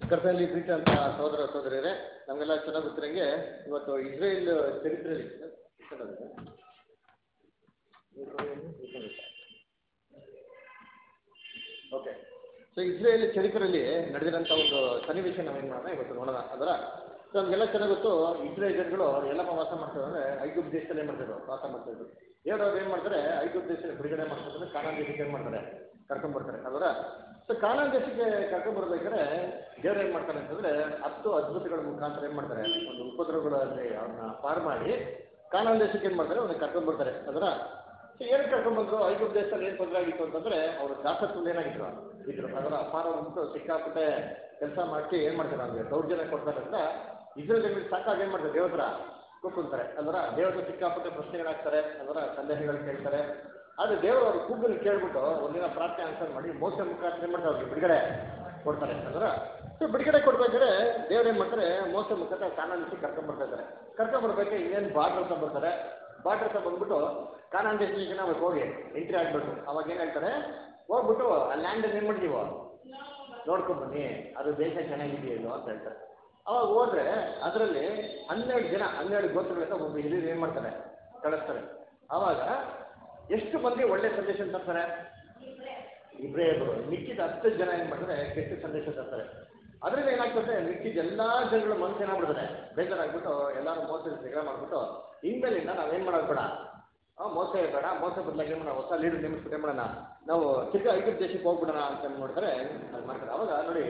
ಕರ್ತನಲ್ಲಿ ಪ್ರೀತಿ ಅಂತ ಸಹೋದರ ಸಹೋದರಿಯರೇ ನಮಗೆಲ್ಲ ಚೆನ್ನಾಗಿ ಗೊತ್ತಿರಂಗೆ ಇವತ್ತು ಇಸ್ರೇಲ್ ಚರಿತ್ರೆಯಲ್ಲಿ ಓಕೆ ಸೊ ಇಸ್ರೇಲ್ ಚರಿತ್ರೆಯಲ್ಲಿ ನಡೆದಿರೋಂಥ ಒಂದು ಸನ್ನಿವೇಶ ನಾವೇನು ಮಾಡೋಣ ಇವತ್ತು ನೋಡೋಣ ಅದರ ಸೊ ನಮಗೆಲ್ಲ ಚೆನ್ನಾಗಿ ಗೊತ್ತು ಇಸ್ರೇಲ್ ಜನಗಳು ಎಲ್ಲಪ್ಪ ವಾಸ ಮಾಡ್ತಾರೆ ಅಂದರೆ ಐಗುಪ್ತ ದೇಶದಲ್ಲಿ ಏನು ಮಾಡ್ತಿದ್ರು ವಾಸ ಮಾಡ್ತಿದ್ರು ದೇವ್ರು ಅವ್ರು ಏನು ಮಾಡ್ತಾರೆ ಐಗುಪ್ತ ದೇಶದಲ್ಲಿ ಬಿಡುಗಡೆ ಮಾಡ್ತಾರೆ ಕಾನಾನ್ ದೇಶಕ್ಕೆ ಏನು ಮಾಡ್ತಾರೆ ಕರ್ಕೊಂಡ್ಬರ್ತಾರೆ ಅದರ ಸೊ ಕಾನಾನ್ ದೇಶಕ್ಕೆ ಕರ್ಕೊಂಡ್ಬರ್ಬೇಕಾದ್ರೆ ದೇವ್ರು ಏನು ಮಾಡ್ತಾರೆ ಅಂತಂದರೆ ಹತ್ತು ಅದ್ಭುತಗಳ ಮುಖಾಂತರ ಏನು ಮಾಡ್ತಾರೆ ಒಂದು ಉಪದ್ರವಗಳಲ್ಲಿ ಅವ್ರನ್ನ ಪಾರು ಮಾಡಿ ಕಾನಾನ್ ದೇಶಕ್ಕೆ ಏನು ಮಾಡ್ತಾರೆ ಅವ್ರನ್ನ ಕರ್ಕೊಂಡ್ಬರ್ತಾರೆ ಅದರ ಸೊ ಏನಕ್ಕೆ ಕರ್ಕೊಂಡ್ಬಂದ್ರು ಐಗುಪ್ತ ದೇಶದಲ್ಲಿ ಏನು ತೊಂದರೆ ಆಗಿತ್ತು ಅಂತಂದ್ರೆ ಅವರು ದಾಸತ್ವದಲ್ಲಿ ಏನಾಗಿದ್ರು ಇದ್ರು ಅದರ ಅಪಾರ ಒಂದು ಸಿಕ್ಕಾಪಟ್ಟೆ ಕೆಲಸ ಮಾಡಿ ಏನು ಮಾಡ್ತಾರೆ ಅವ್ರಿಗೆ ದೌರ್ಜನ್ಯ ಕೊಡ್ತಾರೆ ಅಂತ ಇಸ್ರೇಲ್ ಜನರಿಗೆ ಸಾಕಾಗಿ ಏನು ಮಾಡ್ತಾರೆ ದೇವತರ ಕೂತ್ಕೊಂತಾರೆ ಅದರ ದೇವರ ಸಿಕ್ಕಾಪಟ್ಟೆ ಪ್ರಶ್ನೆಗಳಾಗ್ತಾರೆ ಅದರ ಸಂದೇಹಗಳು ಕೇಳ್ತಾರೆ ಆದರೆ ದೇವರು ಅವ್ರ ಕೂಗಲು ಕೇಳ್ಬಿಟ್ಟು ಒಂದಿನ ಪ್ರಾರ್ಥನೆ ಆನ್ಸರ್ ಮಾಡಿ ಮೋಸ ಮುಖಾಂತರ ಏನು ಮಾಡ್ತಾರೆ ಅವ್ರಿಗೆ ಬಿಡುಗಡೆ ಕೊಡ್ತಾರೆ ಅದರ ಸೊ ಬಿಡುಗಡೆ ಕೊಡ್ಬೇಕಾದ್ರೆ ದೇವ್ರು ಏನು ಮಾಡ್ತಾರೆ ಮೋಸ ಮುಖಾಂತರ ಕಾನಾನಿಸಿ ಕರ್ಕೊಂಡ್ಬರ್ತಾ ಇದ್ದಾರೆ ಕರ್ಕೊಂಡ್ಬರ್ಬೇಕು ಇನ್ನೇನು ಬಾರ್ಡ್ರ್ ಅಂತ ಬರ್ತಾರೆ ಬಾರ್ಡ್ರ್ ಅಂತ ಬಂದ್ಬಿಟ್ಟು ಕಾನಾನ್ ದೇಶಕ್ಕೆ ನಾವು ಹೋಗಿ ಎಂಟ್ರಿ ಆಗ್ಬೇಕು ಅವಾಗ ಏನು ಹೇಳ್ತಾರೆ ಹೋಗ್ಬಿಟ್ಟು ಆ ಲ್ಯಾಂಡ್ ಏನು ಮಾಡಿದೀವೋ ನೋಡ್ಕೊಂಡ್ ಬನ್ನಿ ಅದು ದೇಶ ಚೆನ್ನಾಗಿದೆಯೋ ಅಂತ ಹೇಳ್ತಾರೆ ಅವಾಗ ಹೋದ್ರೆ ಅದರಲ್ಲಿ ಹನ್ನೆರಡು ಜನ ಹನ್ನೆರಡು ಗೋತ್ರಗಳಿಂದ ಒಬ್ಬ ಹಿರಿಯರು ಏನು ಮಾಡ್ತಾರೆ ಕಳಿಸ್ತಾರೆ ಅವಾಗ ಎಷ್ಟು ಮಂದಿ ಒಳ್ಳೆ ಸಂದೇಶ ತರ್ತಾರೆ ಇಬ್ಬರೇ ಇಬ್ಬರು ಮಿಕ್ಕಿದ ಹತ್ತು ಜನ ಏನು ಮಾಡ್ತಾರೆ ಕೆಟ್ಟ ಸಂದೇಶ ತರ್ತಾರೆ ಅದರಿಂದ ಏನಾಗ್ತದೆ ಮಿಕ್ಕಿದ ಎಲ್ಲ ಜನಗಳ ಮನಸ್ಸು ಏನಾಗ್ಬಿಡ್ತಾರೆ ಬೇಜಾರಾಗ್ಬಿಟ್ಟು ಎಲ್ಲರೂ ಮೋಸ ಜಗಳ ಮಾಡ್ಬಿಟ್ಟು ಇನ್ಮೇಲಿಂದ ನಾವೇನು ಮಾಡೋದು ಬೇಡ ಆ, ಮೋಸ ಬೇಡ ಮೋಸ ಬದಲಾಗಿ ಏನು ಮಾಡೋಣ ಹೊಸ ಲೀಡರ್ ನೇಮಿಸ್ಬಿಟ್ಟು ಏನು ಮಾಡೋಣ ನಾವು ಚಿಕ್ಕ ಐದು ದೇಶಕ್ಕೆ ಹೋಗ್ಬಿಡೋಣ ಅಂತ ಏನ್ ಮಾಡ್ತಾರೆ ಅದು ಮಾಡ್ತಾರೆ ಅವಾಗ ನೋಡಿ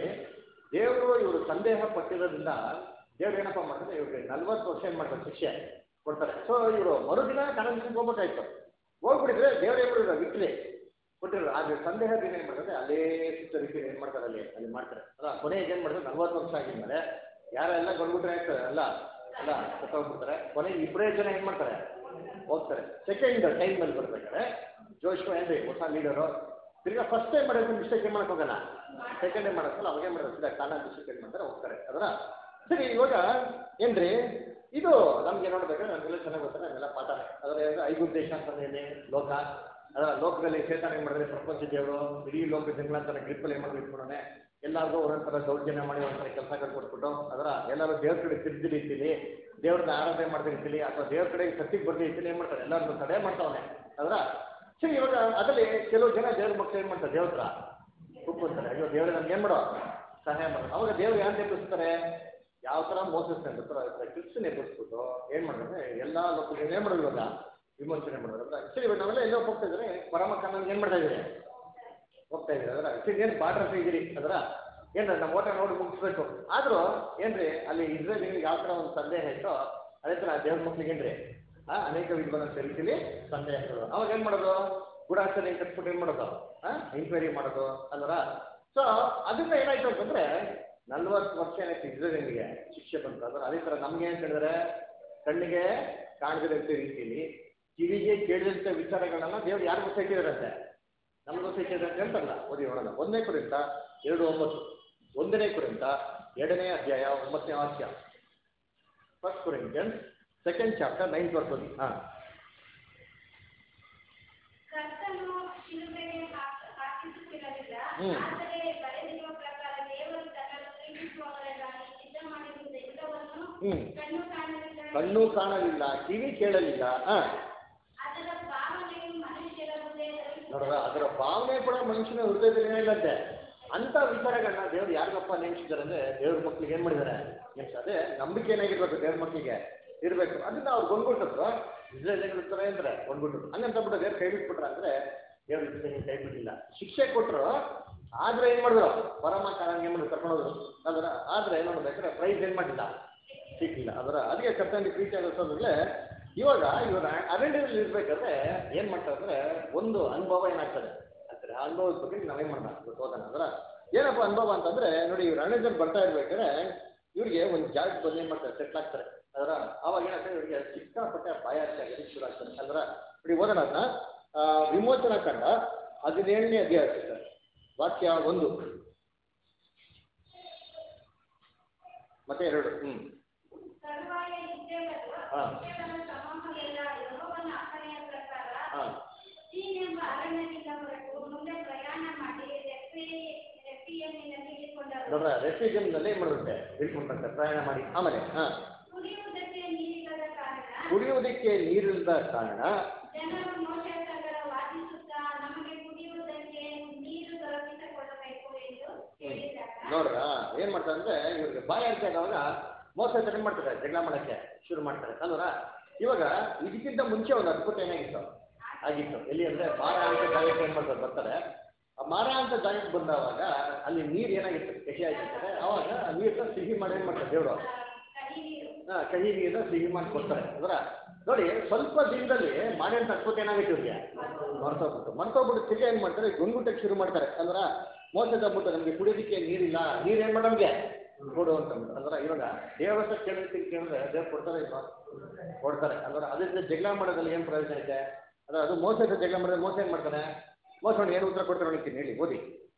ದೇವರು ಇವರು ಸಂದೇಹ ಪಟ್ಟಿರೋದ್ರಿಂದ ದೇವ್ರು ಏನಪ್ಪ ಮಾಡ್ತಾರೆ ಇವ್ರಿಗೆ ನಲ್ವತ್ತು ವರ್ಷ ಏನು ಮಾಡ್ತಾರೆ ಶಿಕ್ಷೆ ಕೊಡ್ತಾರೆ ಸೊ ಇವರು ಮರುದಿನ ಕನ್ನಡಕ್ಕೆ ಹೋಗ್ಬೇಕಾಯ್ತು ಹೋಗ್ಬಿಟ್ಟಿದ್ರೆ ದೇವ್ರು ಏನು ಮಾಡಿದ್ರು ವಿಕ್ರಿ ಕೊಟ್ಟಿರೋದು ಆದ್ರೆ ಸಂದೇಹ ದಿನ ಏನು ಮಾಡ್ತಾರೆ ಅಲ್ಲೇ ಸುತ್ತರಿಕೆ ಏನು ಮಾಡ್ತಾರೆ ಅಲ್ಲಿ ಅಲ್ಲಿ ಮಾಡ್ತಾರೆ ಅಲ್ಲ ಕೊನೆಗೆ ಏನು ಮಾಡ್ತಾರೆ ನಲ್ವತ್ತು ವರ್ಷ ಆಗಿದ್ಮೇಲೆ ಯಾರೆಲ್ಲ ಗೊಂಡ್ಬಿಟ್ರೆ ಆಗ್ತದೆ ಅಲ್ಲ ಅಲ್ಲ ಸತ್ತೋಗ್ಬಿಡ್ತಾರೆ ಕೊನೆಗೆ ಇಬ್ಬರೇ ಜನ ಏನು ಮಾಡ್ತಾರೆ ಹೋಗ್ತಾರೆ ಸೆಕೆಂಡ್ ಟೈಮ್ ಮೇಲೆ ಬರ್ಬೇಕಾದ್ರೆ ಜೋಶ್ವ ಏನ್ರಿ ಹೊಸ ಲೀಡರು ತಿರ್ಗಾ ಫಸ್ಟ್ ಟೈಮ್ ಮಾಡೋದು ಮಿಸ್ಟೇಕ್ ಏನು ಮಾಡಕ್ ಹೋಗಲ್ಲ ಸೆಕೆಂಡ್ ಟೈಮ್ ಮಾಡೋಕ್ಕಲ್ಲ ಅವಾಗೇ ಮಾಡೋದು ಸೀದಾ ಕಾಲ ಮಿಸ್ಟೇಕ್ ಏನು ಮಾಡ್ತಾರೆ ಹೋಗ್ತಾರೆ ಅದರ ಸರಿ ಇವಾಗ ಏನ್ರಿ ಇದು ನಮ್ಗೆ ನೋಡ್ಬೇಕಾದ್ರೆ ನಮಗೆಲ್ಲ ಚೆನ್ನಾಗಿ ಗೊತ್ತಾರೆ ನಮ್ಗೆಲ್ಲ ಪಾಠ ಅದರ ಐದು ದೇಶ ಅಂತಂದ್ರೆ ಏನೇ ಲೋಕ ಅದರ ಲೋಕದಲ್ಲಿ ಚೇತನ ಏನು ಮಾಡಿದ್ರೆ ಪ್ರಪಂಚ ದೇವರು ಇಡೀ ಲೋಕ ಜನಗಳಂತಾರೆ ಗ್ರಿಪ್ಪಲ್ಲಿ ಏನು ಮಾಡಿ ಇಟ್ಕೊಂಡಾನೆ ಎಲ್ಲರಿಗೂ ಒಂದೊಂಥರ ದೌರ್ಜನ್ಯ ಮಾಡಿ ಒಂಥರ ಕೆಲಸಗಳು ಕೊಟ್ಬಿಟ್ಟು ಅದರ ಎಲ್ಲರೂ ದೇವ್ರ ಕಡೆ ತಿರ್ಗಿ ರೀತಿಲಿ ದೇವ್ರನ್ನ ಆರಾಧನೆ ಮಾಡ್ತಾ ಇರ್ತೀವಿ ಅಥವಾ ದೇವ್ರ ಕಡೆ ಸತ್ಯಕ್ಕೆ ಬರ್ದೇ ಇರ್ತೀನಿ ಏನು ಮಾಡ್ತಾರೆ ಎಲ್ಲರನ್ನು ತಡೆ ಮಾಡ್ತಾವನೆ ಅದರ ಸರಿ ಇವಾಗ ಅದರಲ್ಲಿ ಕೆಲವು ಜನ ದೇವ್ರ ಮಕ್ಕಳು ಏನು ಮಾಡ್ತಾರೆ ದೇವ್ರ ಹತ್ರ ಕೂತ್ಕೊಂತಾರೆ ಅಯ್ಯೋ ದೇವ್ರ ನಮ್ಗೆ ಏನು ಮಾಡೋ ಸಹಾಯ ಮಾಡೋದು ಅವಾಗ ದೇವ್ರು ಯಾರು ಎಬ್ಬಿಸ್ತಾರೆ ಯಾವ ಥರ ಮೋಸಸ್ತಾರೆ ಗೊತ್ತರ ಕ್ರಿಸ್ತನ್ ಎಬ್ಬಿಸ್ಬಿಟ್ಟು ಏನು ಮಾಡಿದ್ರೆ ಎಲ್ಲ ಲೋಕಗಳು ಏನು ಮಾಡೋದು ಇವಾಗ ವಿಮೋಚನೆ ಮಾಡೋದು ಅಂದ್ರೆ ಸರಿ ಇವಾಗ ನಾವೆಲ್ಲ ಎಲ್ಲೋ ಹೋಗ್ತಾ ಇದ್ದಾರೆ ಪರಮ ಕಣ್ಣನ್ ಏನು ಮಾಡ್ತಾ ಇದ್ದೀರಿ ಹೋಗ್ತಾ ಇದ್ದೀರಿ ಅದರ ಸರಿ ಏನು ಬಾರ್ಡರ್ ಹತ್ರ ಇದ್ದೀರಿ ಅದರ ಏನ್ರಿ ನಮ್ಮ ಓಟ ನೋಡಿ ಮುಗಿಸ್ಬೇಕು ಆದರೂ ಏನ್ರಿ ಅಲ್ಲಿ ಇಸ್ರೇಲಿಗೆ ಯಾವ ಥರ ಒಂದು ಸಂದೇಹ ಇತ್ತೋ ಅದೇ ಥರ ದೇವ್ರ ಮಕ್ಳಿಗೆ ಏನ್ರಿ ಆ ಅನೇಕ ವಿಧವಾದ ರೀತಿಲಿ ಸಂದೇಹಗಳು ಅವಾಗ ಏನು ಮಾಡೋದು ಗೂಢಾಚಾರ ಕಟ್ಬಿಟ್ಟು ಏನು ಮಾಡೋದು ಆ ಎಂಕ್ವೈರಿ ಮಾಡೋದು ಅಲ್ವರ ಸೊ ಅದರಿಂದ ಏನಾಯ್ತು ಅಂತಂದ್ರೆ ನಲ್ವತ್ತು ವರ್ಷ ಏನಾಯ್ತು ಇಸ್ರೇಲಿಗೆ ಶಿಕ್ಷೆ ಬಂತು ಅಂದ್ರೆ ಅದೇ ಥರ ನಮ್ಗೆ ಏನು ಹೇಳಿದ್ರೆ ಕಣ್ಣಿಗೆ ಕಾಣದಿರಂತ ರೀತಿಯಲ್ಲಿ ಕಿವಿಗೆ ಕೇಳಿದಂಥ ವಿಚಾರಗಳನ್ನ ದೇವ್ರು ಯಾರು ಗೊತ್ತಾಗಿದ್ದಾರಂತೆ ನಮ್ಗೆ ಗೊತ್ತಾಗಿದೆ ಅಂತ ಹೇಳ್ತಾರಲ್ಲ ಓದಿ ನೋಡೋಣ ಒಂದನೇ ಕುರಿತ ಎರಡು ಒಂಬತ್ತು ಒಂದನೇ ಕುರಿತ ಎರಡನೇ ಅಧ್ಯಾಯ ಒಂಬತ್ತನೇ ವಾಕ್ಯ first Corinthians second chapter ninth verse ಓದಿ ಹಾಂ ಕರ್ತನು ಶಿಲುಬೆಗೆ ಹಾಕ- ಹಾಕಿಸುತ್ತಿರಲಿಲ್ಲ ಹ್ಮ್. ಆದರೆ ಬರೆದಿರುವ ಪ್ರಕಾರ ದೇವರು ತನ್ನನ್ನು ಪ್ರೀತಿಸುವವರಿಗಾಗಿ ಸಿದ್ಧ ಮಾಡಿರುವುದು ಎಲ್ಲವನ್ನು ಹ್ಞೂ ಕಣ್ಣು ಕಾಣಲಿಲ್ಲ ಕಣ್ಣು ಕಾಣಲಿಲ್ಲ ಕಿವಿ ಕೇಳಲಿಲ್ಲ ಹಾಂ ಅದರ ಭಾವನೆಯು ಮನುಷ್ಯರ ಹೃದಯದಲ್ಲಿ ನೋಡ್ರ ಅದರ ಭಾವನೆ ಕೂಡ ಮನುಷ್ಯನ ಹೃದಯದಲ್ಲಿ ಏನಿಲ್ಲಂತೆ ಅಂತ ವಿಚಾರಗಳನ್ನ ದೇವ್ರು ಯಾರಿಗಪ್ಪ ನೇಮಿಸಿದ್ದಾರೆ ಅಂದ್ರೆ ದೇವ್ರ ಮಕ್ಳಿಗೆ ಏನ್ ಮಾಡಿದ್ದಾರೆ ನೇಮಿಸ ಅದೇ ನಂಬಿಕೆ ಏನಾಗಿರ್ಬೇಕು ದೇವ್ರ ಮಕ್ಳಿಗೆ ಇರ್ಬೇಕು ಅದನ್ನ ಅವ್ರು ಗೊಂಡ್ಬಿಟ್ಟಿದ್ರು ಇಸ್ರೇಲ್ ಇರ್ತಾರೆ ಅಂದ್ರೆ ಗೊಂಡ್ಬಿಟ್ರು ಹಂಗಂತ ಬಿಟ್ಟು ದೇವ್ರು ಕೈ ಬಿಟ್ಬಿಟ್ರ ಅಂದ್ರೆ ದೇವ್ರ ಜೊತೆ ಕೈ ಬಿಟ್ಟಿಲ್ಲ ಶಿಕ್ಷೆ ಕೊಟ್ರು ಆದ್ರೆ ಏನ್ ಮಾಡಿದ್ರು ಪರಮ ಕಾರಣ ಏನ್ ಮಾಡಿದ್ರು ಕರ್ಕೊಂಡೋದ್ರು ಅದರ ಆದ್ರೆ ಏನ್ ಮಾಡ್ಬೇಕಾದ್ರೆ ಪ್ರೈಸ್ ಏನ್ ಮಾಡಿಲ್ಲ ಸಿಕ್ಕಿಲ್ಲ ಅದರ ಅದಕ್ಕೆ ಕರ್ತನಲ್ಲಿ ಪ್ರೀತಿ ಅನ್ನಿಸೋದ್ರಲ್ಲೇ ಇವಾಗ ಇವರು ಅರಣ್ಯದಲ್ಲಿ ಇರ್ಬೇಕಾದ್ರೆ ಏನ್ ಮಾಡ್ತಾರೆ ಅಂದ್ರೆ ಒಂದು ಅನುಭವ ಏನಾಗ್ತದೆ ಅಂದ್ರೆ ಆ ಅನುಭವದ ಬಗ್ಗೆ ನಾವೇನ್ ಮಾಡೋಣ ಇವತ್ತು ಓದೋಣ ಅದರ ಏನಪ್ಪ ಅನುಭವ ಅಂತಂದ್ರೆ ನೋಡಿ ಇವ್ರು ಅರಣ್ಯದಲ್ಲಿ ಬರ್ತಾ ಇರ್ಬೇಕಾದ್ರೆ ಇವ್ರಿಗೆ ಒಂದು ಜಾಗಕ್ಕೆ ಬಂದು ಏನ್ ಮಾಡ್ತಾರೆ ಸೆಟ್ಲ್ ಆಗ್ತಾರೆ ಅದರ ಅವಾಗ ಏನಾಗ್ತದೆ ಇವರಿಗೆ ಸಿಕ್ಕಾಪಟ್ಟೆ ಭಯ ಆಗೋದಕ್ಕೆ ಶುರು ಆಗ್ತದೆ ಅದರ ನೋಡಿ ಓದೋಣ ಅದನ್ನ ಆ, ವಿಮೋಚನಾ ಕಂಡ ಹದಿನೇಳನೇ ಅಧ್ಯಾಯ ಸಿಗ್ತದೆ ವಾಕ್ಯ ಒಂದು ಮತ್ತೆ ಎರಡು ಹ್ಮ್ ತರುವಾಯ ಇಸ್ರೇಲರು ಹಾ. ಇಸ್ರೇಲರ ಸಮೂಹವೆಲ್ಲ ಯೆಹೋವನ ಅಪ್ಪಣೆಯ ಪ್ರಕಾರ ಹಾ ಸೀನೆಂಬ ಅರಣ್ಯದಿಂದ ಹೊರಟು ಮುಂದೆ ಪ್ರಯಾಣ ಮಾಡಿ ರೆಫಿ ರೆಫಿಯನ್ನಿನಲ್ಲಿ ಇಳಿಕೊಂಡರು ನೋಡ್ರ ರೆಫ್ಯೂಜನ್ನಲ್ಲಿ ಏನು ಮಾಡುತ್ತೆ ಇಳ್ಕೊಂಡ್ಬರ್ತಾರೆ ಪ್ರಯಾಣ ಮಾಡಿ ಆಮೇಲೆ ಹಾಂ ಕುಡಿಯುವುದಕ್ಕೆ ನೀರಿಲ್ಲದ ಕಾರಣ ಕುಡಿಯುವುದಕ್ಕೆ ನೀರಿಲ್ಲದ ಕಾರಣ ಜನರು ಮೋಶೆ ಸಂಗಡ ವಾದಿಸುತ್ತಾ ನಮಗೆ ಕುಡಿಯುವುದಕ್ಕೆ ನೀರು ದೊರಕಿಸಿಕೊಡಬೇಕು ಎಂದು ಹೇಳಿದಾಗ ನೋಡ್ರ ಏನ್ ಮಾಡ್ತಾರೆ ಅಂದ್ರೆ ಇವ್ರಿಗೆ ಬಾಯಿ ಅರಿಕೆ ಆದವಾಗ ಮೋಸ ಏನ್ ಮಾಡ್ತಾರೆ ಜಗಳ ಮಾಡಕ್ಕೆ ಶುರು ಮಾಡ್ತಾರೆ ಅಲ್ವರ ಇವಾಗ ಇದಕ್ಕಿಂತ ಮುಂಚೆ ಒಂದು ಅದ್ಭುತ ಏನಾಗಿತ್ತು ಆಗಿತ್ತು ಎಲ್ಲಿ ಅಂದ್ರೆ ಮಾರ ಅಂತ ಜಾಗಕ್ಕೆ ಏನ್ ಮಾಡ್ತಾರೆ ಬರ್ತಾರೆ ಆ ಮಾರ ಅಂತ ಜಾಗಕ್ಕೆ ಬಂದವಾಗ ಅಲ್ಲಿ ನೀರು ಏನಾಗಿತ್ತು ಕಹಿ ಆಗಿರ್ತಾರೆ ಅವಾಗ ಆ ನೀರನ್ನ ಸಿಹಿ ಮಾಡಿ ಏನ್ ಮಾಡ್ತಾರೆ ದೇವರು ಕಹಿ ನೀರು ಹಾ, ಕಹಿ ನೀರನ್ನ ಸಿಹಿ ಮಾಡಿ ಕೊಡ್ತಾರೆ ಅದರ ನೋಡಿ ಸ್ವಲ್ಪ ದಿನದಲ್ಲಿ ಮಾಡಿದಂತ ಅದ್ಭುತ ಏನಾಗಿತ್ತು ಇವ್ರಿಗೆ ಮರ್ತೋಗ್ಬಿಟ್ಟು ಮರ್ತೋಗ್ಬಿಟ್ಟು ತಿರ್ಗಿ ಏನ್ ಮಾಡ್ತಾರೆ ಗುಂಗುಟಕ್ಕೆ ಶುರು ಮಾಡ್ತಾರೆ ಅಂದ್ರ ಮೋಸದ ಬಿಟ್ಟು ನಮ್ಗೆ ಕುಡಿಯೋದಕ್ಕೆ ನೀರಿಲ್ಲ ನೀರ್ ಏನ್ ಮಾಡೋಮ್ಗೆ ಕೊಡು ಅಂತ ಅಂದ್ರು. ಅಂದ್ರ ಇವಾಗ ದೇವರ ಹತ್ರ ಕೇಳೋದಕ್ಕೆ ಕೇಳಿದ್ರೆ ದೇವ್ರು ಕೊಡ್ತಾರೆ ಇಲ್ವಾ ಕೊಡ್ತಾರೆ ಅಂದ್ರೆ ಅದರಿಂದ ಜಗಳ ಮಾಡೋದ್ರಲ್ಲಿ ಏನ್ ಪ್ರಯೋಜನ ಇದೆ ಅಂದ್ರೆ ಅದು ಮೋಸ ಹತ್ರ ಜಗಳ ಮಾಡಿದ್ರೆ ಮೋಸ ಏನ್ ಮಾಡ್ತಾನೆ ಮೋಸ ನೋಡಿ ಏನು ಉತ್ತರ ಕೊಡ್ತಾರೆ ನೋಡ್ತೀನಿ ಹೇಳಿ ಓದಿ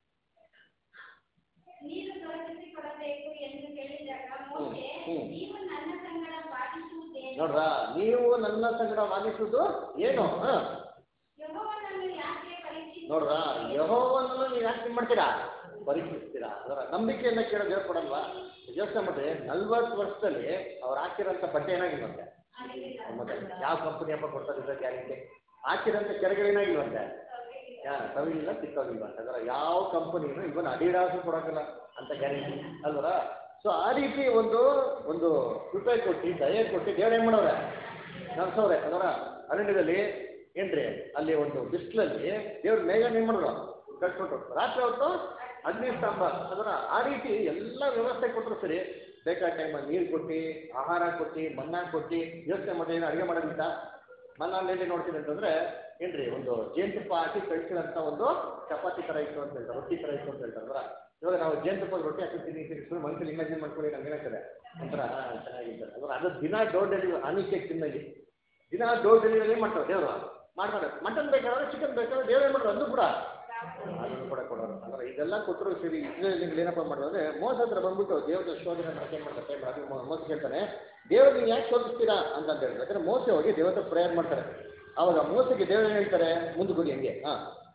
ನೀರು ದೊರಕಿಸಿಕೊಡಬೇಕು ಎಂದು ಹೇಳಿದಾಗ ಮೋಶೆ ಹ್ಮ್. ನೀವು ನನ್ನ ಸಂಗಡ ವಾದಿಸುವುದೇನು ನೋಡ್ರಾ ನೀವು ನನ್ನ ಸಂಗಡ ವಾದಿಸುವುದು ಏನು ಹಾ ಯೆಹೋವನನ್ನು ಯಾಕೆ ಪರೀಕ್ಷಿಸಿ ನೋಡ್ರಾ ಯಹೋವನನ್ನು ನೀವು ಯಾಕೆ ಏನ್ ಮಾಡ್ತೀರಾ ಪರೀಕ್ಷಿಸ್ತೀರಾ ಅದರ ನಂಬಿಕೆಯಿಂದ ಕೇಳೋದು ಹೇಳ್ಕೊಡಲ್ವಾ ಯೋಚನೆ ಮಾಡ್ರಿ ನಲ್ವತ್ತು ವರ್ಷದಲ್ಲಿ ಅವ್ರು ಹಾಕಿರೋಂಥ ಬಟ್ಟೆ ಏನಾಗಿಲ್ವಂತೆ ಮತ್ತೆ ಯಾವ ಕಂಪನಿ ಹಬ್ಬ ಕೊಡ್ತಾರೆ ಗ್ಯಾರಂಟಿ ಹಾಕಿರೋಂಥ ಕೆರೆಗಳು ಏನಾಗಿಲ್ವಂತೆ ಯಾ ತವಿಲಿಲ್ಲ ಸಿಕ್ಕೋಗಿಲ್ವ ಅಂತ ಅದರ ಯಾವ ಕಂಪನಿನೂ ಇವನ್ ಅಡಿಡಾಸು ಕೊಡೋದಿಲ್ಲ ಅಂತ ಗ್ಯಾರಂಟಿ ಅಲ್ವರ ಸೊ ಆ ರೀತಿ ಒಂದು ಒಂದು ಕೃಪೆ ಕೊಟ್ಟು ದಯೆ ಕೊಟ್ಟು ದೇವ್ರು ಏನು ಮಾಡೋರೆ ನಡ್ಸೋರೆ ಅದರ ಅರಣ್ಯದಲ್ಲಿ ಏನ್ರಿ ಅಲ್ಲಿ ಒಂದು ಬಿಸಿಲಲ್ಲಿ ದೇವ್ರ ಮೇಘ ಏನು ಮಾಡಿದ್ರು ಕಟ್ಕೊಟ್ರು ರಾತ್ರಿ ಹೊತ್ತು ಅಗ್ನಿ ಸ್ತಂಭ ಅದರ ಆ ರೀತಿ ಎಲ್ಲ ವ್ಯವಸ್ಥೆ ಕೊಟ್ಟರು ಸರಿ ಬೇಕಾದ ಟೈಮಲ್ಲಿ ನೀರು ಕೊಟ್ಟು ಆಹಾರ ಕೊಟ್ಟು ಮನ್ನಾ ಕೊಟ್ಟು ಯೋಚನೆ ಮಾಡಿ ಏನು ಅಡುಗೆ ಮಾಡೋದಿಲ್ಲ ಮಣ್ಣಲ್ಲಿ ನೋಡ್ತೀನಿ ಅಂತಂದ್ರೆ ಏನ್ರಿ ಒಂದು ಜೇನುತುಪ್ಪ ಹಾಕಿ ಕಳಿಸಿದಂತ ಒಂದು ಚಪಾತಿ ತರ ಇತ್ತು ಅಂತ ಹೇಳ್ತಾರೆ ರೊಟ್ಟಿ ತರ ಇತ್ತು ಅಂತ ಹೇಳ್ತಾರಲ್ಲ ಇವಾಗ ನಾವು ಜೇನುತುಪ್ಪದ ರೊಟ್ಟಿ ಹಾಕಿ ತಿನ್ನಿ ತಿನ್ನಿಸ್ಕೊಂಡು ಮನಸ್ಸಲ್ಲಿ ಇಮ್ಯಾಜಿನ್ ಮಾಡ್ಕೊಳ್ಳಿ ನಮ್ಗೆ ಏನಾಗ್ತದೆ ಒಂಥರ ಹಾ, ಚೆನ್ನಾಗಿದ್ದಾರೆ ಅಂದ್ರೆ ಅದು ದಿನ ಡೋರ್ ಡೆಲಿವರಿ ಅನಿಕೆ ತಿನ್ನಲಿ ದಿನ ಡೋರ್ ಡೆಲಿವರಿ ಮಾಡ್ತಾರೆ ದೇವರು ಮಾಡ್ತಾರೆ ಮಟನ್ ಬೇಕಾದ್ರೆ ಚಿಕನ್ ಬೇಕಾದ್ರೆ ದೇವ್ರು ಏನು ಮಾಡೋದು ಅದು ಕೂಡ ಅದನ್ನು ಕೂಡ ಕೊಡೋರು ಅಂದ್ರೆ ಇದೆಲ್ಲ ಕೊಟ್ಟರು ಸರಿ ಇಸ್ರೇಲ್ ಏನಪ್ಪ ಮಾಡೋದು ಅಂದ್ರೆ ಮೋಸ ಹತ್ರ ಬಂದ್ಬಿಟ್ಟು ದೇವ್ರ ಶೋಧನೆ ಮಾಡಕ್ಕೆ ಏನ್ ಮಾಡ್ತಾರೆ ಅದು ಮೋ- ಮೋಸ ಕೇಳ್ತಾನೆ ದೇವ್ರು ನೀವು ಯಾಕೆ ಶೋಧಿಸ್ತೀರಾ ಅಂತ ಅಂತ ಹೇಳಿದ್ರೆ ಯಾಕಂದ್ರೆ ಮೋಸ ಹೋಗಿ ದೇವ್ರ ಹತ್ರ ಪ್ರೇಯರ್ ಮಾಡ್ತಾರೆ ಅವಾಗ ಮೋಸಕ್ಕೆ ದೇವ್ರು ಏನ್ ಹೇಳ್ತಾರೆ ಮುಂದಕ್ಕೆ ಹಂಗೆ ಹಾ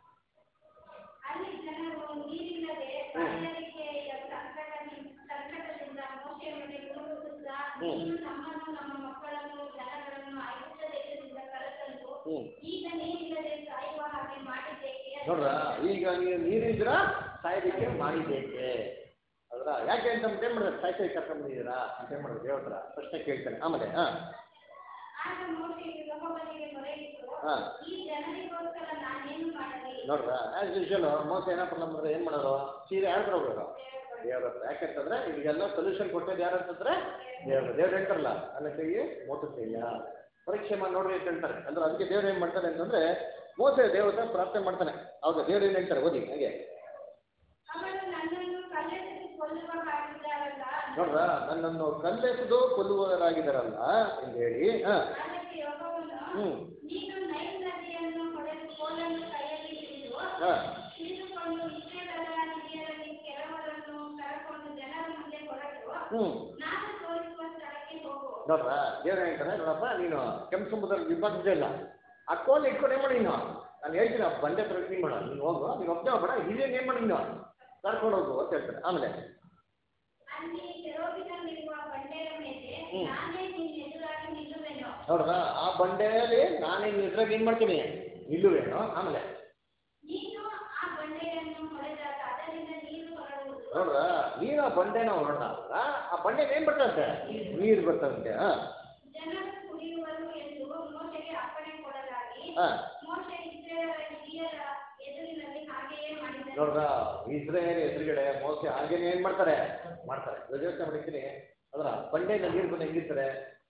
ಅಲ್ಲಿ ಜನರು ನೀರಿಲ್ಲದೆ ಬಾಯಾರಿಕೆಯ ಸಂಕಟದಿಂದ ಸಂಕಟದಿಂದ ಮೋಶೆಯ ಮೇಲೆ ಕೂಗುತ್ತಾ ನೀನು ನಮ್ಮನ್ನು ನಮ್ಮ ಮಕ್ಕಳನ್ನು ಜನಗಳನ್ನು ಐಗುಪ್ತ ದೇಶದಿಂದ ಕರೆತಂದು ಹ್ಮ್ ಈಗ ನೀರಿಲ್ಲದೆ ಸಾಯುವ ಹಾಗೆ ಮಾಡಿದ್ದೇಕೆ ನೋಡ್ರ ಈಗ ನೀವು ನೀರಿದ್ರ ಸಾಯೋದಕ್ಕೆ ಮಾಡಿದ್ದೇಕೆ ಅದ್ರ ಯಾಕೆ ಅಂತ ಏನ್ ಮಾಡಿದ್ರೆ ಸಾಯ್ಸೋಕೆ ಕರ್ಕೊಂಡ್ ಬಂದಿದ್ದೀರಾ ಅಂತ ಏನ್ ಮಾಡೋದು ದೇವ್ರ ಹತ್ರ ಪ್ರಶ್ನೆ ಕೇಳ್ತಾನೆ ಆಮೇಲೆ ಹಾ ಆಗ ಮೋಶೆಯು ಯೆಹೋವನಿಗೆ ಮೊರೆಯಿಟ್ಟು ಹಾ ಈ ಜನರಿಗೋಸ್ಕರ ನಾನೇನು ಮಾಡಲಿ ನೋಡ್ರ ಆಸ್ ಯೂಶುವಲ್ ಮೋಸ ಏನಪ್ಪ ನಮ್ಮಂದ್ರೆ ಏನ್ ಮಾಡೋರು ಸೀರೆ ಯಾರ ಹತ್ರ ಹೋಗೋರು ದೇವ್ರ ಹತ್ರ ಯಾಕಂತಂದ್ರೆ ಈಗೆಲ್ಲ ಸೊಲ್ಯೂಷನ್ ಕೊಟ್ಟದ್ದು ಯಾರು ಅಂತಂದ್ರೆ ದೇವ್ರು ದೇವ್ರು ಹೇಳ್ತಾರಲ್ಲ ನನ್ನ ಕೈಗೆ ಮೋಸ ಇಲ್ಲ ಪರೀಕ್ಷೆ ಮಾಡಿ ನೋಡ್ರಿ ಅಂತ ಹೇಳ್ತಾರೆ ಅಂದ್ರೆ ಅದಕ್ಕೆ ದೇವ್ರು ಏನ್ ಮಾಡ್ತಾರೆ ಅಂತಂದ್ರೆ ಮೋಸ ದೇವ್ರ ಹತ್ರ ಪ್ರಾರ್ಥನೆ ಮಾಡ್ತಾನೆ ಹೌದಾ ದೇವ್ರು ಏನ್ ಹೇಳ್ತಾರೆ ಓದಿ ಹಾಗೆ ಅವರು ನನ್ನನ್ನು ಕಲ್ಲೆಸೆದು ಕೊಲ್ಲುವ ಹಾಗಿದ್ದಾರಲ್ಲ ನೋಡ್ರ ನನ್ನನ್ನು ಕಲ್ಲೆಸೆದು ಕೊಲ್ಲುವವರಾಗಿದ್ದಾರಲ್ಲ ಎಂದು ಹೇಳಿ ಹಾ ಅದಕ್ಕೆ ಯೆಹೋವನು ಹ್ಮ್ ನೀನು ನೈಲ್ ನದಿಯನ್ನು ಹೊಡೆದು ಕೋಲನ್ನು ಕೈಯಲ್ಲಿ ಹಿಡಿದು ಹಾ ಹಿಡಿದುಕೊಂಡು ಇಸ್ರೇಲರ ಹಿರಿಯರಲ್ಲಿ ಕೆಲವರನ್ನು ಕರೆಕೊಂಡು ಜನರ ಮುಂದೆ ಹೊರಟು ಹ್ಮ್ ನಾನು ತೋರಿಸುವ ಸ್ಥಳಕ್ಕೆ ಹೋಗು ನೋಡ್ರ ದೇವ್ರು ಹೇಳ್ತಾನೆ ನೋಡಪ್ಪ ನೀನು ಕೆಂಪು ಸಮುದ್ರ ವಿಭಾಗದ ಇಲ್ಲ ಆ ಕೋಲ್ ಇಟ್ಕೊಂಡು ಏನ್ ಮಾಡಿ ನೀನು ನಾನು ಹೇಳ್ತೀನಿ ಆ ಬಂಡೆ ಪ್ರಯತ್ನ ಮಾಡ ನೀನು ಹೋಗು ನೀನು ಒಬ್ಬನೇ ಹೋಗ್ಬೇಡ ಹಿರಿಯನ್ ಏನ್ ಮಾಡಿ ನೀನು ಕರ್ಕೊಂಡು ಹೋಗು ಅಂತ ಹೇಳ್ತಾರೆ ಆಮೇಲೆ ಅಲ್ಲಿ ಕೆರೋಬಿನಲ್ಲಿರುವ ಬಂಡೆಯ ಮೇಲೆ ಹ್ಮ್. ನಾನೇ ನಿನ್ನ ಎದುರಾಗಿ ನಿಲ್ಲುವೆನು ನೋಡ್ರ ಆ ಬಂಡೆಯಲ್ಲಿ ನಾನೇ ನಿನ್ನ ಎದುರಾಗಿ ಏನ್ ಮಾಡ್ತೀನಿ ನಿಲ್ಲುವೇನು ಆಮೇಲೆ ನೀನು ಆ ಬಂಡೆಯನ್ನು ಹೊಡೆದಾಗ ಅದರಿಂದ ನೀರು ಹೊರಡುವುದು ನೋಡ್ರ ನೀನು ಆ ಬಂಡೆನ ಹೊರಟಾಗ ಆ ಬಂಡೆಗೆ ಏನ್ ಬರ್ತಂತೆ ನೀರು ಬರ್ತಂತೆ ಹಾ ಜನರು ಕುಡಿಯುವರು ಎಂದು ಮೋಶೆಗೆ ಅಪ್ಪಣೆ ಕೊಡಲಾಗಿ ಹಾ ಮೋಶೆ ಇಸ್ರೇಲರ ಹಿರಿಯರ ಎದುರಿನಲ್ಲಿ ಹಾಗೆಯೇ ಮಾಡಿದನು ನೋಡ್ರ ಇಸ್ರೇಲ್ ಎದುರುಗಡೆ ಮೋಸ ಹಾಗೇನೆ ಏನ್ ಮಾಡ್ತಾರೆ ಮಾಡ್ತಾರೆ ಇವಾಗ ಯೋಚನೆ ಮಾಡಿರ್ತೀನಿ ಅದರ ಬಂಡೆಯಿಂದ ನೀರು ಬಂದು ಹೆಂಗಿರ್ತಾರೆ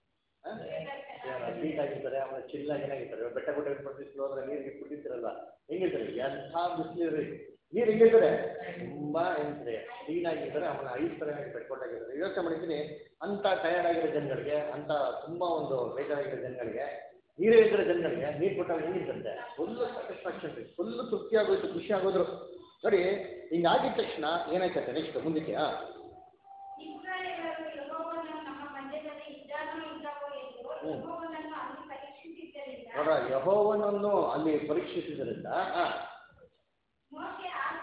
ಸ್ವೀಟ್ ಆಗಿರ್ತಾರೆ ಆಮೇಲೆ ಚಿಲ್ಲಾಗಿ ಏನಾಗಿರ್ತಾರೆ ಇವಾಗ ಬೆಟ್ಟ ಗುಡ್ಡ ಬಿಸ್ಲು ಅಂದ್ರೆ ನೀರಿಗೆ ಕುಡಿತಿರಲ್ಲ ಹೆಂಗಿರ್ತಾರೆ ಎಂಥ ಬಿಸಿಲು ರೀ ನೀರು ಹೆಂಗಿರ್ತಾರೆ ತುಂಬಾ ಏನ್ತಾರೆ ಕ್ಲೀನ್ ಆಗಿರ್ತಾರೆ ಆಮೇಲೆ ಐಸ್ ತರ ಬೆಟ್ಕೊಟ್ಟಾಗಿರ್ತಾರೆ ಯೋಚನೆ ಮಾಡಿರ್ತೀನಿ ಅಂತ ಟಯರ್ಡ್ ಆಗಿರೋ ಜನಗಳಿಗೆ ಅಂತ ತುಂಬಾ ಒಂದು ಬೇಜಾರಾಗಿರೋ ಜನಗಳಿಗೆ ನೀರೇ ಇದ್ದರೆ ಜನಗಳಿಗೆ ನೀರು ಕೊಟ್ಟಾಗ ಹೆಂಗಿರ್ತಂತೆ ಫುಲ್ ಸ್ಯಾಟಿಸ್ಫ್ಯಾಕ್ಷನ್ ರೀ ಫುಲ್ ತೃಪ್ತಿ ಆಗೋಯ್ತು ಖುಷಿ ಆಗೋದ್ರು ನೋಡಿ ಹಿಂಗಾಗಿದ ತಕ್ಷಣ ಏನಾಯ್ತಂತೆ ನೆಕ್ಸ್ಟ್ ಮುಂದಕ್ಕೆ ಹಾ ಇಸ್ರಾಯೇಲರು ಯೆಹೋವನು ನಮ್ಮ ಮಧ್ಯದಲ್ಲಿ ಇದ್ದಾನೋ ಇಲ್ಲವೋ ಎಂದು ಯೆಹೋವನನ್ನು ಅಲ್ಲಿ ಪರೀಕ್ಷಿಸಿದ್ದರಿಂದ ನೋಡ್ರ ಯಹೋವನನ್ನು ಅಲ್ಲಿ ಪರೀಕ್ಷಿಸಿದ್ರಿಂದ ಹಾ ಮೋಶೆ ಆ ಸ್ಥಳಕ್ಕೆ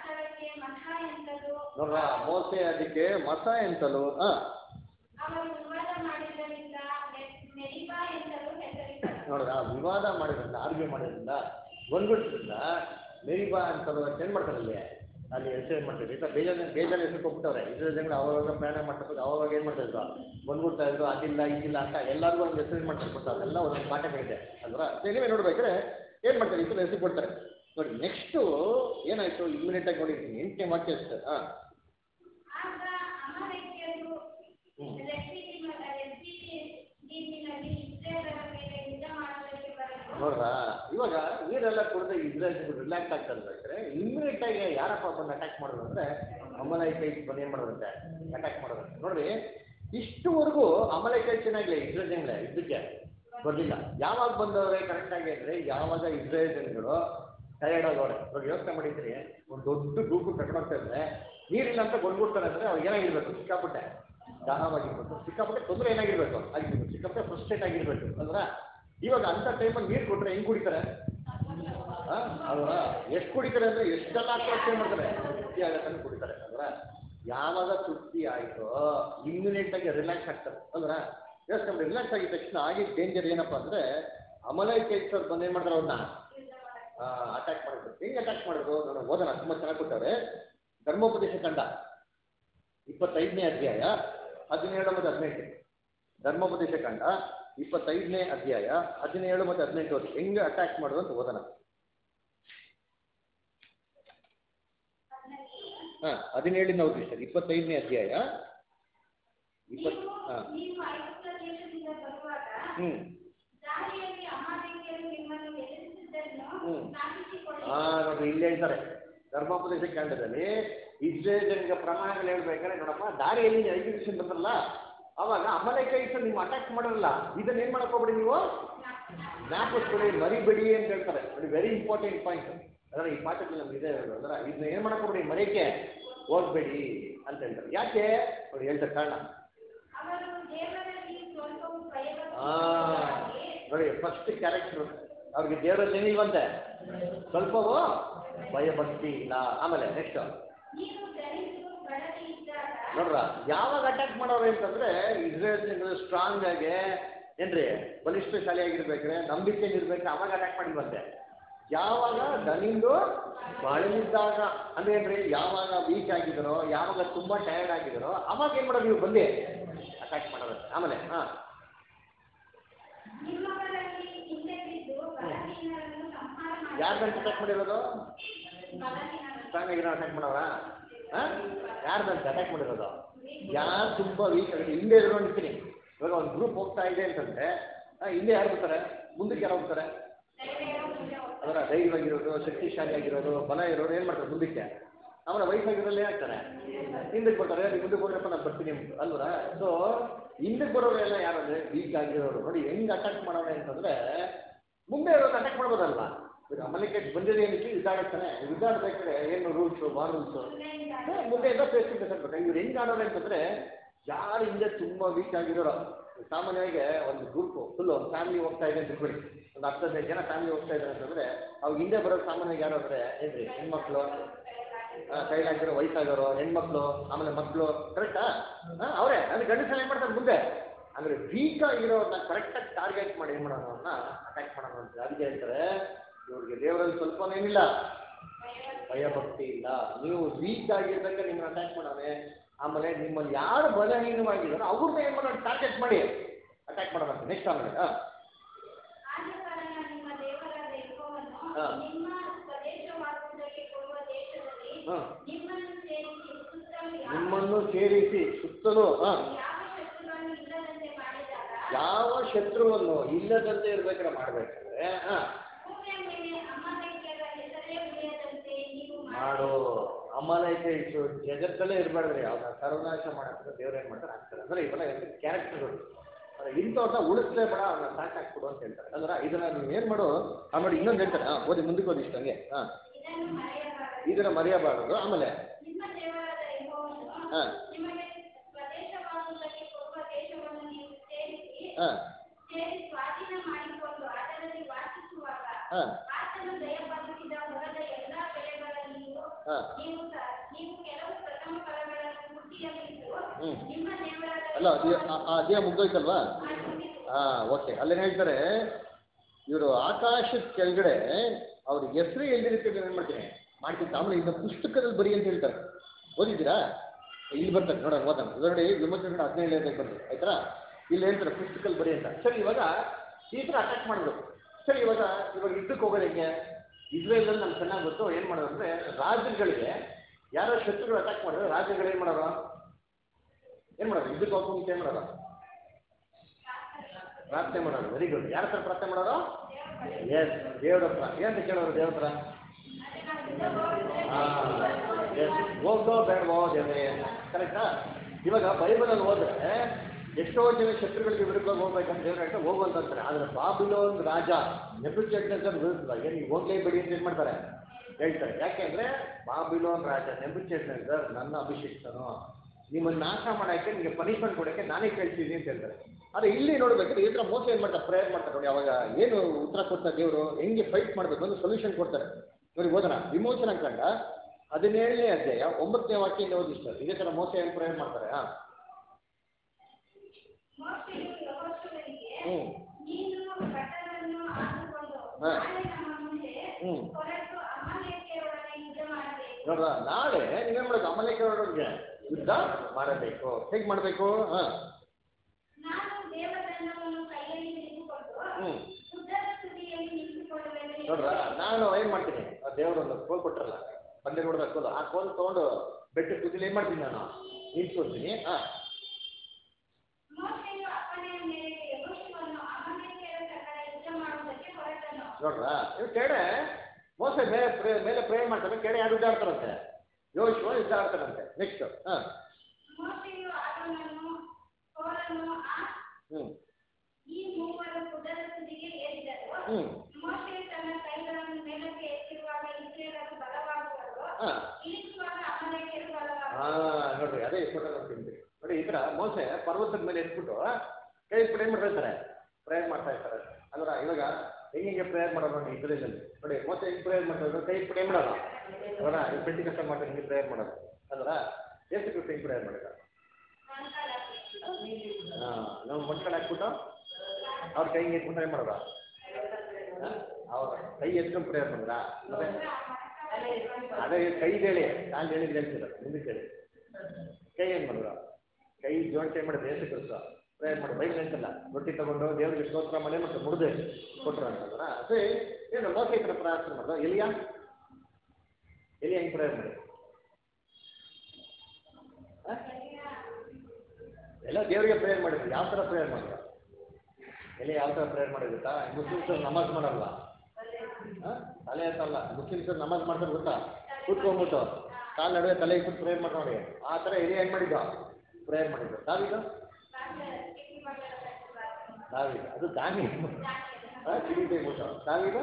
ಅದಕ್ಕೆ ಮಠ ಎಂತಲೂ ನೋಡ್ರ ಮೋಸೆ ಅದಕ್ಕೆ ಮಸ ಎಂತಲು ಹಾ ಅವರು ವಿವಾದ ಮಾಡಿದ್ದರಿಂದ ಮೆ- ಮೆರಿಬಾ ಎಂತಲೂ ಹೆಸರಿಟ್ಟರು ನೋಡ್ರ ವಿವಾದ ಮಾಡಿದ್ರಿಂದ ಆರ್ಗ್ಯೂ ಮಾಡಿದ್ರಿಂದ ಬಂದ್ಬಿಟ್ರಿಂದ ಮೇರಿಬಾ ಅಂತಲೂ ಅಂತ ಏನ್ ಮಾಡ್ತಾರೆ ಅಲ್ಲಿ ಅಲ್ಲಿ ಹೆಸರು ಏನ್ ಮಾಡ್ತಾರೆ ಈಗ ಬೇಜಾರ ಬೇಜಾರ ಹೆಸರು ಕೊಟ್ಬಿಟ್ಟವ್ರೆ ಇದ್ರ ಜನಗಳು ಅವಾಗ ಪ್ರಯಾಣ ಮಾಡ್ತಾರೆ ಅವಾಗ ಏನ್ ಮಾಡ್ತಾ ಇದ್ರು ಬಂದ್ಬಿಡ್ತಾ ಇದ್ರು ಅದಿಲ್ಲ ಇದಿಲ್ಲ ಅಂತ ಎಲ್ಲರಿಗೂ ಒಂದು ಹೆಸರು ಏನ್ ಮಾಡ್ತಾರೆ ಗೊತ್ತಾ ಅದೆಲ್ಲ ಒಂದೊಂದು ಪಾಠಗಳಿದೆ ಅಲ್ವಾ ನೀವೇ ನೋಡ್ಬೇಕಾದ್ರೆ ಏನ್ ಮಾಡ್ತಾರೆ ಇದ್ರ ಹೆಸರು ಕೊಡ್ತಾರೆ ನೋಡಿ ನೆಕ್ಸ್ಟು ಏನಾಯ್ತು ಇಮ್ಮಿಡಿಯೇಟ್ ಆಗಿ ನೋಡಿ ಎಂಟನೇ ವಾಕ್ಯ ಅಷ್ಟೇ ಹಾ ಆಗ ಅಮರೇಕ್ಯರು ಹ್ಮ್. ರೆಫ್ರಿಜಿಮ- ರೆಫ್ರಿಜಿರೇಟಿನಲ್ಲಿ ಇಸ್ರೇಲರ ಮೇಲೆ ಯುದ್ಧ ಮಾಡುವುದಕ್ಕೆ ಬರಲು ನೋಡ್ರಾ ಇವಾಗ ನೀರೆಲ್ಲ ಕುಡಿದು ಇಸ್ರೇಲ್ ರಿಲ್ಯಾಕ್ಸ್ ಆಗ್ತಾ ಇರ್ಬೇಕಾದ್ರೆ ಇಮ್ಮಿಡಿಯೇಟ್ ಆಗಿ ಯಾರಪ್ಪ ಬಂದು ಅಟ್ಯಾಕ್ ಮಾಡೋದು ಅಂದ್ರೆ ಅಮಲೈಕೈಟ್ ಬಂದು ಏನ್ ಮಾಡೋದಂತೆ ಅಟ್ಯಾಕ್ ಮಾಡೋದಂತೆ ನೋಡ್ರಿ ಇಷ್ಟುವರೆಗೂ ಅಮಲೈಕೈಟ್ ಚೆನ್ನಾಗಿಲ್ಲ ಇಸ್ರೇಲ್ ಜನಗಳೇ ಇದಕ್ಕೆ ಬರ್ಲಿಲ್ಲ ಯಾವಾಗ ಬಂದವ್ರೆ ಕರೆಕ್ಟ್ ಆಗಿ ಅಂದ್ರೆ ಯಾವಾಗ ಇಸ್ರೇಲ್ ಜನಗಳು ಟಯರ್ಡ್ ಆಗೋರೆ ಇವಾಗ ಯೋಚನೆ ಮಾಡಿದ್ರಿ ಒಂದು ದೊಡ್ಡ ಗ್ರೂಪ್ ಕರ್ಕೊಂಡು ಹೋಗ್ತಾ ಇದ್ರೆ ನೀರಿಲ್ಲ ಅಂತ ಬಂದ್ಬಿಡ್ತಾರೆ ಅಂದ್ರೆ ಅವ್ರಿಗೆ ಏನಾಗಿರ್ಬೇಕು ಸಿಕ್ಕಾಪಟ್ಟೆ ದಾಹವಾಗಿರ್ಬೇಕು ಸಿಕ್ಕಾಪಟ್ಟೆ ತೊಂದರೆ ಏನಾಗಿರ್ಬೇಕು ಆಗಿರ್ಬೇಕು ಸಿಕ್ಕಾಪಟ್ಟೆ ಫ್ರಸ್ಟ್ರೇಟ್ ಆಗಿರ್ಬೇಕು ಅಲ್ವಾ ಇವಾಗ ಅಂತ ಟೈಮಲ್ಲಿ ನೀರು ಕೊಟ್ರೆ ಹೆಂಗ್ ಕುಡಿತಾರೆ ಆ? ಅಲ್ವಾ ಎಷ್ಟು ಕುಡಿತಾರೆ ಅಂದ್ರೆ ಎಷ್ಟೆಲ್ಲ ಆತ್ಮಹತ್ಯೆ ಮಾಡ್ತಾರೆ ತೃಪ್ತಿ ಆಗತ್ತಂತ ಕುಡಿತಾರೆ ಅಲ್ವಾ ಯಾವಾಗ ತೃಪ್ತಿ ಆಯ್ತೋ ಇಮ್ಯುನೇಟ್ ಆಗಿ ರಿಲ್ಯಾಕ್ಸ್ ಆಗ್ತಾರೆ ಅಲ್ವಾ ಯೋಚನೆ ಮಾಡಿ ರಿಲ್ಯಾಕ್ಸ್ ಆಗಿದ ತಕ್ಷಣ ಆಗಿದ್ದ ಡೇಂಜರ್ ಏನಪ್ಪಾ ಅಂದ್ರೆ ಅಮಲೈ ಕೈಸವ್ರು ಬಂದು ಏನ್ ಮಾಡ್ತಾರೆ ಅವ್ರನ್ನ ಅಟ್ಯಾಕ್ ಮಾಡಿದ್ರು ಹೆಂಗ್ ಅಟ್ಯಾಕ್ ಮಾಡಿದ್ರು ನಾನು ಓದೋಣ ತುಂಬಾ ಚೆನ್ನಾಗಿ ಕೊಟ್ಟವ್ರೆ ಧರ್ಮೋಪದೇಶ ಕಂಡ ಇಪ್ಪತ್ತೈದನೇ ಅಧ್ಯಾಯ ಹದಿನೇಳು ಮತ್ತು ಹದಿನೆಂಟು ಧರ್ಮೋಪದೇಶ ಕಂಡ ಇಪ್ಪತ್ತೈದನೇ ಅಧ್ಯಾಯ ಹದಿನೇಳು ಮತ್ತು ಹದಿನೆಂಟು ವರ್ಷ ಹೆಂಗೆ ಅಟ್ಯಾಕ್ ಮಾಡೋದು ಅಂತ ಓದೋಣ ಹಾಂ ಹದಿನೇಳಿಂದ ಓದಿ ಸರ್ ಇಪ್ಪತ್ತೈದನೇ ಅಧ್ಯಾಯ ಇಪ್ಪತ್ ನೀವು ಹಾಂ ನೀವು ಐಗುಪ್ತ ದೇಶದಿಂದ ಬರುವಾಗ ಹ್ಞೂ ದಾರಿಯಲ್ಲಿ ಅಮಾಲೇಕ್ಯರು ನಿಮ್ಮನ್ನು ಎದುರಿಸಿದ್ದನ್ನು ಹ್ಮ್. ಜ್ಞಾಪಿಸಿಕೊಳ್ಳಿ ಹಾಂ ನೋಡಿ ಇಲ್ಲೇ ಹೇಳ್ತಾರೆ ಧರ್ಮೋಪದೇಶ ಕಾಂಡದಲ್ಲಿ ಇಸ್ರೇಲ್ ಜನಕ್ಕೆ ಪ್ರಮಾಣಗಳು ಹೇಳ್ಬೇಕಾದ್ರೆ ನೋಡಪ್ಪ ದಾರಿಯಲ್ಲಿ ಎಕ್ಸಿಬಿಷನ್ ಬಂದ್ರಲ್ಲ ಅವಾಗ ಅಮಲೇಕೈಸ ನೀವು ಅಟ್ಯಾಕ್ ಮಾಡಲ್ಲ ಇದನ್ನ ಏನ್ ಮಾಡಕ್ ಹೋಗ್ಬೇಡಿ ನೀವು ಜ್ಞಾಪಿಸ್ಕೊಳ್ಳಿ ಮರಿಬೇಡಿ ಅಂತ ಹೇಳ್ತಾರೆ ನೋಡಿ ವೆರಿ ಇಂಪಾರ್ಟೆಂಟ್ ಪಾಯಿಂಟ್ ಅಂದ್ರೆ ಈ ಪಾಠದಲ್ಲಿ ನಮ್ಗೆ ಇದೆ ಇರೋದು. ಅಂದ್ರೆ ಇದನ್ನ ಏನ್ ಮಾಡಕ್ ಹೋಗ್ಬೇಡಿ ಮರೆಯಕ್ಕೆ ಹೋಗ್ಬೇಡಿ ಅಂತ ಹೇಳ್ತಾರೆ ಯಾಕೆ ನೋಡಿ ಹೇಳ್ತಾರೆ ಕಾರಣ ಅವರು ದೇವರಲ್ಲಿ ಸ್ವಲ್ಪವೂ ಆ ಭಯಭಕ್ತಿ ನೋಡಿ ಫಸ್ಟ್ ಕ್ಯಾರೆಕ್ಟರ್ ಅವ್ರಿಗೆ ದೇವರಲ್ಲಿ ಏನಿಲ್ವಂತೆ ಸ್ವಲ್ಪವೂ ಭಯಭಕ್ತಿ ಇಲ್ಲ ಆಮೇಲೆ ನೆಕ್ಸ್ಟ್ ನೀವು ಧರಿಸು ಬಡಲಿ ಇದ್ದಾಗ ನೋಡ್ರ ಯಾವಾಗ ಅಟ್ಯಾಕ್ ಮಾಡೋರು ಅಂತಂದ್ರೆ ಇಸ್ರೇಲ್ ಸ್ಟ್ರಾಂಗ್ ಆಗಿ ಏನ್ರಿ ಬಲಿಷ್ಠಶಾಲಿಯಾಗಿರ್ಬೇಕ್ರೆ ನಂಬಿಕೆ ಇರ್ಬೇಕು ಅವಾಗ ಅಟ್ಯಾಕ್ ಮಾಡಿಲ್ವಂತೆ ಯಾವಾಗ ದನಿಂದು ಬಳಲಿದ್ದಾಗ ಅಂದ್ರೆ ಏನ್ರಿ ಯಾವಾಗ ವೀಕ್ ಆಗಿದರೋ ಯಾವಾಗ ತುಂಬಾ ಟಯರ್ಡ್ ಆಗಿದರೋ ಅವಾಗ ಏನ್ ಮಾಡೋದು ನೀವು ಬಂದು ಅಟ್ಯಾಕ್ ಮಾಡೋದು ಆಮೇಲೆ ಹಾ ನಿಮ್ಮವರಲ್ಲಿ ಹಿಂದೆ ಬಿದ್ದು ಬಲಹೀನರನ್ನು ಸಂಹಾರ ಮಾಡಿ ಯಾರ್ದಂತ ಅಟ್ಯಾಕ್ ಮಾಡಿರೋದು ಬಲಹೀನರನ್ನು ಸ್ಟ್ರಾಂಗ್ ಆಗಿರೋ ಅಟ್ಯಾಕ್ ಮಾಡೋರ ಯಾರ್ದಂತ ಅಟ್ಯಾಕ್ ಮಾಡಿರೋದು ಯಾರು ತುಂಬಾ ವೀಕ್ ಆಗಿದೆ ಹಿಂದೆ ಇರೋ ನಿಂತೀನಿ ಇವಾಗ ಒಂದು ಗ್ರೂಪ್ ಹೋಗ್ತಾ ಇದೆ ಅಂತಂದ್ರೆ ಆ, ಹಿಂದೆ ಯಾರು ಬರ್ತಾರೆ ಮುಂದಕ್ಕೆ ಯಾರು ಹೋಗ್ತಾರೆ ಧೈರ್ಯವು ಮುಂದೆ ಹೋಗ್ತದೆ. ಅದರ ಧೈರ್ಯವಾಗಿರೋದು ಶಕ್ತಿಶಾಲಿಯಾಗಿರೋದು ಬಲ ಇರೋರು ಏನು ಮಾಡ್ತಾರೆ ಮುಂದಕ್ಕೆ ಆಮೇಲೆ ವಯಸ್ಸಾಗಿರೋರು ಏನಾಗ್ತಾರೆ ಹಿಂದಕ್ಕೆ ಬರ್ತಾರೆ ನೀವು ಮುಂದಕ್ಕೆ ಹೋಗ್ರಪ್ಪ ನಾನು ಬರ್ತೀನಿ ಅಂದ್ಬಿಟ್ಟು ಅಲ್ವರ ಸೊ ಹಿಂದಕ್ಕೆ ಬರೋರೆಲ್ಲ ಯಾರಂದ್ರೆ ವೀಕ್ ಆಗಿರೋರು ನೋಡಿ ಹೆಂಗ್ ಅಟ್ಯಾಕ್ ಮಾಡೋಣ ಅಂತಂದ್ರೆ ಮುಂದೆ ಇರೋರು ಅಟ್ಯಾಕ್ ಮಾಡ್ಬೋದಲ್ವಾ ಈಗ ಅಮಲಿಕೆ ಬಂದಿದೆ ಏನಕ್ಕೆ ಇದಾಡ್ತಾನೆ ಇದಾಡ್ಬೇಕಾದ್ರೆ ಏನು ರೂಲ್ಸು ಬಾ ರೂಲ್ಸು ಮುಂದೆಯಿಂದ ಮುಂದೆ ಎಲ್ಲ ಫೇಸ್ ಟು ಫೇಸ್ ಆಗ್ಬೇಕು ಇವ್ರು ಹೆಂಗ್ ಆಡೋರು ಅಂತಂದ್ರೆ ಯಾರು ಹಿಂದೆ ತುಂಬಾ ವೀಕ್ ಆಗಿರೋರು ಸಾಮಾನ್ಯವಾಗಿ ಒಂದು ಗ್ರೂಪ್ ಫುಲ್ ಒಂದು ಫ್ಯಾಮಿಲಿ ಹೋಗ್ತಾ ಇದೆ ಅಂತ ತಿಳ್ಕೊಳ್ಳಿ ಒಂದು ಹತ್ತು ಹದಿನೈದು ಜನ ಫ್ಯಾಮಿಲಿ ಹೋಗ್ತಾ ಇದ್ದಾರೆ ಅಂತಂದ್ರೆ ಅವ್ರು ಹಿಂದೆ ಬರೋದು ಸಾಮಾನ್ಯವಾಗಿ ಯಾರು ಅಂದ್ರೆ ಏನ್ರಿ ಹೆಣ್ಮಕ್ಳು ಕೈಲಾಗಿರೋ ವಯಸ್ಸಾಗೋರು ಹೆಣ್ಮಕ್ಳು ಆಮೇಲೆ ಮಕ್ಕಳು ಕರೆಕ್ಟಾ ಅವರೇ ಅಂದ್ರೆ ಗಂಡಸಲ್ಲ ಏನ್ ಮಾಡ್ತಾರೆ ಮುಂದೆ ಅಂದ್ರೆ ವೀಕ್ ಆಗಿರೋರ್ನ ಕರೆಕ್ಟಾಗಿ ಟಾರ್ಗೆಟ್ ಮಾಡಿ ಏನ್ ಮಾಡೋಣ ಅವ್ರನ್ನ ಅಟ್ಯಾಕ್ ಮಾಡೋಣ ಅಂತ ಅದಕ್ಕೆ ಹೇಳ್ತಾರೆ ಇವ್ರಿಗೆ ದೇವರಲ್ಲಿ ಸ್ವಲ್ಪನೇ ಏನಿಲ್ಲ ಭಯಭಕ್ತಿ ಇಲ್ಲ ನೀವು ವೀಕ್ ಆಗಿರ್ಬೇಕಾದ್ರೆ ನಿಮ್ಮನ್ನ ಅಟ್ಯಾಕ್ ಮಾಡೋಣ ಆಮೇಲೆ ನಿಮ್ಮಲ್ಲಿ ಯಾರು ಬಲಹೀನವಾಗಿದ್ದಾರೋ ಅವ್ರನ್ನ ಏನ್ ಮಾಡೋಣ ಟಾರ್ಗೆಟ್ ಮಾಡಿ ಅಟ್ಯಾಕ್ ಮಾಡೋಣ ನೆಕ್ಸ್ಟ್ ಆಮೇಲೆ ಹಾ ಆದ ಕಾರಣ ನಿಮ್ಮ ದೇವರಾದ ಯೆಹೋವನು ಹಾ. ನಿಮ್ಮ ಸ್ವದೇಶವಾಗುವುದಕ್ಕೆ ಕೊಡುವ ದೇಶದಲ್ಲಿ ಹಾ. ನಿಮ್ಮನ್ನು ಸೇರಿಸಿ ಸುತ್ತಲೂ ಯಾವ- ನಿಮ್ಮನ್ನು ಸೇರಿಸಿ ಸುತ್ತಲೂ ಹಾ ಯಾವ ಶತ್ರುಗಳನ್ನು ಇಲ್ಲದಂತೆ ಮಾಡಿದಾಗ ಯಾವ ಶತ್ರುವನ್ನು ಇಲ್ಲದಂತೆ ಇರ್ಬೇಕಾದ್ರೆ ಮಾಡ್ಬೇಕಂದ್ರೆ ಹಾ ಭೂಮಿಯ ಮೇಲೆ ಅಮಾಲೇಕ್ಯರ ಹೆಸರೇ ಉಳಿಯದಂತೆ ನೀವು ಮಾಡಿ ಮಾಡು ಅಮಲೈಕೆ ಇಷ್ಟು ಜಗತ್ತಲ್ಲೇ ಇರಬಾರ್ದ್ರಿ ಅವ್ನ ಸರ್ವನಾಶ ಮಾಡಕ್ಕೆ ದೇವ್ರು ಏನ್ ಮಾಡ್ತಾರೆ ಆಗ್ತಾರೆ ಅಂದ್ರೆ ಇವೆಲ್ಲ ಕ್ಯಾರೆಕ್ಟರ್ಗಳು ಇಂಥವ್ರನ್ನ ಉಳಿಸ್ಲೇಬೇಡ ಅವ್ನ ಸಾಕಾಕ್ಬಿಡು ಅಂತ ಹೇಳ್ತಾರೆ ಅಂದ್ರೆ ಇದನ್ನ ನೀವು ಏನ್ ಮಾಡು ಆ ನೋಡಿ ಇನ್ನೊಂದು ಹೇಳ್ತಾರೆ ಹಾ ಓದಿ ಮುಂದಕ್ಕೆ ಓದಿ ಇಷ್ಟ ಹಂಗೆ ಹಾ ಇದನ್ನು ಮರೆಯಬಾರದು ಇದನ್ನ ಮರೆಯಬಾರದು ಆಮೇಲೆ ನಿಮ್ಮ ದೇವರಾದ ಯೆಹೋವನು ಹಾ. ನಿಮಗೆ ಸ್ವದೇಶವಾಗುವುದಕ್ಕೆ ಕೊಡುವ ದೇಶವನ್ನು ನೀವು ಸೇರಿಸಿ ಹಾ ಸೇರಿ ಸ್ವಾಧೀನ ಮಾಡಿಕೊಂಡು ಅದರಲ್ಲಿ ವಾಸಿಸುವಾಗ ಹಾ ಆತನು ದಯಪಾಲಿಸಿದ ಹೊರದ ಎಲ್ಲಾ ಬೆಳೆಗಳಲ್ಲಿಯೂ ಹಾ ನೀವು ಸ- ನೀವು ಕೆಲವು ಪ್ರಥಮ ಫಲಗಳನ್ನು ಬುದ್ಧಿಯಲ್ಲಿಟ್ಟು ಹ್ಮ್. ನಿಮ್ಮ ದೇವರಾದ ಅಲ್ಲ ಅದೇ ಆ- ಆ ಅಧ್ಯಾಯ ಮುಗ್ದೋಯ್ತಲ್ವಾ ಹಾ ಓಕೆ ಅಲ್ಲೇನು ಹೇಳ್ತಾರೆ ಇವರು ಆಕಾಶದ ಕೆಳಗಡೆ ಅವ್ರ ಹೆಸರು ಎಲ್ಲಿರುತ್ತೆ ಏನು ಮಾಡ್ತೀನಿ ಮಾಡ್ತೀನಿ ಆಮೇಲೆ ಇನ್ನು ಪುಸ್ತಕದಲ್ಲಿ ಬರಿ ಅಂತ ಹೇಳ್ತಾರೆ ಓದಿದ್ದೀರಾ ಇಲ್ಲಿ ಬರ್ತಾರೆ ನೋಡೋಣ ಓದೋಣ ಇದರಲ್ಲಿ ವಿಮರ್ಶೆ ಹದಿನೈದು ಬಂದು ಆಯ್ತಾ ಇಲ್ಲಿ ಹೇಳ್ತಾರೆ ಪುಸ್ತಕದಲ್ಲಿ ಬರಿ ಅಂತ ಸರಿ ಇವಾಗ ಈ ಥರ ಅಟ್ಯಾಕ್ ಮಾಡಿದ್ರು ಸರಿ ಇವಾಗ ಇವಾಗ ಯುದ್ಧಕ್ಕೆ ಹೋಗೋದು ಹೆಂಗೆ ಇಸ್ರೇಲಲ್ಲಿ ನಮ್ಗೆ ಚೆನ್ನಾಗಿ ಗೊತ್ತು ಏನು ಮಾಡೋದು ಅಂದರೆ ರಾಜ್ಯಗಳಿಗೆ ಯಾರೋ ಶತ್ರುಗಳು ಅಟ್ಯಾಕ್ ಮಾಡಿದ್ರೆ ರಾಜ್ಯಗಳು ಏನು ಮಾಡೋರು ಏನು ಮಾಡೋದು ಯುದ್ಧಕ್ಕೆ ಹೋಗೋ ಮುಂಚೆ ಏನು ಮಾಡೋದು ಪ್ರಾರ್ಥನೆ ಮಾಡೋರು ವೆರಿ ಗುಡ್ ಯಾರ ಹತ್ರ ಪ್ರಾರ್ಥನೆ ಮಾಡೋರು ಎಸ್ ದೇವ್ರ ಹತ್ರ ಏನಂತ ಕೇಳೋರು ದೇವ್ರ ಹತ್ರ ಎಸ್ ಹೋಗ್ದೋ ಬೇಡವೋ ದೇವರೇ ಕರೆಕ್ಟಾ ಇವಾಗ ಬೈಬಲಲ್ಲಿ ಹೋದ್ರೆ ಎಷ್ಟೋ ಜನ ಶತ್ರುಗಳಿಗೆ ವಿರುದ್ಧ ಹೋಗ್ಬೇಕಂತ ದೇವ್ರು ಹೇಳ್ತಾ ಹೋಗುವಂತ ಅಂತಾರೆ ಆದ್ರೆ ಬಾಬಿಲೋನ್ ರಾಜ ನೆಬುಚೆಟ್ನಜರ್ ವಿರುದ್ಧ ಏನು ನೀವು ಹೋಗ್ಲೇಬೇಡಿ ಅಂತ ಏನು ಮಾಡ್ತಾರೆ ಹೇಳ್ತಾರೆ ಯಾಕೆಂದ್ರೆ ಬಾಬಿಲೋನ್ ರಾಜ ನೆಬುಚೆಟ್ನಜರ್ ನನ್ನ ಅಭಿಷೇಕ್ತನು ನಿಮ್ಮನ್ನ ನಾಶ ಮಾಡಕ್ಕೆ ನಿಮಗೆ ಪನಿಷ್ಮೆಂಟ್ ಕೊಡಕ್ಕೆ ನಾನೇ ಕೇಳ್ತೀನಿ ಅಂತ ಹೇಳ್ತಾರೆ ಆದ್ರೆ ಇಲ್ಲಿ ನೋಡ್ಬೇಕಾದ್ರೆ ಈ ಥರ ಮೋಸ ಏನು ಮಾಡ್ತಾರೆ ಪ್ರೇಯರ್ ಮಾಡ್ತಾರೆ ನೋಡಿ ಅವಾಗ ಏನು ಉತ್ತರ ಕೊಡ್ತಾರೆ ದೇವರು ಹೆಂಗೆ ಫೈಟ್ ಮಾಡಬೇಕು ಅಂತ ಸೊಲ್ಯೂಷನ್ ಕೊಡ್ತಾರೆ ನೋಡಿ ಓದೋಣ ವಿಮೋಚನ ಕಂಡ ಹದಿನೇಳನೇ ಅಧ್ಯಾಯ ಒಂಬತ್ತನೇ ವಾಕ್ಯದಿಂದ ಓದಿಸ್ತಾರೆ ಇದೇ ಥರ ಮೋಸ ಏನು ಪ್ರೇಯರ್ ಮಾಡ್ತಾರೆ ಹಾಂ ಮೋಶೆಯು ಯೆಹೋಶುವನಿಗೆ, ಹ್ಞೂ ನೀನು ಕಟ್ಟಡವನ್ನು ಆದುಕೊಂಡು ಹಾ. ನಾಳೆ ನಮ್ಮ ಮುಂದೆ ಹ್ಞೂ ಹೊರಟು ಅಮಾಲೇಕ್ಯರೊಡನೆ ಯುದ್ಧ ಮಾಡಬೇಕು ನೋಡ್ರ ನಾಳೆ ನೀವೇನು ಮಾಡೋದು ಅಮಲೇಖರೊಳಗೆ ಯುದ್ಧ ಮಾಡಬೇಕು ಹೇಗೆ ಮಾಡಬೇಕು ಹಾಂ ನಾನು ದೇವದಂಡವನ್ನು ಕೈಯಲ್ಲಿ ಹಿಡಿದುಕೊಂಡು ಹ್ಞೂ ಉದ್ದದ ತುದಿಯಲ್ಲಿ ನಿಂತುಕೊಳ್ಳುವೆನು ನೋಡ್ರ ನಾನು ಏನು ಮಾಡ್ತೀನಿ ಆ ದೇವರೊಂದು ಕೋಲ್ ಕೊಟ್ಟರಲ್ಲ ಬಂಡೆ ನೋಡಿದ ಕೋಲು ಆ ಕೋಲ್ ತೊಗೊಂಡು ಬೆಟ್ಟ ಕುದಿಲಿ ಏನು ಮಾಡ್ತೀನಿ ನಾನು ನಿಂತ್ಕೊಳ್ತೀನಿ ಹಾಂ ಮೋಶೆಯು ಅಪ್ಪಣೆಯ ಮೇರೆಗೆ ಯೆಹೋಶುವನು ಅಮಾಲೇಕ್ಯರ ಸಂಗಡ ಯುದ್ಧ ಮಾಡುವುದಕ್ಕೆ ಹೊರಟನು ನೋಡ್ರ ಇವ್ ಕೇಳೆ ಮೋಸ ಮೇಲೆ ಪ್ರೇ ಮೇಲೆ ಪ್ರೇಯರ್ ಮಾಡ್ತಾರೆ ಕೇಳಿ ಯಾರು ಯುದ್ಧ ಆಡ್ತಾರಂತೆ ಯೋಶುವ ಯುದ್ಧ ಆಡ್ತಾರಂತೆ ನೆಕ್ಸ್ಟ್ ಹಾಂ ಮೋಶೆಯು ಆರೋನನ್ನು ಕೋಲನ್ನು ಆ ಹ್ಞೂ ಈ ಮೂವರು ಗುಡ್ಡದ ತುದಿಗೆ ಏರಿದರು ಹ್ಞೂ ಮೋಶೆಯು ತನ್ನ ಕೈಗಳನ್ನು ಮೇಲಕ್ಕೆ ಎತ್ತಿರುವಾಗ ಇಸ್ರೇಲರು ಬಲವಾಗುವರು ಹಾಂ ಇಳಿಸುವಾಗ ಅಮಲೇಕ್ಯರು ಬಲವಾಗುವರು ಹಾಂ ನೋಡ್ರಿ ಅದೇ ಇಸ್ಕೊಟ್ಟಲ್ಲ ತಿಂದ್ರಿ ನೋಡಿ ಈ ಥರ ಮೋಸೆ ಪರ್ವತದ ಮೇಲೆ ಎತ್ಬಿಟ್ಟು ಕೈ ಇಟ್ಬಿಟ್ಟು ಏನು ಮಾಡ್ತಾ ಇರ್ತಾರೆ ಪ್ರೇಯರ್ ಮಾಡ್ತಾ ಇರ್ತಾರೆ ಅಲ್ರ ಇವಾಗ ಹೆಂಗೆ ಹಿಂಗೆ ಪ್ರೇಯರ್ ಮಾಡೋದು ನೋಡಿ ಇದ್ರಲ್ಲಿ ನೋಡಿ ಮೋಸೆ ಹೆಂಗೆ ಪ್ರೇಯರ್ ಮಾಡ್ತಾರೆ ಕೈ ಇಟ್ಬಿಟ್ಟು ಏನು ಮಾಡೋಲ್ಲ ಅವರ ಪೆಟ್ಟಿ ಕಷ್ಟ ಮಾಡ್ತಾರೆ ಹಿಂಗೆ ಪ್ರೇಯರ್ ಮಾಡೋದು ಅಲ್ರ ಎಷ್ಟು ಕೃಷ್ಣ ಹಿಂಗೆ ಪ್ರೇಯರ್ ಮಾಡಿದ ಹಾಂ ನಾವು ಮಕ್ಕಳು ಹಾಕ್ಬಿಟ್ಟು ಅವ್ರ ಕೈ ಹಿಂಗೆ ಎತ್ಬಿಟ್ಟು ಏನು ಮಾಡೋದ ಅವ್ರ ಕೈ ಎತ್ಕೊಂಡು ಪ್ರೇಯರ್ ಮಾಡಿದ್ರಾ ಮತ್ತೆ ಅದೇ ಕೈ ಹೇಳಿ ನಾನು ಹೇಳಿದ್ರೆ ಹೇಳ್ತಿಲ್ಲ ಮುಂದಕ್ಕೆ ಹೇಳಿ ಕೈ ಏನು ಮಾಡಿದ್ರು ಕೈ ಜೋಡಿಸಿ ಮಾಡಿದ್ರೆ ಏಸು ಕೃಷ್ಣ ಪ್ರೇಯರ್ ಮಾಡಿ ಬೈಕ್ ನಿಂತಲ್ಲ ರೊಟ್ಟಿ ತಗೊಂಡು ದೇವ್ರಿಗೆ ಸ್ತೋತ್ರ ಮಾಡಿ ಮತ್ತೆ ಮುರಿದು ಕೊಟ್ರು ಅಂತಂದ್ರ ಅದೇ ಏನು ಮೋಸ ಈ ಥರ ಪ್ರಾರ್ಥನೆ ಮಾಡೋದು ಎಲಿಯಾ ಎಲ್ಲಿ ಹೆಂಗೆ ಪ್ರೇಯರ್ ಮಾಡಿ ಆ? ಎಲ್ಲ ದೇವರಿಗೆ ಪ್ರೇಯರ್ ಮಾಡಿದ್ರು ಯಾವ ಥರ ಪ್ರೇಯರ್ ಮಾಡಿದ್ರು ಎಲ್ಲಿ ಯಾವ ಥರ ಪ್ರೇಯರ್ ಮಾಡಿದ್ರು ಗೊತ್ತಾ ಮುಸ್ಲಿಮ್ಸ್ ನಮಾಜ್ ಮಾಡಲ್ವಾ ಆ? ತಲೆ ಎತ್ತಲ್ಲ ಮುಸ್ಲಿಮ್ಸ್ ನಮಾಜ್ ಮಾಡ್ತಾರೆ ಗೊತ್ತಾ ಕೂತ್ಕೊಂಡ್ಬಿಟ್ಟು ಕಾಲ್ ನಡುವೆ ತಲೆ ಇಟ್ಟು ಪ್ರೇಯರ್ ಮಾಡಿ ನೋಡಿ ಆ ಥರ ಎಲ್ಲಿ ಹೆಂಗೆ ಮಾಡಿದ್ದು ಪ್ರೇಯರ್ ಮಾಡಿದ್ದು ನಾವೀಗ ನಾವೀಗ ಅದು ದಾನಿ ಕಿಡಿ ಬಿಟ್ಟು ನಾವೀಗ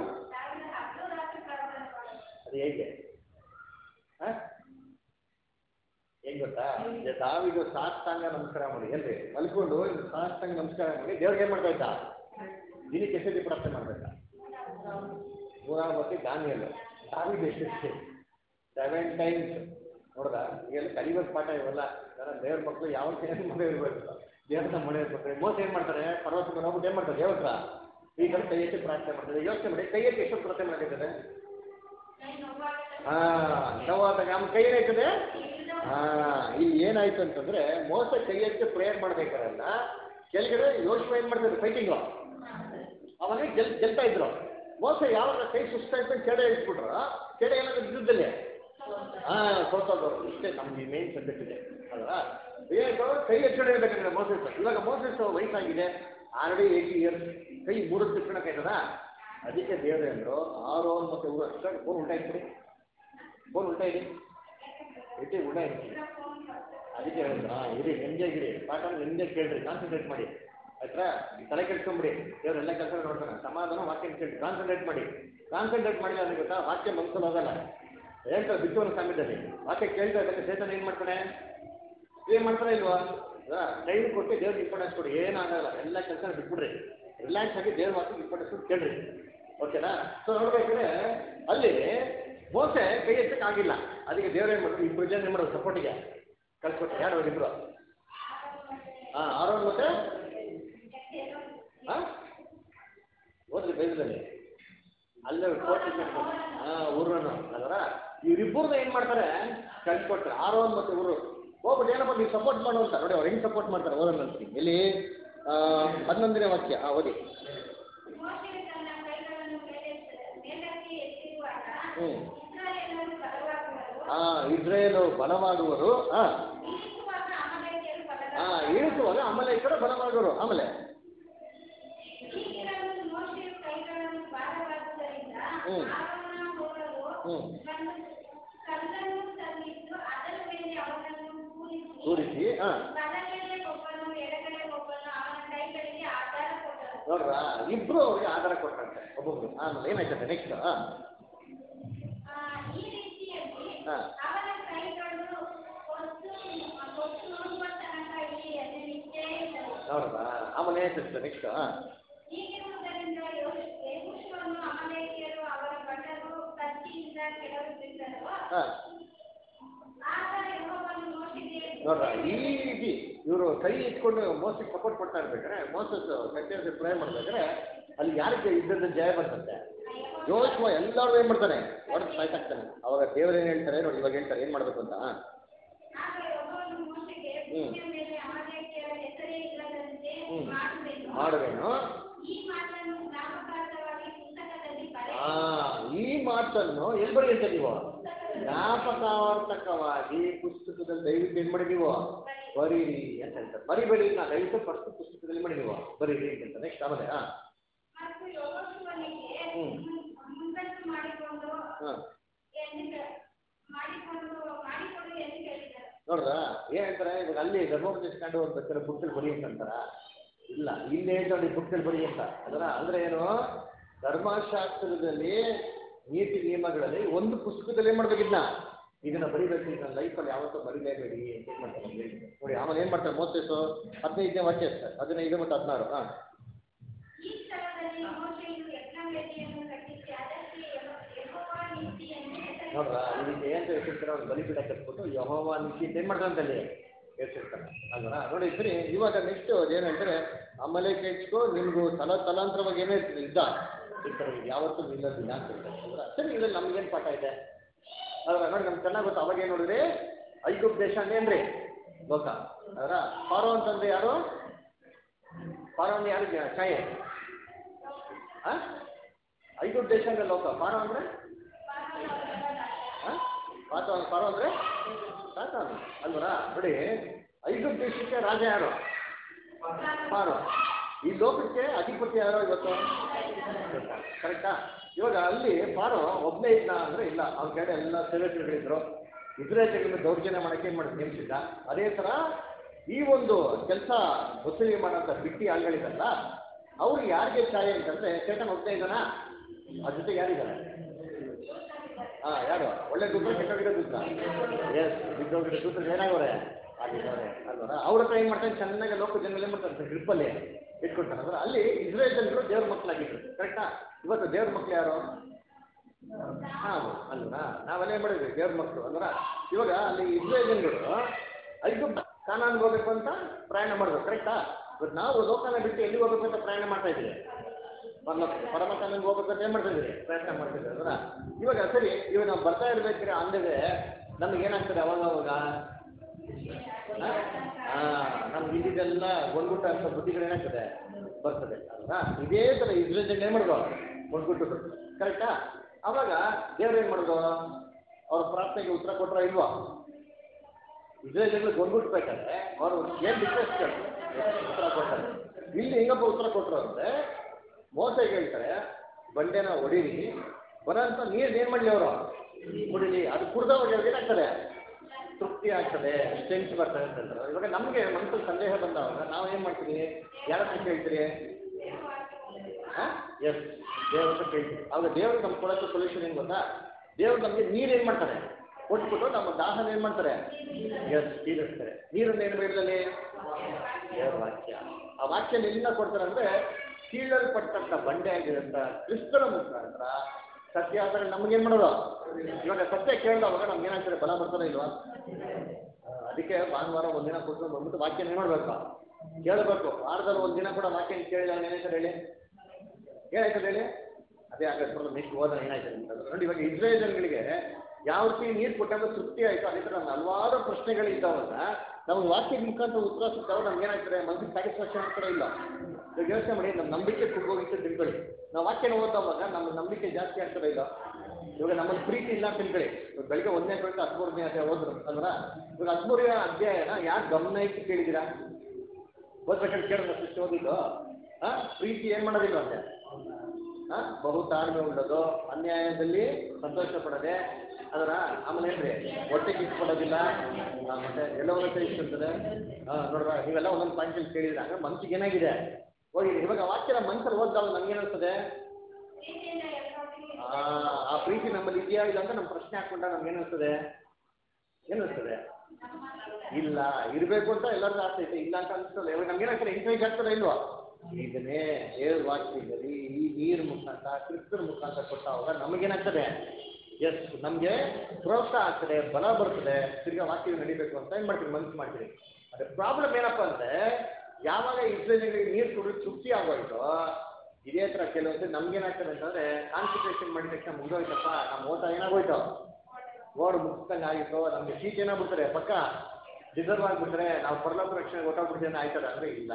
ಅದು ಹೇಗೆ ಆ? ಹೆಂಗ್ ಗೊತ್ತಾ ಈಗ ತಾವಿದು ಸಾಷ್ಟಾಂಗ ನಮಸ್ಕಾರ ಮಾಡಿ ಎಲ್ರಿ ಮಲ್ಕೊಂಡು ಇದು ಸಾಷ್ಟಾಂಗ ನಮಸ್ಕಾರ ಮಾಡಿ ದೇವ್ರಿಗೆ ಏನು ಮಾಡ್ತಾ ಇದ್ದ ದಿನಕ್ಕೆ ಎಷ್ಟೇ ಪ್ರಾರ್ಥನೆ ಮಾಡ್ಬೇಕಾ ನೂರ ಮತ್ತೆ ದಾನಿಯಲ್ಲ ದಾವಿದ ಎಷ್ಟೈತೆ ಸೆವೆನ್ ಟೈಮ್ಸ್ ನೋಡ್ದ ಈಗೆಲ್ಲ ಕಲಿಬೇಕು ಪಾಠ ಇವೆಲ್ಲ ಯಾರ ದೇವ್ರ ಮಕ್ಕಳು ಯಾವ ಏನು ಮನೆ ಇರಬೇಕು ದೇವ್ರ ಮನೆ ಇರ್ಬೇಕು ಮೋಸ ಏನು ಮಾಡ್ತಾರೆ ಪರ್ವತಕ್ಕೆ ಹೋಗ್ಬಿಟ್ಟು ಏನು ಮಾಡ್ತಾರೆ ದೇವ್ರ ಹತ್ರ ಈಗ ಕೈ ಎತ್ತಿ ಪ್ರಾರ್ಥನೆ ಮಾಡ್ತಾರೆ ಯೋಚನೆ ಮಾಡಿ ಕೈ ಎತ್ತಿ ಎಷ್ಟು ಪ್ರಾರ್ಥನೆ ಮಾಡಿದ್ದಾರೆ ಹಾ ನೋವಾದಾಗ ನಮ್ಮ ಕೈ ಏನಾಯ್ತದೆ ಹಾ ಇಲ್ಲಿ ಏನಾಯ್ತು ಅಂತಂದ್ರೆ ಮೋಸ ಕೈ ಎತ್ತಿ ಪ್ರೇಯರ್ ಮಾಡ್ಬೇಕಾರಲ್ಲ ಕೆಳಗಡೆ ಯೋಚನೆ ಏನು ಮಾಡ್ತಾರೆ ಫೈಟಿಂಗು ಅವಾಗ ಗೆಲ್ ಗೆಲ್ತಾ ಇದ್ರು ಮೋಸ ಯಾವಾಗ ಕೈ ಸುಸ್ತಾಯ್ತು ಅಂತ ಕೆಡೆ ಇಟ್ಬಿಟ್ರು ಕೆಡೆ ಏನಾದ್ರು ಯುದ್ಧದಲ್ಲಿ ಹಾ ಸೋತೋದು ಇಷ್ಟೇ ನಮ್ಗೆ ಮೇನ್ ಸಬ್ಜೆಕ್ಟ್ ಇದೆ ಅಲ್ವಾ ಏನಾಯ್ತು ಕೈ ಎಚ್ಚಡೆ ಇರ್ಬೇಕಂದ್ರೆ ಮೋಸಸ್ ಇವಾಗ ಮೋಸಸ್ ವಯಸ್ಸಾಗಿದೆ ಆಲ್ರೆಡಿ ಏಯ್ಟಿ ಇಯರ್ಸ್ ಕೈ ಮೂರು ತಿಳ್ಕೊಳಕ್ಕಾಯ್ತದ ಅದಕ್ಕೆ ದೇವ್ರೆ ಅಂದ್ರು ಆರು ಮತ್ತೆ ಊರು ಫೋನ್ ಉಲ್ಟಾ ಇಟ್ಬಿಡಿ ಫೋನ್ ಉಲ್ಟಾ ಇದೆ ಇಟ್ಟು ಉಲ್ಟಾ ಇದೆ ಅದಕ್ಕೆ ಹೇಳಿದ್ರು ಹಾಂ ಇರಿ ನೆಮ್ಮದಿಯಾಗಿರಿ ಪಾಠ ನೆಮ್ಮದಿ ಕೇಳ್ರಿ ಕಾನ್ಸಂಟ್ರೇಟ್ ಮಾಡಿ ಆಯ್ತಾ ತಲೆ ಕೆಡ್ಸ್ಕೊಂಬಿಡಿ ದೇವ್ರು ಎಲ್ಲ ಕೆಲಸ ನೋಡ್ತಾನೆ ಸಮಾಧಾನ ವಾಕ್ಯ ಕೇಳಿ ಕಾನ್ಸಂಟ್ರೇಟ್ ಮಾಡಿ ಕಾನ್ಸಂಟ್ರೇಟ್ ಮಾಡಿಲ್ಲ ಅಂದ್ರೆ ಗೊತ್ತಾ ವಾಕ್ಯ ಮನ್ಸಲ್ಲಿ ಹೋಗಲ್ಲ ಹೇಳ್ತಾರೆ ಬಿತ್ತುವನ ಸಮಯದಲ್ಲಿ ವಾಕ್ಯ ಕೇಳ್ತಾ ಇದ್ದಾಗ ಚೇತನ ಏನು ಮಾಡ್ತಾನೆ ಏನು ಮಾಡ್ತಾನೆ ಇಲ್ವಾ ಟೈಮ್ ಕೊಟ್ಟು ದೇವ್ರಿಗೆ ಇಂಪಾರ್ಟೆನ್ಸ್ ಕೊಡಿ ಏನಾಗಲ್ಲ ಎಲ್ಲ ಕೆಲಸ ಬಿಟ್ಬಿಡ್ರಿ ರಿಲ್ಯಾಕ್ಸ್ ಆಗಿ ದೇವ್ರ ವಾಕ್ಯಕ್ಕೆ ಇಂಪಾರ್ಟೆನ್ಸ್ ಕೊಟ್ಟು ಕೇಳ್ರಿ ಓಕೆನಾ ಸೊ ನೋಡ್ಬೇಕಾದ್ರೆ ಅಲ್ಲಿ ಮೋಸೆ ಕೈ ಎತ್ತಕ್ಕೆ ಆಗಿಲ್ಲ ಅದಕ್ಕೆ ದೇವ್ರು ಏನು ಮಾಡಿದ್ರು ಇಬ್ಬರು ಜನ ಏನು ಮಾಡೋದು ಸಪೋರ್ಟಿಗೆ ಕಳ್ಸ್ಕೊಟ್ರು ಯಾರು ಅವರಿಬ್ರು ಹಾಂ ಆರೋನ್ ಮತ್ತೆ ಹಾಂ ಓದ್ರಿ ಬೈಬಲಲ್ಲಿ ಅಲ್ಲೇ ಕೋಟಿ ಹಾಂ ಊರನ್ನು ಅದರ ಇವರಿಬ್ಬರನ್ನ ಏನು ಮಾಡ್ತಾರೆ ಕಳ್ಸಿಕೊಟ್ರೆ ಆರೋನ್ ಮತ್ತೆ ಊರು ಹೋಗ್ಬಿಟ್ಟು ಏನಪ್ಪ ನೀವು ಸಪೋರ್ಟ್ ಮಾಡು ಅಂತ ನೋಡಿ ಅವ್ರು ಹೆಂಗೆ ಸಪೋರ್ಟ್ ಮಾಡ್ತಾರೆ ಓದೋಣ ಅಂತೀನಿ ಎಲ್ಲಿ ಆ, ಹನ್ನೊಂದನೇ ವಾಕ್ಯ ಹಾಂ ಓದಿ ಮೋಶೆಯು ತನ್ನ ಕೈಗಳನ್ನು ಮೇಲೆತ್ತ- ಮೇಲಕ್ಕೆ ಎತ್ತಿರುವಾಗ ಹ್ಞೂ ಇಸ್ರಾಯೇಲರು ಬಲವಾಗುವರು. ಹಾಂ ಇಸ್ರೇಲು ಬಲವಾಗುವರು ಹಾಂ ಇಳಿಸುವಾಗ ಅಮಲೇಕ್ಯರು ಬಲವಾಗುವರು. ಹಾಂ ಇಳಿಸುವಾಗ ಅಮಲೇಕರು ಬಲವಾಗುವರು ಆಮೇಲೆ ಹೀಗಿರಲು ಮೋಶೆಯು ಕೈಗಳನ್ನು ಭಾರವಾದುದರಿಂದ ಹ್ಮ್. ಆರೋನನ ಹೋಗಲು ಹ್ಮ್. ಕಲ್ಲು- ಕಲ್ಲನ್ನು ತಂದಿದ್ದು ಅದರ ಮೇಲೆ ಅವನನ್ನು ಕೂರಿಸಿ ಕೂರಿಸಿ ಹಾಂ ಬಲಗಡೆ ಒಬ್ಬನು ಎಡಗಡೆ ಒಬ್ಬನು ಅವನ ಕೈಗಳಿಗೆ ಆಧಾರ ಕೊಟ್ಟರು ನೋಡ್ರ ಇಬ್ರು ಅವ್ರಿಗೆ ಆಧಾರ ಕೊಟ್ಟಂತೆ ಒಬ್ಬೊಬ್ರು ಆಮೇಲೆ ಏನಾಯ್ತದೆ ನೆಕ್ಸ್ಟ್ ಹಾಂ ಆ, ಈ ರೀತಿಯಲ್ಲಿ ಹಾ. ಅವನ ಕೈಗಳು ಹೊತ್ತು ಹೊತ್ತು ನೋಡುವ ತನಕ ಈ ಎದೆ ನಿಂತೇ ಇದ್ದವು. ನೋಡ್ರ ಆಮೇಲೆ ಏನಾಯ್ತದೆ ನೆಕ್ಸ್ಟ್ ಹಾಂ ಹೀಗಿರುವುದರಿಂದ ಯೆಹೋ- ಯೆಹೋಶುವನು ಅಮಲೇಕಿಯರು ಅವರ ಭಟರು ಕತ್ತಿಯಿಂದ ಕೆಳಗೆ ಬಿದ್ದರು ಹಾಂ ಆಗ ಯೆಹೋವನು ಮೋಶೆಗೆ ನೋಡ್ರ ಈ ರೀತಿ ಇವರು ಕೈ ಇಟ್ಕೊಂಡು ಮೋಸಕ್ಕೆ ಸಪೋರ್ಟ್ ಕೊಡ್ತಾ ಇರ್ಬೇಕಾದ್ರೆ ಮೋಸಸ್ ಸತ್ಯ ಪ್ರೇ ಮಾಡ್ಬೇಕಾದ್ರೆ ಅಲ್ಲಿ ಯಾರಿಗೆ ಇದ್ದದ್ದು ಜಯ ಬರ್ತಂತೆ ಯೋಶುವ ಎಲ್ಲರೂ ಏನ್ ಮಾಡ್ತಾನೆ ಹೊಡೆದು ಸಾಯ್ತಾಗ್ತಾನೆ ಅವಾಗ ದೇವ್ರು ಏನ್ ಹೇಳ್ತಾರೆ ನೋಡಿ ಇವಾಗ ಹೇಳ್ತಾರೆ ಏನ್ ಮಾಡ್ಬೇಕು ಅಂತ ಆಗ ಯೆಹೋವನು ಮೋಶೆಗೆ ಭೂಮಿಯ ಮೇಲೆ ಅಮಲೇಕಿಯರ ಹೆಸರೇ ಇಲ್ಲದಂತೆ ಹ್ಮ್. ಮಾಡುವೆನು ಮಾಡುವೇನು ಈ ಮಾತನ್ನು ಜ್ಞಾಪಕಾರ್ಥವಾಗಿ ಪುಸ್ತಕದಲ್ಲಿ ಬರೆ ಆ ಈ ಮಾತನ್ನು ಎಲ್ಲಿ ಬರೆಯುತ್ತೆ ನೀವು ಜ್ಞಾಪಕಾರ್ಥಕವಾಗಿ ಪುಸ್ತಕದಲ್ಲಿ ದಯವಿಟ್ಟು ಏನ್ ಮಾಡಿ ನೀವು ಬರೀರಿ ಅಂತ ಹೇಳ್ತಾರೆ ಬರಿಬೇಡಿ ನಾ ದಯವಿಟ್ಟು ಫಸ್ಟ್ ಪುಸ್ತಕದಲ್ಲಿ ಮಾಡಿ ನೀವು ಬರೀರಿ ಅಂತ ನೆಕ್ಸ್ಟ್ ಆಮೇಲೆ ಹಾ ಮತ್ತು ಯೆಹೋಶುವನಿಗೆ ಹ್ಮ್. ಮುಂದಟ್ಟು ಮಾಡಿಕೊಂಡು ಹಾ ಎಂದು ಕೇ- ಮಾಡಿಕೊಂಡು ಮಾಡಿಕೊಡು ಎಂದು ಕೇಳಿದರು ನೋಡ್ರ ಏನ್ ಹೇಳ್ತಾರೆ ಇವಾಗ ಅಲ್ಲಿ ಧರ್ಮೋಪದೇಶ ಕಂಡು ಒಂದು ಬೇಕಾದ್ರೆ ಬುಕ್ದಲ್ಲಿ ಬರಿ ಅಂತ ಅಂತಾರ ಇಲ್ಲ ಇಲ್ಲೇ ನೋಡಿ ಬುಕ್ದಲ್ಲಿ ಬರಿ ಅಂತ ಅದರ ಅಂದ್ರೆ ಏನು ಧರ್ಮಶಾಸ್ತ್ರದಲ್ಲಿ ನೀತಿ ನಿಯಮಗಳಲ್ಲಿ ಒಂದು ಪುಸ್ತಕದಲ್ಲಿ ಏನ್ ಮಾಡ್ಬೇಕಿದ್ನ ಇದನ್ನ ಬರಿಬೇಕು ಇದನ್ನ ಲೈಫಲ್ಲಿ ಯಾವತ್ತೂ ಬರಿಲೇಬೇಡಿ ಅಂತ ಏನ್ ಮಾಡ್ತಾರೆ ನಮ್ಗೆ ಹೇಳಿ. ನೋಡಿ ಆಮೇಲೆ ಏನ್ ಮಾಡ್ತಾರೆ ಮೋಸೇಸು ಹದಿನೈದನೇ ವಾಕ್ಯ ಸರ್ ಹದಿನೈದು ಮತ್ತು ಹದಿನಾರು ಹಾ ಈ ಸ್ಥಳದಲ್ಲಿ ಮೋಶೆಯು ಯಜ್ಞವೇದಿಯನ್ನು ಕಟ್ಟಿಸಿ ಅದಕ್ಕೆ ಯೆಹೋ- ಯೆಹೋವ ನೀತಿ ಎಂದು ಹೆಸರಿಸಿದನು. ನೋಡ್ರ ಇದಕ್ಕೆ ಏನ್ ಹೇಳ್ತಿರ್ತಾರೆ ಅವ್ರು ಬಲಿಪೀಠ ಕಟ್ಬಿಟ್ಟು ಯಹೋವ ನೀತಿ ಅಂತ ಏನ್ ಮಾಡ್ತಾರೆ ಅಂತ ಅಲ್ಲಿ ಹೇಳ್ತಿರ್ತಾರೆ ಅಲ್ವಾ ನೋಡಿ ಸರಿ ಇವಾಗ ನೆಕ್ಸ್ಟ್ ಏನು ಹೇಳ್ತಾರೆ ಆಮೇಲೆ ಕೆಚ್ಕೋ ನಿಮ್ಗೂ ತಲ ತಲಾಂತರವಾಗಿ ಏನೇ ಇರ್ತದೆ ಯುದ್ಧ ಇರ್ತಾರೆ ಇದು ಯಾವತ್ತೂ ನಿಲ್ಲೋದಿಲ್ಲ ಅಂತ ಹೇಳ್ತಾರೆ ಅಲ್ವಾ? ಸರಿ ಇದ್ರಲ್ಲಿ ನಮ್ಗೇನು ಪಾಠ ಇದೆ ಅದ್ರ ನೋಡಿ ನಮ್ಗೆ ಚೆನ್ನಾಗಿ ಗೊತ್ತು ಅವಾಗ ಏನು ನೋಡಿದ್ರಿ ಐಗುಪ್ ದೇಶ ಅಂದೇನ್ರಿ ಲೋಕ ಅದರ ಫಾರೋ ಅಂತಂದ್ರೆ ಯಾರು ಫಾರೋ ಅಂದ್ರೆ ಯಾರು ಜ- ಛಾಯೆ ಆ ಐಗುಪ್ ದೇಶ ಅಂದ್ರೆ ಲೋಕ ಫಾರೋ ಅಂದ್ರೆ ಆ? ಪಾತ ಪಾರು ಅಂದ್ರೆ ಸಾತಾನು ಅಲ್ವರಾ ನೋಡಿ ಐದು ದೇಶಕ್ಕೆ ರಾಜ ಯಾರು ಪಾರು ಈ ಲೋಕಕ್ಕೆ ಅಧಿಪತಿ ಯಾರೋ ಇವತ್ತು ಕರೆಕ್ಟಾ ಇವಾಗ ಅಲ್ಲಿ ಪಾರು ಒಬ್ಬನೇ ಇದ್ದ ಅಂದ್ರೆ ಇಲ್ಲ ಅವ್ನ ಕಡೆ ಎಲ್ಲ ಸೇವಕರುಗಳಿದ್ರು ಇಸ್ರೇಲ್ಗಳ ದೌರ್ಜನ್ಯ ಮಾಡಕ್ಕೆ ಏನ್ ಮಾಡಿ ನೇಮಿಸಿದ್ದ ಅದೇ ತರ ಈ ಒಂದು ಕೆಲಸ ವಸೂಲಿ ಮಾಡೋಂಥ ಬಿಟ್ಟಿ ಆಳ್ಗಳಿದಲ್ಲ ಅವ್ರು ಯಾರಿಗೆ ಛಾಯೆ ಅಂತಂದ್ರೆ ಚೇತನ್ ಹೋಗ್ತಾ ಇದ್ದಾನ ಅದ್ರ ಜೊತೆಗೆ ಯಾರಿದ್ದಾರೆ ಹಾ ಯಾರು ಒಳ್ಳೆ ದೂತ್ರ ಕೆಟ್ಟೋಗಿರೋ ದೂತ್ರ ಎಸ್ ಬಿದ್ದೋಗಿರೋ ದೂತ್ರ ಏನಾಗವ್ರೆ ಆಗಿದ್ದಾರೆ ಅಲ್ವರ ಅವ್ರ ಹತ್ರ ಏನ್ ಮಾಡ್ತಾರೆ ಚೆನ್ನಾಗಿ ಲೋಕ ಜನಗಳು ಏನ್ ಮಾಡ್ತಾರೆ ಗ್ರಿಪ್ಪಲ್ಲಿ ಇಟ್ಕೊಳ್ತಾರೆ ಅಂದ್ರೆ ಅಲ್ಲಿ ಇಸ್ರೇಲ್ ಜನರು ದೇವ್ರ ಮಕ್ಕಳಾಗಿದ್ರು ಕರೆಕ್ಟಾ ಇವತ್ತು ದೇವ್ರ ಮಕ್ಳು ಯಾರು ನಾವು ಅಲ್ವಾ ನಾವೆಲ್ಲ ಏನ್ ಮಾಡಿದ್ವಿ ದೇವ್ರ ಮಕ್ಕಳು ಅಂದ್ರ ಇವಾಗ ಅಲ್ಲಿ ಇಸ್ರೇಲ್ ಜನಗಳು ಐದು ಕಾನಾನ್ಗೆ ಹೋಗ್ಬೇಕು ಅಂತ ಪ್ರಯಾಣ ಮಾಡ್ಬೇಕು ಕರೆಕ್ಟಾ ಇವತ್ತು ನಾವು ಲೋಕನ ಬಿಟ್ಟು ಎಲ್ಲಿ ಹೋಗ್ಬೇಕು ಅಂತ ಪ್ರಯಾಣ ಮಾಡ್ತಾ ಇದ್ದೀವಿ ಪರಲೋಕ ಪರಮಕಾನಂಗೆ ಹೋಗ್ಬೇಕು ಅಂತ ಏನ್ ಮಾಡ್ತಾ ಇದ್ದೀವಿ ಪ್ರಯತ್ನ ಮಾಡ್ತಿದ್ದೀವಿ ಅಂದ್ರೆ ಇವಾಗ ಸರಿ ಇವಾಗ ನಾವು ಬರ್ತಾ ಇರ್ಬೇಕಾದ್ರೆ ಅಂದಿದೆ ನಮ್ಗೆ ಏನಾಗ್ತದೆ ಅವಾಗ ಅವಾಗ ನಮ್ಗೆ ಇದ್ದಿದ್ದೆಲ್ಲ ಒಂದ್ಗುಟ್ಟ ಅಂತ ಬುದ್ಧಿಗಳು ಏನಾಗ್ತದೆ ಬರ್ತದೆ ಅಲ್ವಾ ಇದೇ ಥರ ಇಸ್ರೇಲ್ ಜನ ಏನು ಮಾಡೋದು ಒಂದ್ಗುಟ್ಟು ಕರೆಕ್ಟಾ ಅವಾಗ ದೇವ್ರು ಏನು ಮಾಡೋದು ಅವ್ರ ಪ್ರಾರ್ಥನೆಗೆ ಉತ್ತರ ಕೊಟ್ರ ಇಲ್ವಾ ಇಸ್ರೇಲ್ ಜನಗಳಿಗೆ ಒಂದ್ಗುಟ್ಟು ಬೇಕಾದ್ರೆ ಅವರು ಏನು ರಿಕ್ವೆಸ್ಟ್ ಉತ್ತರ ಕೊಡ್ತಾರೆ ಇಲ್ಲಿ ಹೆಂಗಪ್ಪ ಉತ್ತರ ಕೊಟ್ಟರು ಅಂದರೆ ಮೋಸಗೆ ಹೇಳ್ತಾರೆ ಬಂಡೆನ ಹೊಡೀರಿ ಬರೋಂಥ ನೀರು ಏನು ಮಾಡಲಿ ಅವರು ಕುಡೀಲಿ ಅದು ಕುಡ್ದವಾಗ ಅವ್ರಿಗೆ ಏನಾಗ್ತದೆ ತೃಪ್ತಿ ಆಗ್ತದೆ ಸ್ಟ್ರೆಂತ್ ಬರ್ತದೆ ಅಂತ ಹೇಳ್ತಾರೆ ಇವಾಗ ನಮಗೆ ಮನಸ್ಸಲ್ಲಿ ಸಂದೇಹ ಬಂದವಾಗ ನಾವು ಏನು ಮಾಡ್ತೀವಿ ಯಾರ ಹತ್ರ ಕೇಳ್ತೀರಿ ಹಾಂ ಎಸ್ ದೇವ್ರ ಹತ್ರ ಕೇಳ್ತೀವಿ ಆವಾಗ ದೇವ್ರು ನಮ್ಮ ಕೊಡೋಕ್ಕೆ ಸೊಲ್ಯೂಷನ್ ಏನು ಗೊತ್ತಾ ದೇವ್ರು ನಮಗೆ ನೀರು ಏನು ಮಾಡ್ತಾರೆ ಕೊಟ್ಬಿಟ್ಟು ನಮ್ಮ ದಾಹನ ಏನು ಮಾಡ್ತಾರೆ ಎಸ್ ತೀರಿಸ್ತಾರೆ ನೀರನ್ನು ಏನು ಬೇಡದಲ್ಲಿ ದೇವ್ರ ವಾಕ್ಯ ಆ ವಾಕ್ಯ ಎಲ್ಲಿಂದ ಕೊಡ್ತಾರೆ ಅಂದರೆ ಕೀಳಲ್ಪಟ್ಟಂಥ ಬಂಡೆ ಆಗಿರೋಂಥ ಕ್ರಿಸ್ತನ ಮುಖಾಂತರ ಸತ್ಯ ಆದರೆ ನಮ್ಗೇನು ಮಾಡೋದು ಇವಾಗ ಸತ್ಯ ಕೇಳಿದವಾಗ ನಮ್ಗೆ ಏನಾಗ್ತದೆ ಬಲ ಬರ್ತಾರ ಇಲ್ವಾ ಆ, ಅದಕ್ಕೆ ಭಾನುವಾರ ಒಂದಿನ ಕೂತ್ಕೊಂಡು ಬಂದ್ಬಿಟ್ಟು ವಾಕ್ಯ ಏನು ಮಾಡ್ಬೇಕು ಕೇಳಬೇಕು ವಾರದಲ್ಲಿ ಒಂದಿನ ಕೂಡ ವಾಕ್ಯ ಕೇಳಿಲ್ಲ ಏನಾಯ್ತದೆ ಹೇಳಿ ಏನಾಯ್ತದೆ ಹೇಳಿ ಅದೇ ಆಗತ್ತೆ ನೆಕ್ಸ್ಟ್ ಹೋದ ಏನಾಯ್ತದೆ ಅಂತ ನೋಡಿ ಇವಾಗ ಇಸ್ರೇಲ್ಗಳಿಗೆ ಯಾವ ರೀತಿ ನೀರು ಕೊಟ್ಟಾಗ ತೃಪ್ತಿ ಆಯ್ತು ಅದೇ ಥರ ನಮ್ಮ ಹಲವಾರು ಪ್ರಶ್ನೆಗಳಿದ್ದಾವಲ್ಲ ನಮ್ಗೆ ವಾಕ್ಯದ ಮುಖಾಂತರ ಉತ್ತರ ಸಿಗ್ತಾವ ನಮ್ಗೆ ಏನಾಗ್ತದೆ ಮನಸ್ಸಿಗೆ ಸ್ಯಾಟಿಸ್ಫ್ಯಾಕ್ಷನ್ ಆಗ್ತಾರೆ ಇಲ್ಲ ಇವಾಗ ಯೋಚನೆ ಮಾಡಿ ನಮ್ಮ ನಂಬಿಕೆ ಕುಗ್ಗೋಗಿತ್ತು ತಿಳ್ಕೊಳ್ಳಿ ನಾವು ವಾಕ್ಯನ ಓದೋವಾಗ ನಮ್ಮ ನಂಬಿಕೆ ಜಾಸ್ತಿ ಆಗ್ತದೆ ಇಲ್ಲ ಇವಾಗ ನಮ್ಮಲ್ಲಿ ಪ್ರೀತಿ ಇಲ್ಲ ಅಂತ ತಿಳ್ಕೊಳ್ಳಿ ಇವಾಗ ಬೆಳಿಗ್ಗೆ ಒಂದನೇ ಕೊಟ್ಟು ಹದಿಮೂರನೇ ಅಧ್ಯಾಯ ಓದ್ರು ಅಲ್ವಾ ಇವಾಗ ಹದಿಮೂರನೇ ಅಧ್ಯಾಯನ ಯಾರು ಗಮನ ಇಟ್ಟು ಕೇಳಿದ್ದೀರಾ ಓದ್ಬೇಕಂತ ಕೇಳಿದ್ರೆ ಸಿಸ್ಟ್ ಓದಿದ್ದು ಹಾ ಪ್ರೀತಿ ಏನ್ ಮಾಡೋದಿಲ್ಲ ಅಂತೆ ಹಾ ಬಹು ತಾಳ್ಮೆ ಉಳ್ಳದು ಅನ್ಯಾಯದಲ್ಲಿ ಸಂತೋಷ ಪಡದೆ ಅದರ ಆಮೇಲೆ ಏನ್ರಿ ಹೊಟ್ಟೆ ಕಿತ್ಕೊಳ್ಳೋದಿಲ್ಲ ಆ, ಮತ್ತೆ ಎಲ್ಲವನ್ನೂ ಸಹಿಸಿರ್ತದೆ ಹಾ ನೋಡ್ರ ನೀವೆಲ್ಲ ಒಂದೊಂದು ಪಾಯಿಂಟ್ ಕೇಳಿದ್ರೆ ಹಂಗ ಮನ್ಸಿಗೆ ಏನಾಗಿದೆ ಹೋಗಿ ಇವಾಗ ವಾಕ್ಯನ ಮನ್ಸಲ್ಲಿ ಓದಿದಾಗ ನಮ್ಗೆ ಏನಿಸ್ತದೆ ಪ್ರೀತಿಯಿಂದ ಎಲ್ಲರೊಟ್ಟಿಗೆ ಆ ಆ ಪ್ರೀತಿ ನಮ್ಮಲ್ಲಿ ಇದೆಯಾ ಇಲ್ಲ ಅಂತ ನಮ್ಮ ಪ್ರಶ್ನೆ ಹಾಕೊಂಡಾಗ ನಮ್ಗೆ ಏನಿಸ್ತದೆ ಏನಿಸ್ತದೆ ಇಲ್ಲ ಇರಬೇಕು ಅಂತ ಎಲ್ಲರಿಗೂ ಆಸೆ ಐತೆ ಇಲ್ಲ ಅಂತ ಅನ್ಸ್ತದೆ ಇವಾಗ ನಮ್ಗೆ ಏನಾಗ್ತದೆ ಎಂಕರೇಜ್ ಆಗ್ತದೆ ಇಲ್ವಾ ಇದನ್ನೇ ದೇವ್ರ ವಾಕ್ಯದಲ್ಲಿ ಈ ನೀರು ಮುಖಾಂತರ ಕ್ರಿಸ್ತನ ಮುಖಾಂತರ ಕೊಟ್ಟಾಗ ನಮಗೇನಾಗ್ತದೆ ಎಸ್ ನಮಗೆ ಪ್ರೋತ್ಸಾಹ ಆಗ್ತದೆ ಬಲ ಬರ್ತದೆ ತಿರ್ಗಾ ವಾಕ್ಯ ನಡಿಬೇಕು ಅಂತ ಏನು ಮಾಡ್ತೀವಿ ಮನ್ಸು ಮಾಡ್ತೀವಿ ಅದ್ರ ಪ್ರಾಬ್ಲಮ್ ಏನಪ್ಪ ಅಂದ್ರೆ ಯಾವಾಗ ಇಸ್ರೇಲಿಗೆ ನೀರು ಕುಡಿದು ತೃಪ್ತಿ ಆಗೋಯ್ತೋ ಇದೇ ಥರ ಕೆಲವೊಂದು ನಮ್ಗೇನಾಗ್ತದೆ ಅಂತಂದ್ರೆ ಕಾನ್ಸಂಟ್ರೇಷನ್ ಮಾಡಿದ ತಕ್ಷಣ ಮುಗಿದೋಯ್ತಪ್ಪ ನಮ್ಮ ಓಟ ಏನಾಗೋಯ್ತು ಓಡ್ ಮುಗಿಸ್ದಂಗೆ ಆಗಿತ್ತು ನಮಗೆ ಸೀಟ್ ಏನಾಗ್ಬಿಡ್ತಾರೆ ಪಕ್ಕ ರಿಸರ್ವ್ ಆಗಿಬಿಟ್ರೆ ನಾವು ಪರಲೋಕ ರಕ್ಷಣೆ ಹೊಟ್ಟೋಗ್ಬಿಡ್ತೀವಿ ಆಯ್ತದ ಅಂದ್ರೆ ಇಲ್ಲ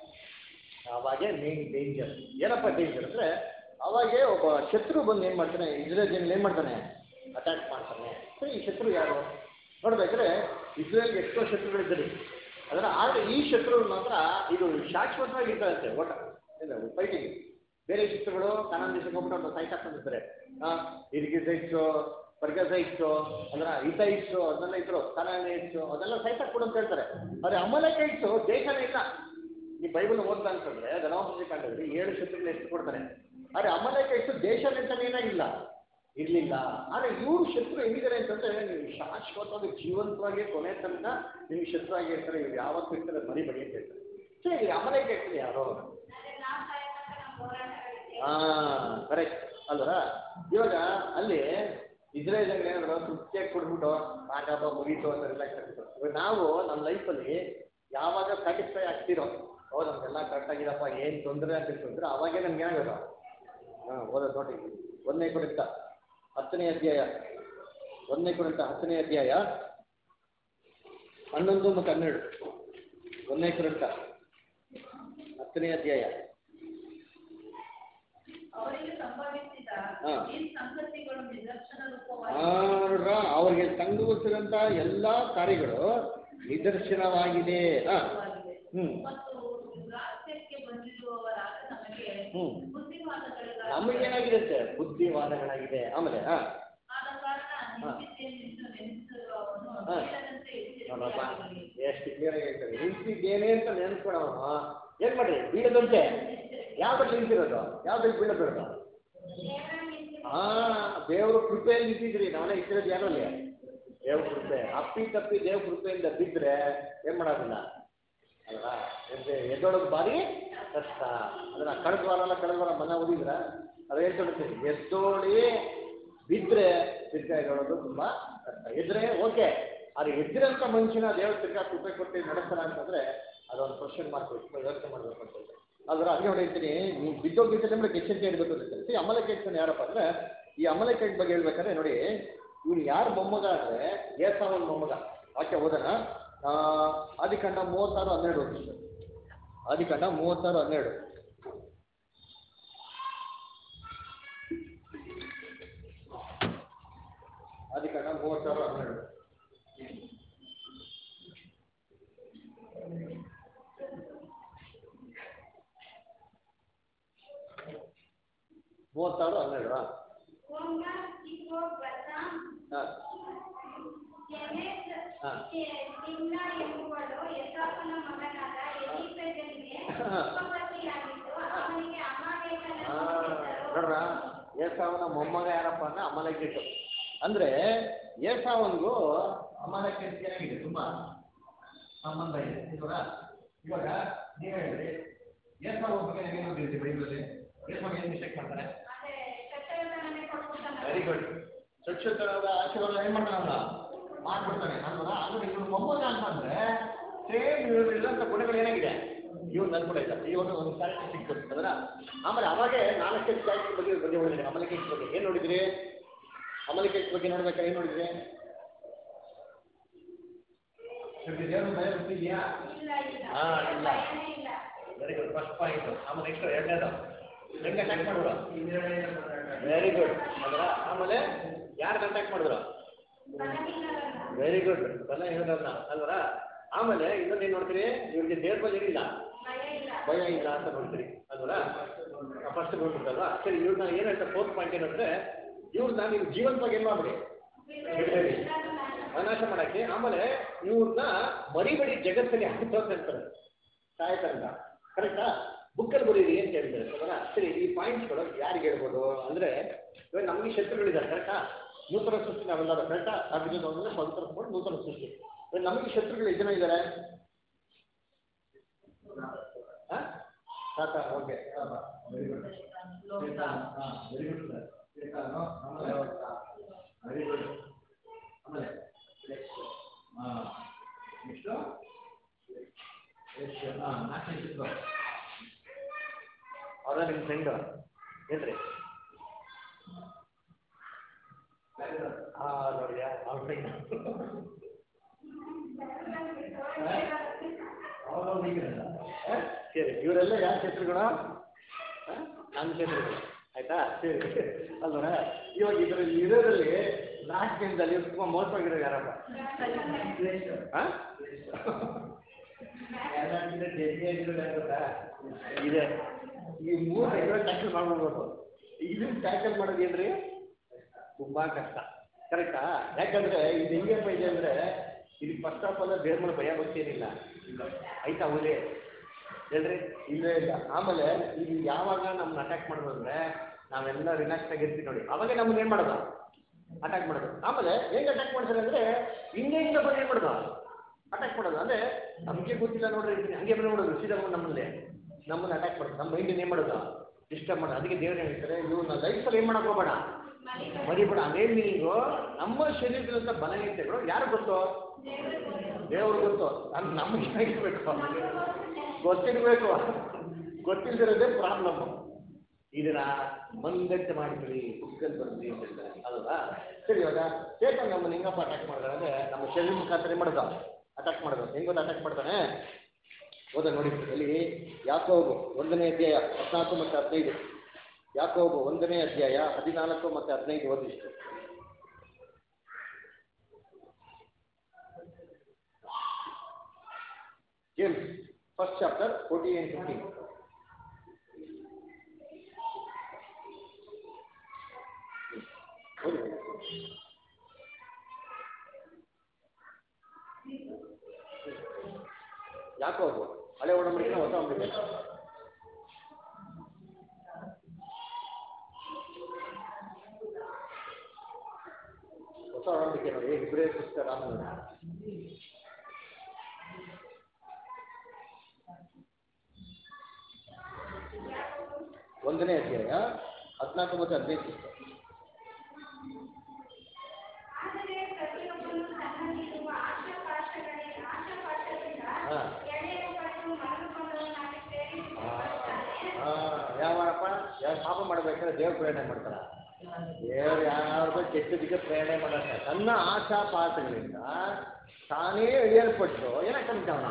ಅವಾಗೆ ಮೇನ್ ಡೇಂಜರ್ ಏನಪ್ಪ ಡೇಂಜರ್ ಅಂದ್ರೆ ಅವಾಗೆ ಒಬ್ಬ ಶತ್ರು ಬಂದು ಏನು ಮಾಡ್ತಾನೆ ಇಸ್ರೇಲ್ ಜನ ಏನು ಮಾಡ್ತಾನೆ ಅಟ್ಯಾಕ್ ಮಾಡ್ತಾನೆ ಸೊ ಈ ಶತ್ರು ಯಾರು ನೋಡ್ಬೇಕಾದ್ರೆ ಇಸ್ರೇಲ್ಗೆ ಎಷ್ಟೋ ಶತ್ರುಗಳಿದ್ದಾರೆ ಅದರ ಆದರೆ ಈ ಶತ್ರು ಮಾತ್ರ ಇದು ಶಾಶ್ವತವಾಗಿ ಇರ್ತದಂತೆ ಓಟ ಏನು ಫೈಟಿಂಗ್ ಬೇರೆ ಶತ್ರುಗಳು ಕಾನಾನ್ ದೇಶಕ್ಕೆ ಹೋಗ್ಬಿಟ್ಟು ಅವ್ರನ್ನ ಸಾಯ್ಸಾಕೊಂಡಿರ್ತಾರೆ ಹಾಂ ಇರ್ಗಿಸೈಟ್ಸು ಬರ್ಗಸೈಟ್ಸು ಅಂದ್ರೆ ಇತೈಟ್ಸು ಅದನ್ನೆಲ್ಲ ಇದ್ರು ಕಾನಾನೈಟ್ಸು ಅದೆಲ್ಲ ಸಾಯ್ಸಾಕ್ಬಿಡು ಅಂತ ಹೇಳ್ತಾರೆ ಆದರೆ ಅಮಲಕೈಟ್ಸು ದೇಶನೇ ಇಲ್ಲ ಈ ಬೈಬಲ್ ಓದ್ತಾ ಅಂತಂದ್ರೆ ಧನವಂಶ ಕಾಂಡದಲ್ಲಿ ಏಳು ಶತ್ರುಗಳು ಎಷ್ಟು ಕೊಡ್ತಾರೆ ಆದರೆ ಅಮಲಕೈಟ್ಸು ದೇಶ ಅಂತಾನೆ ಏನಾಗಿಲ್ಲ ಇರಲಿಲ್ಲ ಆದರೆ ಇವ್ರು ಶತ್ರು ಹೆಂಗಿದ್ದಾರೆ ಅಂತಂದ್ರೆ ನೀವು ಶಾಶ್ವತವಾಗಿ ಜೀವಂತವಾಗಿ ಕೊನೆ ತನಕ ನಿಮ್ಗೆ ಶತ್ರು ಆಗಿ ಇರ್ತಾರೆ ಇವ್ರು ಯಾವತ್ತೂ ಇರ್ತಾರೆ ಮರಿಬೇಡಿ ಅಂತ ಹೇಳ್ತಾರೆ ಸರಿ ಅಮಲಕೈಟ್ಸು ಯಾರು ಅಂದ್ರೆ ನಾವು ಸಾಯತನಕ ನಮ್ಮ ಹೋರಾಟಗಳಿದೆ ಹಾಂ ಕರೆಕ್ಟ್ ಅಲ್ವರ ಇವಾಗ ಅಲ್ಲಿ ಇಸ್ರೇಲ್ ಏನಾದ್ರು ತೃಪ್ತಿಯಾಗಿ ಕೊಡ್ಬಿಟ್ಟು ಸಾಕಪ್ಪ ಮುಗೀತು ಅಂತ ರಿಲ್ಯಾಕ್ಸ್ ಆಗ್ತಿತ್ತು ಇವಾಗ ನಾವು ನಮ್ಮ ಲೈಫಲ್ಲಿ ಯಾವಾಗ ಸ್ಯಾಟಿಸ್ಫೈ ಆಗ್ತಿರೋ ಓ ನಮ್ಗೆಲ್ಲ ಕರೆಕ್ಟ್ ಆಗಿದಪ್ಪ ಏನು ತೊಂದರೆ ಅಂತ ತಿಳ್ಕೊಂಡ್ರೆ ಅವಾಗೇ ನಮ್ಗೆ ಏನಾಗೋದು ಹಾಂ ಓದೋದು ನೋಡಿ ಒಂದನೇ ಕುರಿತ ಹತ್ತನೇ ಅಧ್ಯಾಯ ಒಂದನೇ ಕುರಿತ ಹತ್ತನೇ ಅಧ್ಯಾಯ ಹನ್ನೊಂದು ಮತ್ತು ಹನ್ನೆರಡು ಒಂದನೇ ಕುರಿತ ಹತ್ತನೇ ಅಧ್ಯಾಯ ಅವರಿಗೆ ಸಂಭವಿಸಿದ ಹಾ. ಈ ಸಂಗತಿಗಳು ನಿದರ್ಶನ ಆ, ರೂಪವಾಗಿ ನೋಡ್ರ ಅವ್ರಿಗೆ ಸಂಭವಿಸಿದಂತ ಎಲ್ಲಾ ಕಾರ್ಯಗಳು ನಿದರ್ಶನವಾಗಿದೆ ಆ, ಹ್ಮ್ ಮತ್ತು ದುರಾಸೆಗೆ ಬಂದಿರುವವರಾದ ನಮಗೆ ಹ್ಮ್ ಬುದ್ಧಿವಾದಗಳಿಗಾಗಿ ನಮಗೇನಾಗಿದೆ ಬುದ್ಧಿವಾದಗಳಾಗಿದೆ ಆಮೇಲೆ ಹಾ ಆದ ಕಾರಣ ನಿಂತಿದ್ದೇನೆಂದು ನೆನೆಸಿರುವವನು ಹಾ. ಬೀಳದಂತೆ ನೋಡಪ್ಪ ಎಚ್ಚರಿಕೆಯಾಗಿರಿ. ಎಷ್ಟು ಕ್ಲಿಯರ್ ಆಗಿ ಹೇಳ್ತಾರೆ ನಿಂತಿದ್ದೇನೆ ಅಂತ ನೆನ್ಸ್ಕೊಳವನು ಏನ್ ಮಾಡ್ರಿ ಬೀಳದಂತೆ ಯಾವ್ದ್ರಲ್ಲಿ ನಿಂತಿರೋದು ಯಾವ್ದ್ರಲ್ಲಿ ಬೀಳಬೇಡ್ದು ದೇವರ ನಿಂತು ಹಾ ದೇವ್ರ ಕೃಪೆಯಲ್ಲಿ ನಿಂತಿದ್ರಿ ನಾವೆಲ್ಲ ಇಟ್ಟಿರೋದು ಯಾರಲ್ಲಿ ದೇವ್ರ ಕೃಪೆ ಅಪ್ಪಿ ತಪ್ಪಿ ದೇವ್ರ ಕೃಪೆಯಿಂದ ಬಿದ್ದರೆ ಏನ್ ಮಾಡೋದಿಲ್ಲ ಅಲ್ವಾ ಎದ್ದೆ ಎದ್ದೊಳಗೆ ಬಾರಿ ಕಷ್ಟ ಅದನ್ನ ಕಳೆದ ವಾರ ಅಲ್ಲ ಕಳೆದ ವಾರ ಮನ ಓದಿದ್ರ ಅದು ಹೇಳ್ಕೊಳ್ತೀನಿ ಎದ್ದೋಳಿ ಬಿದ್ದರೆ ತಿರ್ಗಾ ಎದ್ದೋಳೋದು ತುಂಬಾ ಕಷ್ಟ ಎದ್ರೆ ಓಕೆ ಆದ್ರೆ ಎದ್ದಿರಂತ ಮನುಷ್ಯನ ದೇವ್ರ ತಿರ್ಗಾ ಕೃಪೆ ಕೊಟ್ಟು ನಡೆಸ್ತಾರ ಅಂತಂದ್ರೆ ಅದೊಂದು ಕ್ವಶನ್ ಮಾರ್ಕ್ ಯೋಚನೆ ಮಾಡ್ಬೇಕು ಅಂತ ಹೇಳಿ ಆದ್ರೆ ಅದೇ ನೋಡಿ ಹೇಳ್ತೀನಿ ನೀವು ಬಿದ್ದೋಗಿದ್ದರೆ ನಮ್ಗೆ ಎಚ್ಚರಿಕೆ ಇರಬೇಕು ಅಂತ ಹೇಳ್ತೀನಿ ಅಮಲ ಕೇಳ್ತಾನೆ ಯಾರಪ್ಪ ಅಂದ್ರೆ ಈ ಅಮಲ ಕೇಟ್ ಬಗ್ಗೆ ಹೇಳ್ಬೇಕಾದ್ರೆ ನೋಡಿ ಇವ್ನು ಯಾರು ಮೊಮ್ಮಗ ಅಂದ್ರೆ ಏಸಾವನ್ ಮೊಮ್ಮಗ ವಾಕ್ಯ ಓದೋಣ ಆ, ಆದಿಕಾಂಡ ಮೂವತ್ತಾರು ಹನ್ನೆರಡು ಓದಿ ಸರ್. ಆದಿಕಾಂಡ ಮೂವತ್ತಾರು ಹನ್ನೆರಡು ಆದಿಕಾಂಡ ಮೂವತ್ತಾರು ಹನ್ನೆರಡು ಮೂವತ್ತಾರು ಹನ್ನೆರಡು ಹಾಂ ಕೊಂಗ ಕಿತ್ತೋ ಬತ್ತಾಂ ಹಾಂ ಕೆನೆತ್ ಹಾ. ತಿಮ್ನ ಎಂಬುವಳು ಯೆಹೋವನ ಮಗನಾದ ಎಲೀಫೆಜನಿಗೆ ಹಾ. ಉಪಪತ್ನಿಯಾಗಿದ್ದು ಅವನಿಗೆ ಅಮಾಲೇಕನ ನೋಡ್ರ ಏಸಾವನ ಮೊಮ್ಮಗ ಯಾರಪ್ಪ ಅಂದ್ರೆ ಅಮಲಕ್ಕಿಟ್ಟು ಅಂದ್ರೆ ಏಸಾವನ್ಗೂ ಅಮಲಕ್ಕಿಟ್ಟು ಏನಾಗಿದೆ ತುಂಬಾ ಸಂಬಂಧ ಇದೆ ಇವಾಗ ಇವಾಗ ನೀವು ಹೇಳಿದ್ರಿ ಏಸಾವ ಬಗ್ಗೆ ನೀವೇನು ತಿಳಿಸಿ ಬೈಬಲಲ್ಲಿ ಏಸಾವ ಏನು ಮಿಸ್ಟೇಕ್ ಮಾಡ್ತಾನೆ ಅದೇ ಕಟ್ಟಳೆಗಳನ್ನೇ ಕೊಟ್ಬಿಟ್ಟ ವೆರಿ ಗುಡ್ ಸ್ವಚ್ಛತವಾದ ಆಶೀರ್ವಾದ ಏನ್ ಮಾಡ್ತಾನೆ ಅವನ ಮಾಡ್ಬಿಡ್ತಾನೆ ಅಲ್ವಾ ಅಂದ್ರೆ ಇವ್ರ ಮೊಮ್ಮಗ ಅಂತಂದ್ರೆ ಸೇಮ್ ಇವ್ರಿಲ್ಲಂತ ಗುಣಗಳು ಏನಾಗಿದೆ ಇವ್ರು ನನ್ ಕೂಡ ಇದ್ದಾರೆ ಈ ಒಂದು ಒಂದು ಕ್ಯಾರೆಕ್ಟರ್ ಸಿಕ್ತದೆ ಅದರ ಆಮೇಲೆ ಅವಾಗೆ ನಾಲ್ಕೈದು ಕ್ಯಾರೆಕ್ಟರ್ ಬಗ್ಗೆ ಬಗ್ಗೆ ಹೋಗಿದ್ದೀನಿ ಅಮಲಿಕೇಶ್ ಬಗ್ಗೆ ಏನ್ ನೋಡಿದ್ರಿ ಅಮಲಿಕೇಶ್ ಬಗ್ಗೆ ನೋಡ್ಬೇಕಾ ಏನ್ ನೋಡಿದ್ರಿ ನಿಮ್ಗೆ ದೇವ್ರ ಭಯ ಗೊತ್ತಿದ್ಯಾ ಇಲ್ಲ ಇಲ್ಲ ಹಾ, ಇಲ್ಲ. ಭಯನೇ ಇಲ್ಲ ವೆರಿ ಗುಡ್ ಫಸ್ಟ್ ಪಾಯಿಂಟ್ ಆಮೇಲೆ ನೆಕ್ಸ್ಟ್ ಎರಡನೇದು ಹೆಂಗೆ ಅಟ್ಯಾಕ್ ಮಾಡಿದ್ರು ವೆರಿ ಗುಡ್ ಅದರ ಆಮೇಲೆ ಯಾರು ಅಟ್ಯಾಕ್ ಮಾಡಿದ್ರು ಬಲಹೀನರನ್ನ ವೆರಿ ಗುಡ್ ಬಲ ಹೇಳೋದನ್ನ ಅಲ್ವರ ಆಮೇಲೆ ಇನ್ನೊಂದು ಏನ್ ನೋಡ್ತೀರಿ ಇವ್ರಿಗೆ ದೇವ್ರ ಬಗ್ಗೆ ಏನಿಲ್ಲ ಭಯ ಇಲ್ಲ ಭಯ ಇಲ್ಲ ಅಂತ ನೋಡ್ತೀರಿ ಅಲ್ವರ ಫಸ್ಟ್ ನೋಡ್ಬಿಟ್ಟಲ್ವಾ ಸರಿ ಇವ್ರನ್ನ ಏನ್ ಹೇಳ್ತಾರೆ ಫೋರ್ತ್ ಪಾಯಿಂಟ್ ಏನಂದ್ರೆ ಇವ್ರನ್ನ ನೀವು ಜೀವಂತವಾಗಿ ಏನ್ ಮಾಡ್ಬಿಡಿ ಬಿಡ್ಬೇಡಿ ಅನಾಶ ಮಾಡಕ್ಕೆ ಆಮೇಲೆ ಇವ್ರನ್ನ ಮರಿಬೇಡಿ ಜಗತ್ತಲ್ಲಿ ಹಾಕ್ತೋಅಂತ ಹೇಳ್ತಾರೆ ಸಾಯ್ತಾರಂತ ಕರೆಕ್ಟಾ ಬುಕ್ಕಲ್ಲಿ ಬರೀರಿ ಅಂತ ಹೇಳಿದ್ದಾರೆ ಸದನ ಸರಿ ಈ ಪಾಯಿಂಟ್ಸ್ಗಳು ಯಾರಿಗೆ ಹೇಳ್ಬೋದು ಅಂದ್ರೆ ಇವಾಗ ನಮಗೆ ಶತ್ರುಗಳಿದ್ದಾರೆ ಕರೆಕ್ಟಾ ನೂತನ ಸೃಷ್ಟಿ ನಾವೆಲ್ಲರೂ ಕರೆಕ್ಟಾ ಅಭಿಜಿತ್ ಅಂದ್ರೆ ಪವಿತ್ರ ಸ್ಫೋಟ್ ನೂತನ ಸೃಷ್ಟಿ ಇವಾಗ ನಮಗೆ ಶತ್ರುಗಳು ಎಷ್ಟು ಜನ ಇದ್ದಾರೆ ಹಾ? ಸಾಕಾ ಓಕೆ ವೆರಿ ಗುಡ್ ಲೋಕ ವೆರಿ ಗುಡ್ ಸರ್ ಶೇಖಾನು, ಆಮೇಲೆ ವೆರಿ ಗುಡ್ ಆಮೇಲೆ ಹಾಂ ನೆಕ್ಸ್ಟು ಎಷ್ಟು ಹಾಂ ನಾಲ್ಕನೇ ಚಿತ್ರ ಅವರ ನಿಮ್ಮ ಫ್ರೆಂಡು ಏನ್ರಿ ಹಾಂ ನೋಡಿಯಾ ಅವ್ರ ಫ್ರೆಂಡ್ ಸರಿ ಇವರೆಲ್ಲ ಯಾರ ಕ್ಷೇತ್ರಗಳ ನನ್ನ ಕ್ಷೇತ್ರಗಳು ಆಯ್ತಾ ಸರಿ ಅಲ್ವರ ಇವಾಗ ಇದರಲ್ಲಿ ಇರೋದ್ರಲ್ಲಿ ನಾಲ್ಕು ದಿನದಲ್ಲಿ ತುಂಬ ಮೋಸವಾಗಿರೋ ಯಾರಪ್ಪ ಹಾಂ ಇದೆ ಈ ಮೂರು ಐವತ್ತು ಟ್ಯಾಕಲ್ ಮಾಡ್ಬಿಡ್ಬೇಕು ಇದನ್ನ ಟ್ಯಾಕಲ್ ಮಾಡೋದು ಏನ್ರಿ ತುಂಬಾ ಕಷ್ಟ ಕರೆಕ್ಟಾ ಯಾಕಂದ್ರೆ ಇದು ಹೆಂಗಪ್ಪ ಇದೆ ಅಂದ್ರೆ ಇದು ಫಸ್ಟ್ ಆಫ್ ಆಲ್ ದೇವ್ರ ಮೇಲೆ ಭಯ ಗೊತ್ತೇನಿಲ್ಲ ಆಯ್ತಾ ಅವಲೇ ಹೇಳ್ರಿ ಇಲ್ಲೇ ಇಲ್ಲ ಆಮೇಲೆ ಇದು ಯಾವಾಗ ನಮ್ಮನ್ನ ಅಟ್ಯಾಕ್ ಮಾಡೋದು ಅಂದ್ರೆ ನಾವೆಲ್ಲ ರಿಲ್ಯಾಕ್ಸ್ ಆಗಿರ್ತೀವಿ ನೋಡಿ ಅವಾಗೆ ನಮ್ಮನ್ನ ಏನ್ ಮಾಡೋದು ಅಟ್ಯಾಕ್ ಮಾಡೋದು ಆಮೇಲೆ ಹೆಂಗ್ ಅಟ್ಯಾಕ್ ಮಾಡ್ತಾರೆ ಅಂದ್ರೆ ಹಿಂದೆಯಿಂದ ಬಂದು ಏನ್ ಮಾಡೋದು ಅಟ್ಯಾಕ್ ಮಾಡೋದು ಅಂದ್ರೆ ನಮಗೆ ಗೊತ್ತಿಲ್ಲ ನೋಡ್ರಿ ಇದನ್ನ ಹಂಗೆ ಬಂದು ಮಾಡೋದು ಸೀದಾ ಬಂದು ನಮ್ಮಲ್ಲಿ ನಮ್ಮನ್ನ ಅಟ್ಯಾಕ್ ಮಾಡೋದು ನಮ್ಮ ಮೈಂಡ್ ಏನ್ ಮಾಡೋದು ಡಿಸ್ಟರ್ಬ್ ಮಾಡೋದು ಅದಕ್ಕೆ ದೇವ್ರು ಹೇಳ್ತಾರೆ ಇವ್ರನ್ನ ಲೈಫಲ್ಲಿ ಏನ್ ಮಾಡಕ್ ಹೋಗ್ಬೇಡ ಮರಿಬೇಡ ಅದೇ ಮೀನಿಂಗು ನಮ್ಮ ಶರೀರದಂತ ಬಲಹೀನತೆಗಳು ಯಾರು ಗೊತ್ತು ದೇವ್ರಿಗೆ ಗೊತ್ತು ಅದು ನಮಗೆ ಹೇಗಿರ್ಬೇಕು ಗೊತ್ತಿರ್ಬೇಕು ಗೊತ್ತಿಲ್ದಿರೋದೇ ಪ್ರಾಬ್ಲಮ್ ಇದನ್ನ ಮಂದಟ್ಟು ಮಾಡ್ತೀವಿ ಬುಕ್ಕಲ್ಲಿ ಬರ್ತೀವಿ ಅಂತ ಹೇಳ್ತಾರೆ ಅಲ್ವಾ ಸರಿ ಇವಾಗ ಚೇತನ್ ನಮ್ಮನ್ನ ಹೆಂಗಪ್ಪ ಅಟ್ಯಾಕ್ ಮಾಡಿದ್ರೆ ಅಂದ್ರೆ ನಮ್ಮ ಶರೀರ ಮುಖಾಂತರ ಏನ್ ಮಾಡೋದು ಅಟ್ಯಾಕ್ ಮಾಡೋದು ಹೆಂಗೊಂದು ಅಟ್ಯಾಕ್ ಮಾಡ್ತಾನೆ ಓದ ನೋಡಿ ಇಲ್ಲಿ ಯಾಕೋಬು ಒಂದನೇ ಅಧ್ಯಾಯ ಹದಿನಾಲ್ಕು ಮತ್ತು ಹದಿನೈದು ಯಾಕೋಬು ಒಂದನೇ ಅಧ್ಯಾಯ ಹದಿನಾಲ್ಕು ಮತ್ತು ಹದಿನೈದು ಓದಿಷ್ಟು James first chapter forty and fifteen ಓದಿ ಯಾಕೋಬು ಹಳೆ ಒಡಂಬಡಿಕೆ ಹೊಸ ಒಡಂಬಡಿಕೆ ಹೊಸ ಒಡಂಬಡಿಕೆ ನೋಡಿ ಇಬ್ಬರೇ ಪುಸ್ತಕ ರಾಮ ಒಂದನೇ ಅಧ್ಯಾಯ ಹದಿನಾಲ್ಕು ಮತ್ತು ಹದಿನೈದು ಪುಸ್ತಕ ಆದರೆ ಪ್ರತಿಯೊಬ್ಬನು ತನ್ನಲ್ಲಿರುವ ಆಶಾಪಾಶಗಳೇ ಆಶಾಪಾಶದಿಂದ ಹಾ. ಎಳೆಯಲ್ಪಟ್ಟು ಮರಳುಕೊಂಡವನಾಗಿ ಸೇರಿಸಿಕೊಳ್ಳುತ್ತಾನೆ. ಯಾವಪ್ಪ ಯಾವ ಪಾಪ ಮಾಡ್ಬೇಕಾದ್ರೆ ದೇವ್ರ ಪ್ರೇರಣೆ ಮಾಡ್ತಾರ ದೇವ್ರು ಯಾವ್ದು ಕೆಟ್ಟದಿಗೆ ಪ್ರೇರಣೆ ಮಾಡಲ್ಲ ತನ್ನ ಆಶಾ ಪಾಠಗಳಿಂದ ತಾನೇ ಎಳೆಯಲ್ಪಟ್ಟು ಏನಾಗ್ತಾನೆ ಅವನ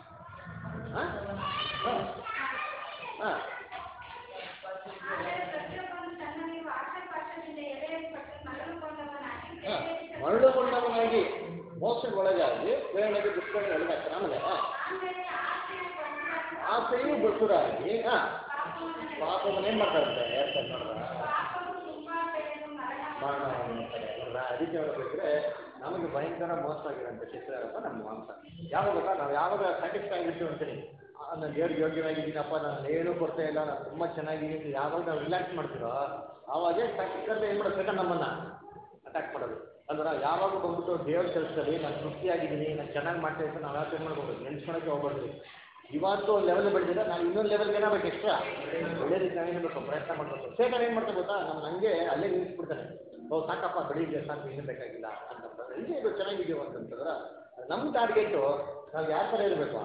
ಹಾಂ ಆದರೆ ಪ್ರತಿಯೊಬ್ಬನು ತನ್ನಲ್ಲಿರುವ ಆಶಾಪಾಶದಿಂದ ಎಳೆಯಲ್ಪಟ್ಟು ಮರಳುಕೊಂಡವನಾಗಿ ಸೇರಿಸಿಕೊಳ್ಳುತ್ತಾನೆ. ಮರಳುಗೊಂಡವನಾಗಿ ಮೋಸಗೊಳಗಾಗಿ ಪ್ರೇರಣೆಗೆ ದುಷ್ಕರ್ಮ ನಡೆದಾಗ್ತಾನೆ ಆಮೇಲೆ ಆಮೇಲೆ ಆಸೆಯು ಬಂದಾಗ ಆಸೆಯೂ ಬಸುರಾಗಿ ಹಾಂ ಪಾಪವನ್ನು ಪಾಪವನ್ನ ಏನ್ ಮಾಡ್ತಾರಂತೆ ಹೇಳ್ತಾರೆ ನೋಡ್ರ ಪಾಪವು ತುಂಬಾ ಬೆಳೆದು ಮರಣ ಮಾನವ ಅಂತಾರೆ ಅಲ್ವಾ? ಅದಕ್ಕೆ ಹೇಳ್ಬೇಕ್ರೆ ನಮಗೆ ಭಯಂಕರ ಮೋಸ ಆಗಿರೋಂಥ ಚಿತ್ರ ಏನಪ್ಪ ನಮ್ಮ ಮಾಂಸ ಯಾವಾಗ ಗೊತ್ತಾ ನಾವು ಯಾವಾಗ ಸ್ಯಾಟಿಸ್ಫೈ ಆಗಿರ್ತೀವಿ ಅಂತೀನಿ ಆ, ನಾನು ದೇವ್ರಿಗೆ ಯೋಗ್ಯವಾಗಿದ್ದೀನಪ್ಪ ನಾನು ಏನೂ ಕೊಡ್ತಾ ಇಲ್ಲ ನಾನು ತುಂಬ ಚೆನ್ನಾಗಿದ್ದೀನಿ ಯಾವಾಗ ನಾವು ರಿಲ್ಯಾಕ್ಸ್ ಮಾಡ್ತೀರೋ ಆವಾಗೇ ಸಾಕಿದ್ರೆ ಏನು ಮಾಡೋದು ಬೇಕಾದ್ರೆ ನಮ್ಮನ್ನ ಅಟ್ಯಾಕ್ ಮಾಡೋದು ಅಂದ್ರೆ ಯಾವಾಗ ಬಂದ್ಬಿಟ್ಟು ದೇವ್ರ ಕೆಲಸದಲ್ಲಿ ನಾನು ತೃಪ್ತಿಯಾಗಿದ್ದೀನಿ ನಾನು ಚೆನ್ನಾಗಿ ಮಾಡ್ತಾ ಇದ್ದೀನಿ ನಾವು ಯಾವತ್ತೂ ಏನು ಮಾಡ್ಬೋದು ನೆನ್ಸ್ಕೊಳಕ್ಕೆ ಹೋಗ್ಬಾರ್ದು ಇವತ್ತು ಒಂದು ಲೆವೆಲ್ ಬೆಳೆದಿದೆ ನಾನು ಇನ್ನೊಂದು ಲೆವೆಲ್ಗೆ ಏನಾಗಬೇಕು ಎಕ್ಸ್ಟ್ರಾ ಒಳ್ಳೆ ರೀತಿ ನಾವೇನು ಬೇಕು ಪ್ರಯತ್ನ ಮಾಡಬೇಕು ಸೇಟನ್ ಏನು ಮಾಡ್ತಾ ಗೊತ್ತಾ ನಮ್ಮ ಹಂಗೆ ಅಲ್ಲೇ ನಿಲ್ಲಿಸ್ಬಿಡ್ತಾನೆ ಓ ಸಾಕಪ್ಪ ಬೆಳಿಗ್ಗೆ ಸಾಕು ಇನ್ನೂ ಬೇಕಾಗಿಲ್ಲ ಅಂತಂದ್ರೆ ಇದೇ ಇದು ಚೆನ್ನಾಗಿದೆಯೋ ಅಂತಂತಂದ್ರೆ ನಮ್ಮ ಟಾರ್ಗೆಟು ನಾವು ಯಾವ ಥರ ಇರಬೇಕು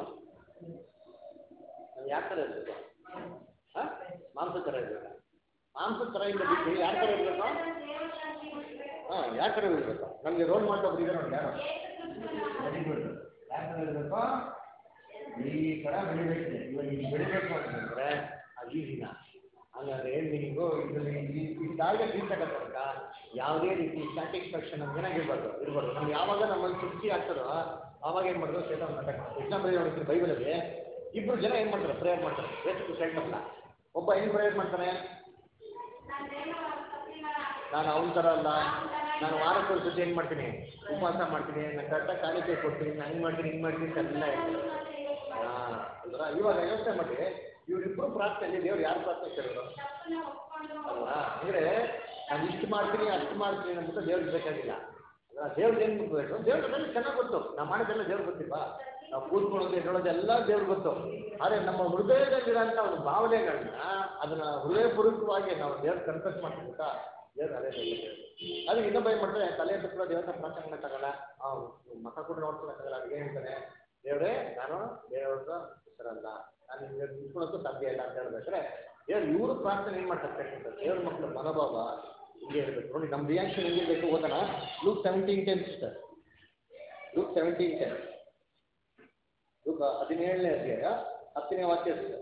ನಾವು ಯಾವ ಥರ ಇರಬೇಕು ಹಾಂ ಮಾಂಸ ಥರ ಇರಬೇಕು ಮಾಂಸ ಥರ ಇಂದ ಬಿಟ್ಟು ಯಾವ ಥರ ಇರಬೇಕು ಹಾಂ ಯಾವ ಥರ ಇರಬೇಕು ನಮಗೆ ರೋಲ್ ಮಾಡೋಬ್ರು ಇದ್ದಾರೆ ನೋಡಿ ಯಾರು ವೆರಿ ಗುಡ್ ಯಾವ ಥರ ಇರಬೇಕು ಈ ಥರ ಬೆಳಿಬೇಕು ಇವಾಗ ಈಗ ಬೆಳಿಬೇಕು ಅಂತಂದರೆ ಅದು ಈಸಿನ ಹಂಗಾದ್ರೆ ಏನು ಮೀನಿಂಗು ಇದರಲ್ಲಿ ಈ ಈ ಟಾರ್ಗೆಟ್ ರೀಚ್ ಆಗತ್ತಂತ ಯಾವುದೇ ರೀತಿ ಸ್ಯಾಟಿಸ್ಫ್ಯಾಕ್ಷನ್ ನಮ್ಗೆ ಏನಾಗಿರ್ಬಾರ್ದು ಇರ್ಬಾರ್ದು ನಮ್ಗೆ ಯಾವಾಗ ನಮ್ಮಲ್ಲಿ ತೃಪ್ತಿ ಆಗ್ತದೋ ಆವಾಗ ಏನು ಮಾಡಿದ್ರು ಸೇತನ ನಾಟಕ ಎಕ್ಸಾಂಪಲ್ ನೋಡಿದ್ರೆ ಬೈಬಲಲ್ಲಿ ಇಬ್ಬರು ಜನ ಏನು ಮಾಡ್ತಾರೆ ಪ್ರೇಯರ್ ಮಾಡ್ತಾರೆ ಎಷ್ಟು ಸೈಡ್ನಲ್ಲ ಒಬ್ಬ ಹೆಂಗ್ ಪ್ರೇಯರ್ ಮಾಡ್ತಾನೆ ನಾನು ಅವನ ಥರ ಅಲ್ಲ ನಾನು ವಾರಕ್ಕೆ ಒಂದು ಸತಿ ಏನು ಮಾಡ್ತೀನಿ ಉಪವಾಸ ಮಾಡ್ತೀನಿ ನಾನು ಕರೆಕ್ಟಾಗಿ ಕಾಣಿಕೆ ಕೊಡ್ತೀನಿ ನಾನು ಹಿಂಗೆ ಮಾಡ್ತೀನಿ ಹಿಂಗೆ ಮಾಡ್ತೀನಿ ಅಂತ ಎಲ್ಲ ಹೇಳ್ತಾರೆ ಹಾಂ ಅಲ್ವಾ ಇವಾಗ ಯೋಚನೆ ಮಾಡಿ ಇವರಿಬ್ಬರು ಪ್ರಾರ್ಥನೆ ದೇವ್ರು ಯಾರು ಪ್ರಾರ್ಥನೆ ಕೇಳಿದ್ರು ಅಲ್ವಾ ಅಂದರೆ ನಾನು ಇಷ್ಟು ಮಾಡ್ತೀನಿ ಅಷ್ಟು ಮಾಡ್ತೀನಿ ಅಂದ್ಬಿಟ್ಟು ದೇವ್ರಿಗೆ ಬೇಕಾಗಿಲ್ಲ ಅಲ್ವಾ ದೇವ್ರಿಗೆ ಏನು ಬೇಕು ದೇವ್ರ ಮೇಲೆ ಚೆನ್ನಾಗಿ ಗೊತ್ತು ನಾವು ಮಾಡೋದೆಲ್ಲ ದೇವ್ರಿಗೆ ಗೊತ್ತಿಲ್ವಾ ನಾವು ಕೂತ್ಕೊಳ್ಳೋದು ಹೇಳೋದೆಲ್ಲ ದೇವ್ರಿಗೆ ಗೊತ್ತು ಆದರೆ ನಮ್ಮ ಹೃದಯದಲ್ಲಿರೋಂಥ ಒಂದು ಭಾವನೆಗಳನ್ನ ಅದನ್ನ ಹೃದಯಪೂರ್ವಕವಾಗಿ ನಾವು ದೇವ್ರ ಕನ್ಫ್ಯೂಸ್ ಮಾಡ್ತಿರ್ಬೇಕಾ ದೇವ್ರು ಅದೇ ಬೇಕು ಅದು ಇನ್ನೊಬ್ಬ ಏನು ಮಾಡ್ತಾರೆ ತಲೆ ಎತ್ತಿರೋ ದೇವರ ಪ್ರಾರ್ಥನೆ ಮಾಡೋಕ್ಕಾಗಲ್ಲ ಅವ್ನು ಮಕ್ಕ ಕೂಡ ನೋಡ್ಕೊಳಕ್ಕಾಗಲ್ಲ ಅಡುಗೆ ಹೇಳ್ತಾನೆ ದೇವ್ರೇ ನಾನು ದೇವ್ರ ಹೆಸರಲ್ಲ ನಾನು ನಿಮ್ಗೆ ನಿಂತ್ಕೊಳ್ಳೋಕ್ಕೂ ಸಾಧ್ಯ ಇಲ್ಲ ಅಂತ ಹೇಳ್ಬೇಕಾದ್ರೆ ದೇವ್ರು ಇವರು ಪ್ರಾರ್ಥನೆ ಏನು ಮಾಡ್ತಾರೆ ದೇವ್ರ ಮಕ್ಕಳ ಮನೋಭಾವ ಹಿಂಗೆ ಇರಬೇಕು ನೋಡಿ ನಮ್ಮ ರಿಯಾಕ್ಷನ್ ಹೆಂಗಿರ್ಬೇಕು ಓದೋಣ Luke seventeen ten sister Luke seventeen ten Luke ಹದಿನೇಳನೇ ಅಧ್ಯಾಯ ಹತ್ತನೇ ವಾಕ್ಯ sister.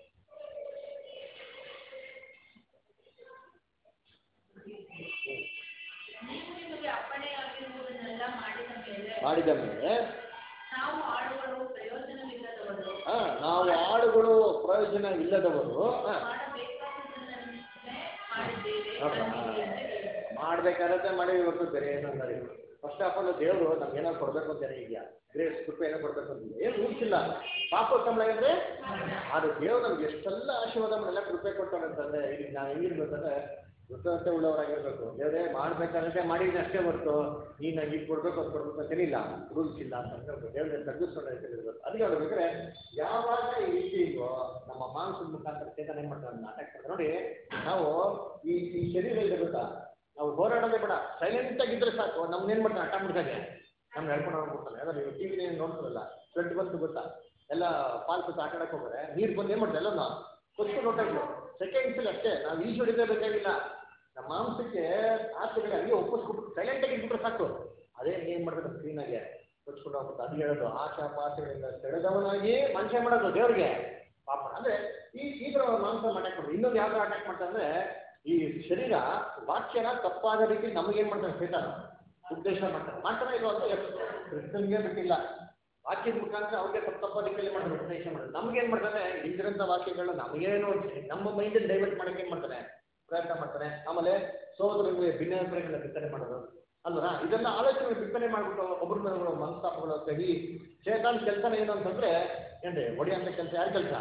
ನೀವು ನಿಮಗೆ ಅಪ್ಪಣೆಯಾಗಿರುವುದನ್ನೆಲ್ಲ ಮಾಡಿದ ಮೇಲೆ ಮಾಡಿದ ಮೇಲೆ ನಾವು ಆಳುಗಳು ಪ್ರಯೋಜನವಿಲ್ಲದವರು ಆ, ನಾವು ಆಡುಗಳು ಪ್ರಯೋಜನ ಇಲ್ಲದವರು ಆ, ಮಾಡಬೇಕಾದದನ್ನೇ ಮಾಡಿದ್ದೇವೆ ನೋಡ್ರಾ? ನಮಗೆ ಅಂತ ಹೇಳಿದರು. ಮಾಡ್ಬೇಕಾದ್ರೆ ಮಾಡಿ ಇವತ್ತು ಬೇರೆ ಏನೋ ಅನ್ನೋದು ಫಸ್ಟ್ ಆಫ್ ಆಲ್ ದೇವರು ನಮ್ಗೆ ಏನಾದ್ರು ಕೊಡಬೇಕು ಅಂತ ಇದೆಯಾ ಗ್ರೇಸ್ ಕೃಪೆ ಏನೋ ಕೊಡಬೇಕು ಅಂತ ಏನು ರೂಲ್ಸ್ ಇಲ್ಲ ಪಾಪ ಸಂಬಳ ಅಂದ್ರೆ ಆದ್ರೆ ದೇವ್ರು ನಮ್ಗೆ ಎಷ್ಟೆಲ್ಲ ಆಶೀರ್ವಾದ ಎಲ್ಲ ಕೃಪೆ ಕೊಡ್ತಾರೆ ಅಂತಂದ್ರೆ ಈಗ ನಾವು ಹೆಂಗಿರ್ಬೇಕಂದ್ರೆ ಕೃತಜ್ಞತೆ ಉಳ್ಳವರಾಗಿರ್ಬೇಕು ದೇವರೇ ಮಾಡ್ಬೇಕಾದ್ರೆ ಮಾಡಿದ್ರೆ ಅಷ್ಟೇ ಹೊರತು ನೀನು ನಂಗೆ ಇದು ಕೊಡ್ಬೇಕು ಅದು ಕೊಡ್ಬೇಕು ಅಂತ ಏನಿಲ್ಲ ರೂಲ್ಸ್ ಇಲ್ಲ ಅಂತಂದ್ರೆ ದೇವ್ರ ತಗ್ಗಿಸ್ಕೊಂಡು ಇರ್ಬೇಕು ಅದಕ್ಕೆ ಅವ್ರು ಬೇಕಾದ್ರೆ ಯಾವಾಗ ಈ ರೀತಿ ಇದೆಯೋ ನಮ್ಮ ಮಾನಸದ ಮುಖಾಂತರ ಚೇತನ ಏನ್ ಮಾಡ್ತಾರೆ ನಾಟಕ ಮಾಡ್ತಾರೆ ನೋಡಿ ನಾವು ಈ ಈ ಶರೀರ ಇದೆ ಗೊತ್ತಾ ನಾವು ಹೋರಾಡೋದೇ ಬೇಡ ಸೈಲೆಂಟ್ ಆಗಿದ್ರೆ ಸಾಕು ನಮ್ನ ಏನ್ ಮಾಡ್ತಾನೆ ಹಠ ಮಾಡ್ತಾನೆ ನಮ್ಗೆ ಹೇಳ್ಕೊಂಡು ಹೋಗ್ಬಿಡ್ತಾನೆ ಯಾಕಂದ್ರೆ ನೀವು ಟಿವಿ ನೋಡ್ತಾರಲ್ಲ ಫ್ಲಡ್ ಬಂತು ಗೊತ್ತಾ ಎಲ್ಲ ಪಾಲ್ ಕೂತು ಆಟ ಆಡಕ್ಕೆ ಹೋಗ್ರೆ ನೀರು ಬಂದು ಏನ್ ಮಾಡ್ತಾರೆ ಎಲ್ಲ ನಾವು ಕೊಚ್ಕೊಂಡು ಹೊಟ್ಟೋಗ್ಲು ಸೆಕೆಂಡ್ಸ್ ಅಷ್ಟೇ ನಾವು ಈಜು ಹೊಡಿದೇ ಬೇಕಾಗಿಲ್ಲ ನಮ್ಮ ಮಾಂಸಕ್ಕೆ ಆಸೆಗಳಿಗೆ ಹಂಗೆ ಒಪ್ಪಿಸ್ಬಿಟ್ಟು ಸೈಲೆಂಟ್ ಆಗಿ ಇಟ್ಬಿಟ್ರೆ ಸಾಕು ಅದೇ ಏನ್ ಮಾಡ್ಬೇಕು ಸ್ಕ್ರೀನಾಗೆ ಕೊಚ್ಕೊಂಡು ಹೋಗ್ಬಿಟ್ಟು ಅದು ಹೇಳೋದು ಆಶಾ ಪಾಸೆಗಳಿಂದ ಸೆಳೆದವನಾಗಿ ಮನುಷ್ಯ ಮಾಡೋದು ದೇವ್ರಿಗೆ ಪಾಪ ಅಂದ್ರೆ ಈ ಈ ಥರ ಮಾಂಸ ಅಟ್ಯಾಕ್ ಮಾಡೋದು ಇನ್ನೊಂದು ಯಾವ ಥರ ಅಟ್ಯಾಕ್ ಮಾಡ್ತಾರೆ ಅಂದ್ರೆ ಈ ಶರೀರ ವಾಕ್ಯನ ತಪ್ಪಾದ ರೀತಿ ನಮಗೇನ್ ಮಾಡ್ತಾರೆ ಸೇತಾನ ಉದ್ದೇಶ ಮಾಡ್ತಾರೆ ಮಾಡ್ತಾನೆ ಇಲ್ವಾ ಅಂತ ಕ್ರಿಸ್ತನ್ಗೆ ಬಿಟ್ಟಿಲ್ಲ ವಾಕ್ಯದ ಮುಖಾಂತರ ಅವ್ರಿಗೆ ತಪ್ಪು ತಪ್ಪಾದ ರೀತಿಯಲ್ಲಿ ಮಾಡ್ತಾರೆ ಉಪದೇಶ ಮಾಡ್ತಾರೆ ನಮ್ಗೆ ಏನ್ ಮಾಡ್ತಾನೆ ಇದ್ರಂತ ವಾಕ್ಯಗಳನ್ನ ನಮಗೇನು ನಮ್ಮ ಮೈಂಡ್ ಡೈವರ್ಟ್ ಮಾಡಕ್ಕೆ ಏನ್ ಮಾಡ್ತಾನೆ ಪ್ರಯತ್ನ ಮಾಡ್ತಾನೆ ಆಮೇಲೆ ಸೋದರರಿಗೆ ಭಿನ್ನಾಭಿಪ್ರಾಯಗಳನ್ನ ಬಿತ್ತನೆ ಮಾಡೋದು ಅಲ್ವಾ ಇದೆಲ್ಲ ಆಲೋಚನೆ ಬಿತ್ತನೆ ಮಾಡ್ಬಿಟ್ಟು ಒಬ್ಬರ ಮೇಲೆ ಒಬ್ರು ಮನಸ್ತಾಪಗಳು ತೆಗಿ ಚೇತನ್ ಕೆಲಸನ ಏನು ಅಂತಂದ್ರೆ ಏನ್ರಿ ಹೊಡಿಯಂತ ಕೆಲಸ ಯಾರ ಕೆಲಸ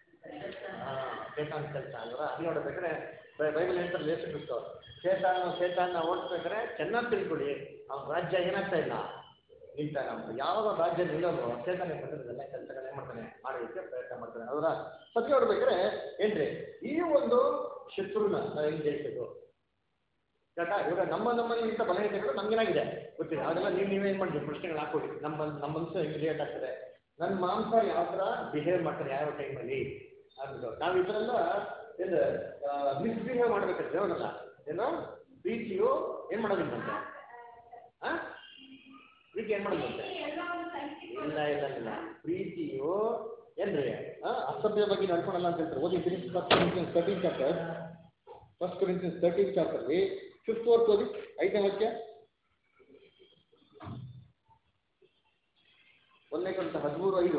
ಚೇತನ್ ಕೆಲಸ ಅಲ್ವಾ ಅದು ನೋಡ್ಬೇಕಾದ್ರೆ ಬೈ- ಬೈಬಲ್ ಹೇಳ್ತಾರೆ ಲೇಸು ಕ್ರಿಸ್ತು ಚೇತಾನ ಚೇತಾನ ಓಡಿಸ್ಬೇಕಾದ್ರೆ ಚೆನ್ನಾಗಿ ತಿಳ್ಕೊಳ್ಳಿ ಅವ್ನ ರಾಜ್ಯ ಏನಾಗ್ತಾ ಇಲ್ಲ ನಿಲ್ತಾ ಇಲ್ಲ ಅಂತ ಯಾವಾಗ ರಾಜ್ಯ ನಿಲ್ಲೋದು ಚೇತನ ಏನ್ ಮಾಡ್ತಾನೆ ಎಲ್ಲ ಕೆಲಸಗಳನ್ನ ಏನ್ ಮಾಡ್ತಾನೆ ಮಾಡೋದಕ್ಕೆ ಪ್ರಯತ್ನ ಮಾಡ್ತಾನೆ ಅವರ ಸತ್ಯ ನೋಡ್ಬೇಕಾದ್ರೆ ಏನ್ರಿ ಈ ಒಂದು ಶತ್ರುನ ನಾವು ಹೆಂಗ್ ಜಯಿಸೋದು ಯಾಕಾ ಇವಾಗ ನಮ್ಮ ನಮ್ಮಲ್ಲಿ ಇಂಥ ಬಲಹೀನತೆಗಳು ನಮ್ಗೇನಾಗಿದೆ ಗೊತ್ತಿಲ್ಲ ಅದೆಲ್ಲ ನೀವು ನೀವೇ ಏನು ಮಾಡಿದ್ರಿ ಪ್ರಶ್ನೆಗಳು ಹಾಕೊಳ್ಳಿ ನಮ್ಮ ನಮ್ಮ ಮನಸ್ಸು ಹೆಂಗೆ ರಿಯಾಕ್ಟ್ ಆಗ್ತದೆ ನನ್ನ ಮಾಂಸ ಯಾವ ಥರ ಬಿಹೇವ್ ಮಾಡ್ತಾರೆ ಯಾವ ಟೈಮಲ್ಲಿ ಅಂದ್ಬಿಟ್ಟು ನಾವು ಈ ಥರ ಎಲ್ಲ ಏನು ಮಿಸ್ಬಿಹೇವ್ ಮಾಡ್ಬೇಕಾದ್ರೆ ದೇವರಲ್ಲ ಏನು ಪ್ರೀತಿಯು ಏನು ಮಾಡೋದಿಲ್ಲಂತೆ ಹಾಂ ಪ್ರೀತಿ ಏನು ಮಾಡೋದಂತೆ ಇಲ್ಲ ಇಲ್ಲ ಇಲ್ಲ ಪ್ರೀತಿಯು ಏನ್ರಿ ಆ, ಅಸಭ್ಯ ಬಗ್ಗೆ ನಡ್ಕೊಳಲ್ಲ ಅಂತ ಹೇಳ್ತಾರೆ ಓದಿ finish first thirteen chapter first Corinthians thirteen ಚಾಪ್ಟರ್ಲಿ ಫಿಫ್ತ್ ವರ್ಕ್ ಓದಿ ಐದನೇ ವಾಕ್ಯ ಒಂದನೇ ಕಂತ ಹದಿಮೂರು ಐದು